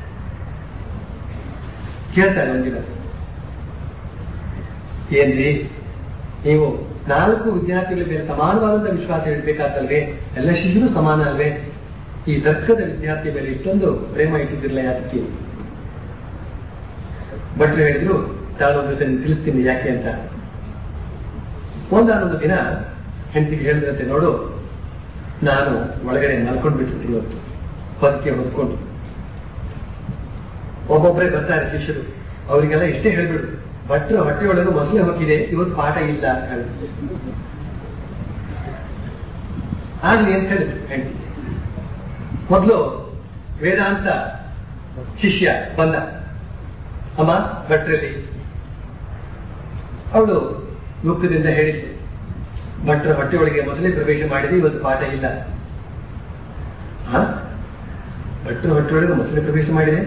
B: ಕೇಳ್ತಾರೆ ಒಂದಿನ ಏನ್ರಿ ನೀವು ನಾಲ್ಕು ವಿದ್ಯಾರ್ಥಿಗಳ ಮೇಲೆ ಸಮಾನವಾದಂತಹ ವಿಶ್ವಾಸ ಇಡಬೇಕಾತಲ್ವೇ ಎಲ್ಲ ಶಿಶುರು ಸಮಾನ ಅಲ್ವೇ ಈ ತರ್ಕದ ವಿದ್ಯಾರ್ಥಿ ಮೇಲೆ ಇಷ್ಟೊಂದು ಪ್ರೇಮ ಇಟ್ಟಿದ್ದಿರಲ್ಲ ಯಾತಕ್ಕೆ ಭಟ್ರು ಹೇಳಿದ್ರು ತಾಳೊಂದು ಸರಿ ತಿಳಿಸ್ತೀನಿ ಯಾಕೆ ಅಂತ ಒಂದಾನೊಂದು ದಿನ ಹೆಂಡತಿಗೆ ಹೇಳಿದ್ರಂತೆ ನೋಡು ನಾನು ಒಳಗಡೆ ಮಲ್ಕೊಂಡು ಬಿಟ್ಟಿರ್ತೀನಿ ಇವತ್ತು ಹೊದಕ್ಕೆ ಹೊದ್ಕೊಂಡು ಒಬ್ಬೊಬ್ಬರೇ ಬರ್ತಾರೆ ಶಿಷ್ಯರು ಅವರಿಗೆಲ್ಲ ಇಷ್ಟೇ ಹೇಳ್ಬಿಡು ಭಟ್ರ ಹೊಟ್ಟೆಯೊಳಗೆ ಮೊಸಳೆ ಹೋಗಿದೆ ಇವತ್ತು ಪಾಠ ಇಲ್ಲ ಅಂತ ಹೇಳಿದ್ರು ಆಗ್ಲಿ ಅಂತ ಹೇಳಿದ್ರು ಹೆಂಡತಿ ಮೊದಲು ವೇದಾಂತ ಶಿಷ್ಯ ಬಂದ ಅಮ್ಮ ಭಟ್ರಲ್ಲಿ ಅವಳು ದುಃಖದಿಂದ ಹೇಳಿದ್ಲು ಭಟ್ರ ಹೊಟ್ಟೆಯೊಳಗೆ ಮೊಸಳೆ ಪ್ರವೇಶ ಮಾಡಿದೆ ಇವತ್ತು ಪಾಠ ಇಲ್ಲ ಹ ಭಟ್ರ ಹೊಟ್ಟೆಯೊಳಗೆ ಮೊಸಳೆ ಪ್ರವೇಶ ಮಾಡಿದೆ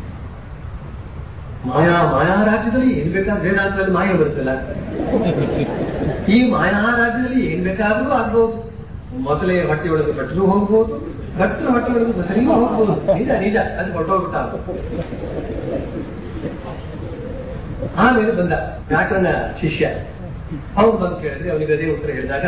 B: ಮಾಯಾ ಮಾಯಾ ರಾಜ್ಯದಲ್ಲಿ ಏನ್ ಬೇಕಾದ್ರೆ ವೇದಾಂತದಲ್ಲಿ ಮಾಯ ಬರುತ್ತಲ್ಲ ಈ ಮಾಯಾ ರಾಜ್ಯದಲ್ಲಿ ಏನ್ ಬೇಕಾದ್ರೂ ಆಗ್ಬೋದು ಮೊಸಳೆ ಹೊಟ್ಟೆಯೊಳಗೆ ಭಟ್ರು ಹೋಗ್ಬೋದು ಭಟ್ರ ಹೊಟ್ಟೆಯೊಳಗೆ ಮೊಸಳೆಯೂ ಹೋಗ್ಬೋದು ನಿಜ ನಿಜ ಅದು ಹೊಟ್ಟೋಗ್ಬಿಟ್ಟ ಆಮೇಲೆ ಬಂದ ವ್ಯಾಕರಣ ಶಿಷ್ಯ ಅವನು ಬಂದು ಕೇಳಿದ್ರೆ ಅವನಿಗೆ ಅದೇ ಉತ್ತರ ಹೇಳಿದಾಗ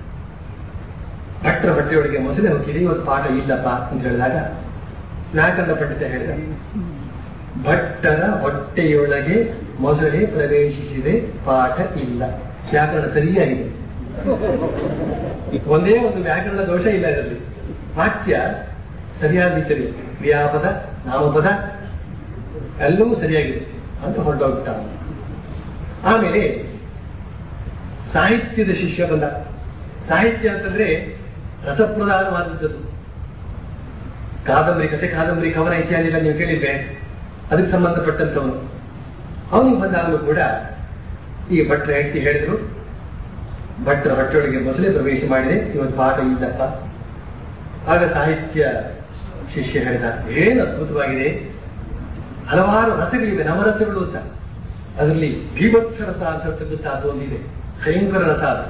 B: ಭಟ್ರ ಹೊಟ್ಟೆಯೊಳಗೆ ಮೊಸಳೆ ಹೋಗಿರಿ ಇವತ್ತು ಪಾಠ ಇಲ್ಲಪ್ಪ ಅಂತ ಹೇಳಿದಾಗ ವ್ಯಾಕರಣ ಪಂಡಿತ ಹೇಳಿದ ಭಟ್ಟರ ಹೊಟ್ಟೆಯೊಳಗೆ ಮೊಸಳೆ ಪ್ರವೇಶಿಸಿದೆ ಪಾಠ ಇಲ್ಲ ವ್ಯಾಕರಣ ಸರಿಯಾಗಿದೆ ಒಂದೇ ಒಂದು ವ್ಯಾಕರಣ ದೋಷ ಇಲ್ಲ ಇದರಲ್ಲಿ ವಾಕ್ಯ ಸರಿಯಾದ ರೀತಿಯಲ್ಲಿ ಕ್ರಿಯಾಪದ ನಾಮಪದ ಎಲ್ಲವೂ ಸರಿಯಾಗಿದೆ ಅಂತ ಹೊರಟೋಗ್ಬಿಟ್ಟ ಅವನು. ಆಮೇಲೆ ಸಾಹಿತ್ಯದ ಶಿಷ್ಯ ಬಂದ ಸಾಹಿತ್ಯ ಅಂತಂದ್ರೆ ರಸಪ್ರಧಾನವಾದದ್ದು ಕಾದಂಬರಿ ಕಥೆ ಕಾದಂಬರಿ ಕವನ ಇತ್ಯಾದಿ ಎಲ್ಲ ನೀವು ಕೇಳಿದ್ವೆ ಅದಕ್ಕೆ ಸಂಬಂಧಪಟ್ಟಂತವನು ಅವನಿಗೆ ಬಂದಾಗಲೂ ಕೂಡ ಈ ಭಟ್ರ ಹೆಂಡತಿ ಹೇಳಿದ್ರು ಭಟ್ರ ಹೊಟ್ಟೆಯೊಳಗೆ ಮೊಸಳೆ ಪ್ರವೇಶ ಮಾಡಿದೆ ಇವತ್ತು ಪಾಠ ಇಲ್ಲಪ್ಪ ಆಗ ಸಾಹಿತ್ಯ ಶಿಷ್ಯ ಹೇಳಿದ ಏನು ಅದ್ಭುತವಾಗಿದೆ ಹಲವಾರು ರಸಗಳಿವೆ ನವರಸಗಳು ಅಂತ ಅದರಲ್ಲಿ ಭೀಭತ್ಸ ರಸ ಅಂತ ಹೇಳ್ತಕ್ಕಂಥದ್ದು ಒಂದಿದೆ ಭಯಂಕರ ರಸ ಅದು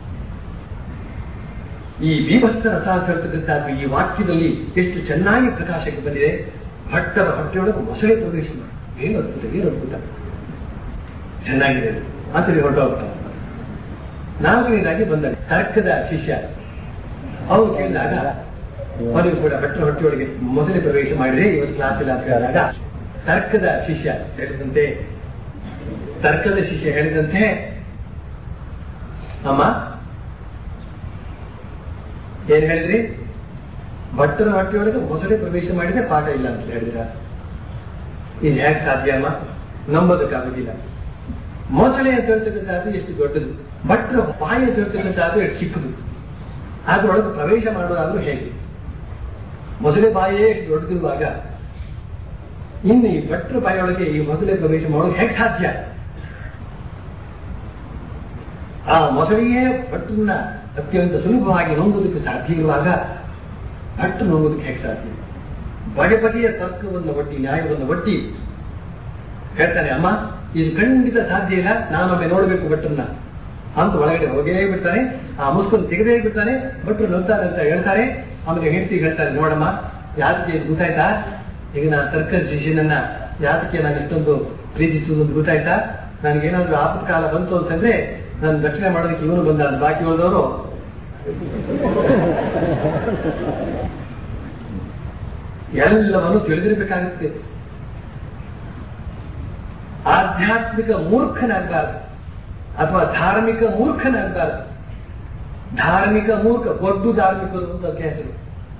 B: ಈ ಭೀಭತ್ಸ ರಸ ಅಂತ ಹೇಳ್ತಕ್ಕಂಥದ್ದು ಈ ವಾಕ್ಯದಲ್ಲಿ ಎಷ್ಟು ಚೆನ್ನಾಗಿ ಪ್ರಕಾಶಕ್ಕೆ ಬಂದಿದೆ ಭಟ್ಟರ ಹೊಟ್ಟೆಯೊಳಗೆ ಮೊಸಳೆ ಪ್ರವೇಶ ಮಾಡಿ ಏನು ಅದ್ಭುತ ಏನು ಅದ್ಭುತ ಚೆನ್ನಾಗಿದೆ ಅದು. ಅಂತೇಳಿ ಹೊರಟೋಗ್ತಾರೆ ನಾಲ್ಕನೇದಾಗಿ ಬಂದ ತರ್ಕದ ಶಿಷ್ಯ ಅವನು ಕೇಳಿದಾಗ ಅವನಿಗೂ ಕೂಡ ಭಟ್ಟರ ಹೊಟ್ಟೆಯೊಳಗೆ ಮೊಸಳೆ ಪ್ರವೇಶ ಮಾಡಿದ್ರೆ ಇವತ್ತು ಕ್ಲಾಸ್ ಇಲ್ಲ ಅಂತ ಹೇಳಿದಾಗ ತರ್ಕದ ಶಿಷ್ಯ ಹೇಳಿದಂತೆ ತರ್ಕದ ಶಿಷ್ಯ ಹೇಳಿದಂತೆ ಅಮ್ಮ ಏನ್ ಹೇಳಿದ್ರಿ ಭಟ್ಟರ ಹೊಟ್ಟೆಯೊಳಗೆ ಮೊಸಳೆ ಪ್ರವೇಶ ಮಾಡಿದ್ರೆ ಪಾಠ ಇಲ್ಲ ಅಂತ ಹೇಳಿದ್ರ ಇದು ಹೇಗೆ ಸಾಧ್ಯ ಅಮ್ಮ ನಂಬೋದಕ್ಕಾಗೋದಿಲ್ಲ ಮೊಸಳೆ ಅಂತ ಹೇಳ್ತಕ್ಕಂಥದ್ದು ಎಷ್ಟು ದೊಡ್ಡದು ಭಟ್ರ ಬಾಯಿ ಅಂತ ಹೇಳ್ತಕ್ಕಂಥದ್ದು ಎಷ್ಟು ಚಿಕ್ಕದು ಅದ್ರೊಳಗೆ ಪ್ರವೇಶ ಮಾಡೋದಾದ್ರೂ ಹೇಗೆ ಮೊಸಳೆ ಬಾಯೇ ಎಷ್ಟು ದೊಡ್ಡದಿರುವಾಗ ಇನ್ನು ಈ ಭಟ್ರ ಬಾಯಿಯೊಳಗೆ ಈ ಮೊಸಳೆ ಪ್ರವೇಶ ಮಾಡೋದು ಹೇಗೆ ಸಾಧ್ಯ ಆ ಮೊಸಳೆಯೇ ಭಟ್ರನ್ನ ಅತ್ಯಂತ ಸುಲಭವಾಗಿ ನುಂಗೋದಕ್ಕೆ ಸಾಧ್ಯ ಇರುವಾಗ ಭಟ್ರು ನುಂಗೋದಕ್ಕೆ ಹೇಗೆ ಸಾಧ್ಯ ಬಗೆ ಬಗೆಯ ತರ್ಕವನ್ನು ಒಟ್ಟಿ ನ್ಯಾಯವನ್ನು ಒಟ್ಟಿ ಹೇಳ್ತಾನೆ ಅಮ್ಮ ಇದು ಖಂಡಿತ ಸಾಧ್ಯ ಇಲ್ಲ ನಾನೊಮ್ಮೆ ನೋಡ್ಬೇಕು ಭಟ್ರನ್ನ ಅಂತ ಒಳಗಡೆ ಹೋಗೇ ಬಿಡ್ತಾನೆ ಆ ಮುಸ್ಕೊಂಡು ತೆಗೆದೇ ಬಿಡ್ತಾನೆ ಭಟ್ರು ನೋಡ್ತಾರೆ ಅಂತ ಹೇಳ್ತಾರೆ ಆಮೇಲೆ ಹೆಂಡತಿ ಹೇಳ್ತಾರೆ ನೋಡಮ್ಮ ಯಾತಕ್ಕೆ ಇದು ಗೊತ್ತಾಯ್ತಾ ಈಗ ನಾನು ತರ್ಕ ಶಿಷ್ಯನನ್ನ ಯಾತಕ್ಕೆ ನಾನು ಇಷ್ಟೊಂದು ಪ್ರೀತಿಸುವುದು ಅಂತ ಗೊತ್ತಾಯ್ತಾ ನನಗೇನಾದ್ರೂ ಆಪತ್ಕಾಲ ಬಂತು ಅಂತಂದ್ರೆ ನಾನು ರಕ್ಷಣೆ ಮಾಡೋದಕ್ಕೆ ಇವನು ಬಂದ ಅದು ಬಾಕಿ ಉಳಿದವರು ಎಲ್ಲವನ್ನು ತಿಳಿದಿರಬೇಕಾಗುತ್ತೆ ಆಧ್ಯಾತ್ಮಿಕ ಮೂರ್ಖನಾಗಬಾರದು ಅಥವಾ ಧಾರ್ಮಿಕ ಮೂರ್ಖನಾಗಬಾರದು ಧಾರ್ಮಿಕ ಮೂರ್ಖ ಗೊಡ್ಡು ಧಾರ್ಮಿಕರು ಅಂತ ಅದಕ್ಕೆ ಹೆಸರು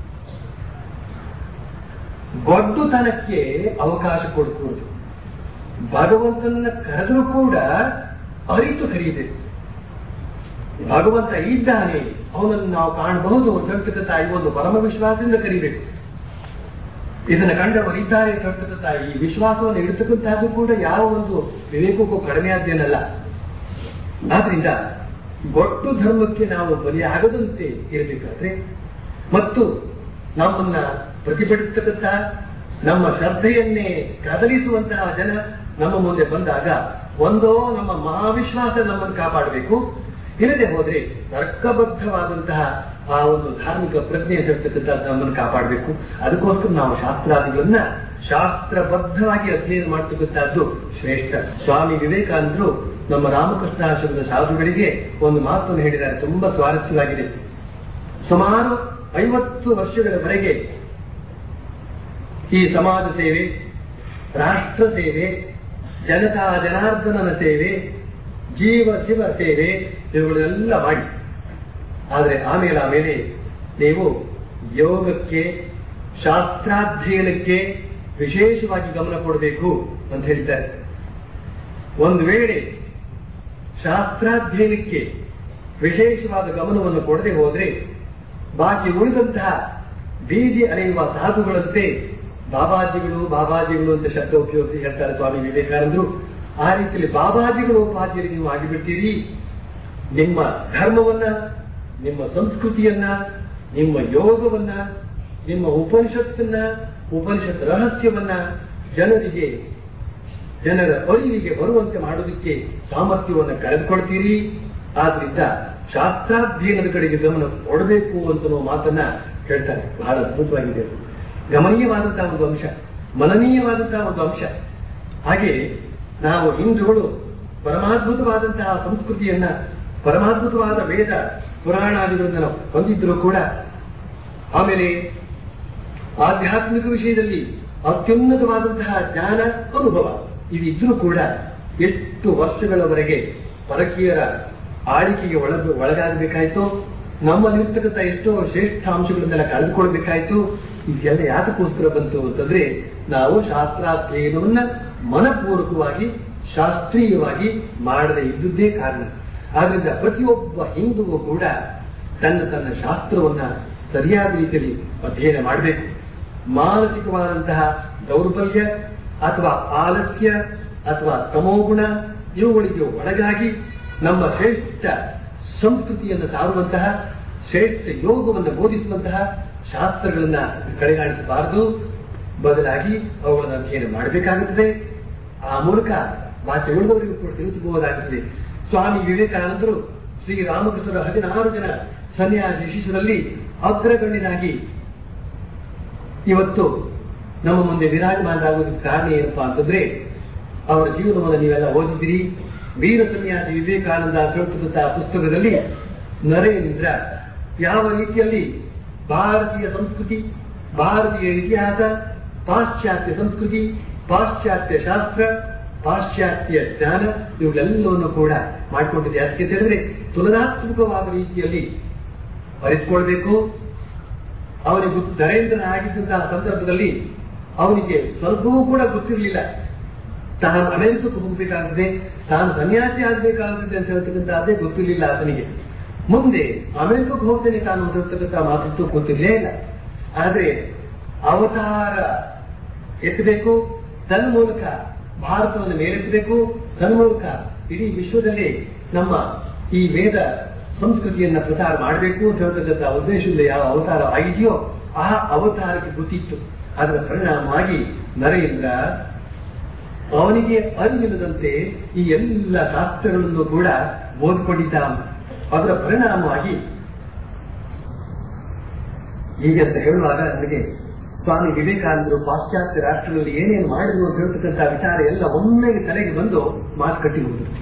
B: ಗೊಡ್ಡುತನಕ್ಕೆ ಅವಕಾಶ ಕೊಡಕೂಡದು ಭಗವಂತನ ಕರೆದರೂ ಕೂಡ ಅರಿತು ಕರೆಯಬೇಕು ಭಗವಂತ ಇದ್ದಾನೆ ಅವನನ್ನು ನಾವು ಕಾಣಬಹುದು ಅಂತ ಹೇಳ್ತಕ್ಕಂಥ ಈ ಒಂದು ಪರಮ ವಿಶ್ವಾಸದಿಂದ ಕರಿಬೇಕು ಇದನ್ನ ಕಂಡವರು ಇದ್ದಾರೆ ಅಂತ ಹೇಳ್ತಕ್ಕಂಥ ಈ ವಿಶ್ವಾಸವನ್ನು ಇಡ್ತಕ್ಕಂಥದ್ದು ಕೂಡ ಯಾವ ಒಂದು ವಿವೇಕಕ್ಕೂ ಕಡಿಮೆ ಆದ್ದೇನಲ್ಲ ಆದ್ರಿಂದ ಗೊಟ್ಟು ಧರ್ಮಕ್ಕೆ ನಾವು ಬಲಿಯಾಗದಂತೆ ಇರಬೇಕಾದ್ರೆ ಮತ್ತು ನಮ್ಮನ್ನ ಪ್ರತಿಭಟಿಸ್ತಕ್ಕಂಥ ನಮ್ಮ ಶ್ರದ್ಧೆಯನ್ನೇ ಕದಲಿಸುವಂತಹ ಜನ ನಮ್ಮ ಮುಂದೆ ಬಂದಾಗ ಒಂದೋ ನಮ್ಮ ಮಹಾವಿಶ್ವಾಸ ನಮ್ಮನ್ನು ಕಾಪಾಡಬೇಕು ಇಲ್ಲದೆ ಹೋದ್ರೆ ತರ್ಕಬದ್ಧವಾದಂತಹ ಆ ಒಂದು ಧಾರ್ಮಿಕ ಪ್ರಜ್ಞೆ ಇರ್ತಕ್ಕಂಥದ್ದು ನಮ್ಮನ್ನು ಕಾಪಾಡಬೇಕು ಅದಕ್ಕೋಸ್ಕರ ನಾವು ಶಾಸ್ತ್ರಾದಿಗಳನ್ನ ಶಾಸ್ತ್ರಬದ್ಧವಾಗಿ ಅಧ್ಯಯನ ಮಾಡ್ತಕ್ಕಂಥದ್ದು ಶ್ರೇಷ್ಠ ಸ್ವಾಮಿ ವಿವೇಕಾನಂದರು ನಮ್ಮ ರಾಮಕೃಷ್ಣಾಶ್ರಮದ ಸಾಧುಗಳಿಗೆ ಒಂದು ಮಾತನ್ನು ಹೇಳಿದ್ದಾರೆ ತುಂಬಾ ಸ್ವಾರಸ್ಯವಾಗಿದೆ ಸುಮಾರು ಐವತ್ತು ವರ್ಷಗಳವರೆಗೆ ಈ ಸಮಾಜ ಸೇವೆ ರಾಷ್ಟ್ರ ಸೇವೆ ಜನತಾ ಜನಾರ್ದನನ ಸೇವೆ ಜೀವ ಶಿವ ಸೇವೆ ಇವುಗಳೆಲ್ಲ ಮಾಡಿ ಆದರೆ ಆಮೇಲೆ ಆಮೇಲೆ ನೀವು ಯೋಗಕ್ಕೆ ಶಾಸ್ತ್ರಾಧ್ಯಯನಕ್ಕೆ ವಿಶೇಷವಾಗಿ ಗಮನ ಕೊಡಬೇಕು ಅಂತ ಹೇಳ್ತಾರೆ ಒಂದು ವೇಳೆ ಶಾಸ್ತ್ರಾಧ್ಯಯನಕ್ಕೆ ವಿಶೇಷವಾದ ಗಮನವನ್ನು ಕೊಡದೆ ಹೋದ್ರೆ ಬಾಕಿ ಉಳಿದಂತಹ ಬೀದಿ ಅಲೆಯುವ ಸಾಧುಗಳಂತೆ ಬಾಬಾಜಿಗಳು ಬಾಬಾಜಿಗಳು ಅಂತ ಶಬ್ದ ಉಪಯೋಗಿಸಿ ಹೇಳ್ತಾರೆ ಸ್ವಾಮಿ ವಿವೇಕಾನಂದರು ಆ ರೀತಿಯಲ್ಲಿ ಬಾಬಾಜಿಗಳು ಉಪಾಧ್ಯಾಯರು ನೀವು ಆಗಿಬಿಡ್ತೀರಿ ನಿಮ್ಮ ಧರ್ಮವನ್ನ ನಿಮ್ಮ ಸಂಸ್ಕೃತಿಯನ್ನ ನಿಮ್ಮ ಯೋಗವನ್ನ ನಿಮ್ಮ ಉಪನಿಷತ್ತನ್ನ ಉಪನಿಷತ್ ರಹಸ್ಯವನ್ನ ಜನರಿಗೆ ಜನರ ಅರಿವಿಗೆ ಬರುವಂತೆ ಮಾಡೋದಕ್ಕೆ ಸಾಮರ್ಥ್ಯವನ್ನು ಕಳೆದುಕೊಳ್ತೀರಿ ಆದ್ರಿಂದ ಶಾಸ್ತ್ರಾಧ್ಯಯನದ ಕಡೆಗೆ ಗಮನ ಕೊಡಬೇಕು ಅಂತ ನಾವು ಮಾತನ್ನ ಹೇಳ್ತಾರೆ ಬಹಳ ಅದ್ಭುತವಾಗಿದೆ ಅದು ಗಮನೀಯವಾದಂತಹ ಒಂದು ಅಂಶ ಮನನೀಯವಾದಂತಹ ಒಂದು ಅಂಶ ಹಾಗೆ ನಾವು ಹಿಂದೂಗಳು ಪರಮಾದ್ಭುತವಾದಂತಹ ಸಂಸ್ಕೃತಿಯನ್ನ ಪರಮಾದ್ಭುತವಾದ ವೇದ ಪುರಾಣಾದಿಗಳನ್ನ ನಾವು ಹೊಂದಿದ್ರು ಕೂಡ ಆಮೇಲೆ ಆಧ್ಯಾತ್ಮಿಕ ವಿಷಯದಲ್ಲಿ ಅತ್ಯುನ್ನತವಾದಂತಹ ಜ್ಞಾನ ಅನುಭವ ಇದಿದ್ರೂ ಕೂಡ ಎಷ್ಟು ವರ್ಷಗಳವರೆಗೆ ಪರಕೀಯರ ಆಳಿಕೆಗೆ ಒಳಗ ಒಳಗಾಗಬೇಕಾಯ್ತು ನಮ್ಮಲ್ಲಿರ್ತಕ್ಕಂಥ ಎಷ್ಟೋ ಶ್ರೇಷ್ಠ ಅಂಶಗಳನ್ನೆಲ್ಲ ಕಳೆದುಕೊಳ್ಬೇಕಾಯ್ತು ಇದೆಲ್ಲ ಯಾತಕ್ಕೋಸ್ಕರ ಬಂತು ಅಂತಂದ್ರೆ ನಾವು ಶಾಸ್ತ್ರಾಧ್ಯಯನವನ್ನ ಮನಪೂರ್ವಕವಾಗಿ ಶಾಸ್ತ್ರೀಯವಾಗಿ ಮಾಡದೇ ಇದ್ದುದೇ ಕಾರಣ ಆದ್ರಿಂದ ಪ್ರತಿಯೊಬ್ಬ ಹಿಂದುವು ಕೂಡ ತನ್ನ ತನ್ನ ಶಾಸ್ತ್ರವನ್ನ ಸರಿಯಾದ ರೀತಿಯಲ್ಲಿ ಅಧ್ಯಯನ ಮಾಡಬೇಕು ಮಾನಸಿಕವಾದಂತಹ ದೌರ್ಬಲ್ಯ ಅಥವಾ ಆಲಸ್ಯ ಅಥವಾ ತಮೋಗುಣ ಇವುಗಳಿಗೆ ಒಳಗಾಗಿ ನಮ್ಮ ಶ್ರೇಷ್ಠ ಸಂಸ್ಕೃತಿಯನ್ನು ಸಾರುವಂತಹ ಶ್ರೇಷ್ಠ ಯೋಗವನ್ನು ಬೋಧಿಸುವಂತಹ ಶಾಸ್ತ್ರಗಳನ್ನ ಕಡೆಗಾಣಿಸಬಾರದು ಬದಲಾಗಿ ಅವುಗಳನ್ನು ಅಧ್ಯಯನ ಮಾಡಬೇಕಾಗುತ್ತದೆ ಆ ಮೂಲಕ ಭಾಷೆ ಉಳಿದವರಿಗೂ ಕೂಡ ತಿಳಿಸಬಹುದಾಗುತ್ತದೆ ಸ್ವಾಮಿ ವಿವೇಕಾನಂದರು ಶ್ರೀರಾಮಕೃಷ್ಣರ ಹದಿನಾರು ಜನ ಸನ್ಯಾಸಿ ಶಿಷ್ಯರಲ್ಲಿ ಅಗ್ರಗಣ್ಯನಾಗಿ ಇವತ್ತು ನಮ್ಮ ಮುಂದೆ ವಿರಾಜಮಾನರಾಗುವುದಕ್ಕೆ ಕಾರಣ ಏನಪ್ಪಾ ಅಂತಂದ್ರೆ ಅವರ ಜೀವನವನ್ನು ನೀವೆಲ್ಲ ಓದಿದಿರಿ ವೀರ ಸನ್ಯಾಸಿ ವಿವೇಕಾನಂದ ಅಂತ ಹೇಳ್ತಕ್ಕಂತಹ ಪುಸ್ತಕದಲ್ಲಿ ನರೇಂದ್ರ ಯಾವ ರೀತಿಯಲ್ಲಿ ಭಾರತೀಯ ಸಂಸ್ಕೃತಿ ಭಾರತೀಯ ಇತಿಹಾಸ ಪಾಶ್ಚಾತ್ಯ ಸಂಸ್ಕೃತಿ ಪಾಶ್ಚಾತ್ಯ ಶಾಸ್ತ್ರ ಪಾಶ್ಚಾತ್ಯ ಜ್ಞಾನ ಇವುಗಳೆಲ್ಲವನ್ನು ಕೂಡ ಮಾಡಿಕೊಂಡಿದೆ ಅದಕ್ಕೆ ತಿಳಿದ್ರೆ ತುಲನಾತ್ಮಕವಾದ ರೀತಿಯಲ್ಲಿ ಅರಿತುಕೊಳ್ಬೇಕು ಅವನಿಗೆ ಗೊತ್ತು- ನರೇಂದ್ರನ ಆಗಿದ್ದಂತಹ ಸಂದರ್ಭದಲ್ಲಿ ಅವನಿಗೆ ಸ್ವಲ್ಪವೂ ಕೂಡ ಗೊತ್ತಿರಲಿಲ್ಲ ತಾನು ಅಮೆರಿಕಕ್ಕೆ ಹೋಗಬೇಕಾಗಿದೆ ತಾನು ಸನ್ಯಾಸಿ ಆಗಬೇಕಾಗುತ್ತದೆ ಅಂತ ಹೇಳ್ತಕ್ಕಂಥದ್ದೇ ಗೊತ್ತಿರಲಿಲ್ಲ ಆತನಿಗೆ ಮುಂದೆ ಅಮೆರಿಕಕ್ಕೆ ಹೋಗ್ತೇನೆ ತಾನು ಅಂತ ಹೇಳ್ತಕ್ಕಂಥ ಮಾತಂತೂ ಗೊತ್ತಿರಲೇ ಇಲ್ಲ ಆದ್ರೆ ಅವತಾರ ಎತ್ತಬೇಕು ತನ್ನ ಮೂಲಕ ಭಾರತವನ್ನು ಮೇಲೆತ್ತಬೇಕು ತನ್ನ ಮೂಲಕ ಇಡೀ ವಿಶ್ವದಲ್ಲಿ ನಮ್ಮ ಈ ವೇದ ಸಂಸ್ಕೃತಿಯನ್ನ ಪ್ರಚಾರ ಮಾಡಬೇಕು ಅಂತ ಹೇಳ್ತಕ್ಕಂಥ ಉದ್ದೇಶದಿಂದ ಯಾವ ಅವತಾರ ಆಗಿದೆಯೋ ಆ ಅವತಾರಕ್ಕೆ ಗೊತ್ತಿತ್ತು ಅದರ ಪರಿಣಾಮವಾಗಿ ನರೇಂದ್ರ ಅವನಿಗೆ ಅರಿವಿಲ್ಲದಂತೆ ಈ ಎಲ್ಲ ಶಾಸ್ತ್ರಗಳನ್ನು ಕೂಡ ಓದ್ಕೊಂಡಿದ್ದ ಅದರ ಪರಿಣಾಮವಾಗಿ ಹೀಗೆ ಅಂತ ಹೇಳುವಾಗ ನನಗೆ ಸ್ವಾಮಿ ವಿವೇಕಾನಂದರು ಪಾಶ್ಚಾತ್ಯ ರಾಷ್ಟ್ರಗಳಲ್ಲಿ ಏನೇನು ಮಾಡಿದ್ರು ಅಂತ ಹೇಳ್ತಕ್ಕಂಥ ವಿಚಾರ ಎಲ್ಲ ಒಮ್ಮೆಗೆ ತಲೆಗೆ ಬಂದು ಮಾತುಕಟ್ಟಿ ಹೋದ್ರು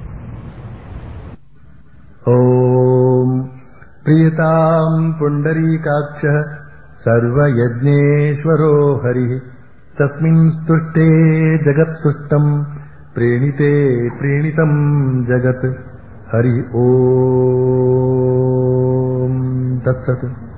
A: ॐ प्रियताम् पुण्डरीकाक्षः सर्वयज्ञेश्वरो हरिः तस्मिन् स्तुष्टे जगत्तुष्टम् प्रीणिते प्रीणितम् जगत् हरि ॐ तत्सत्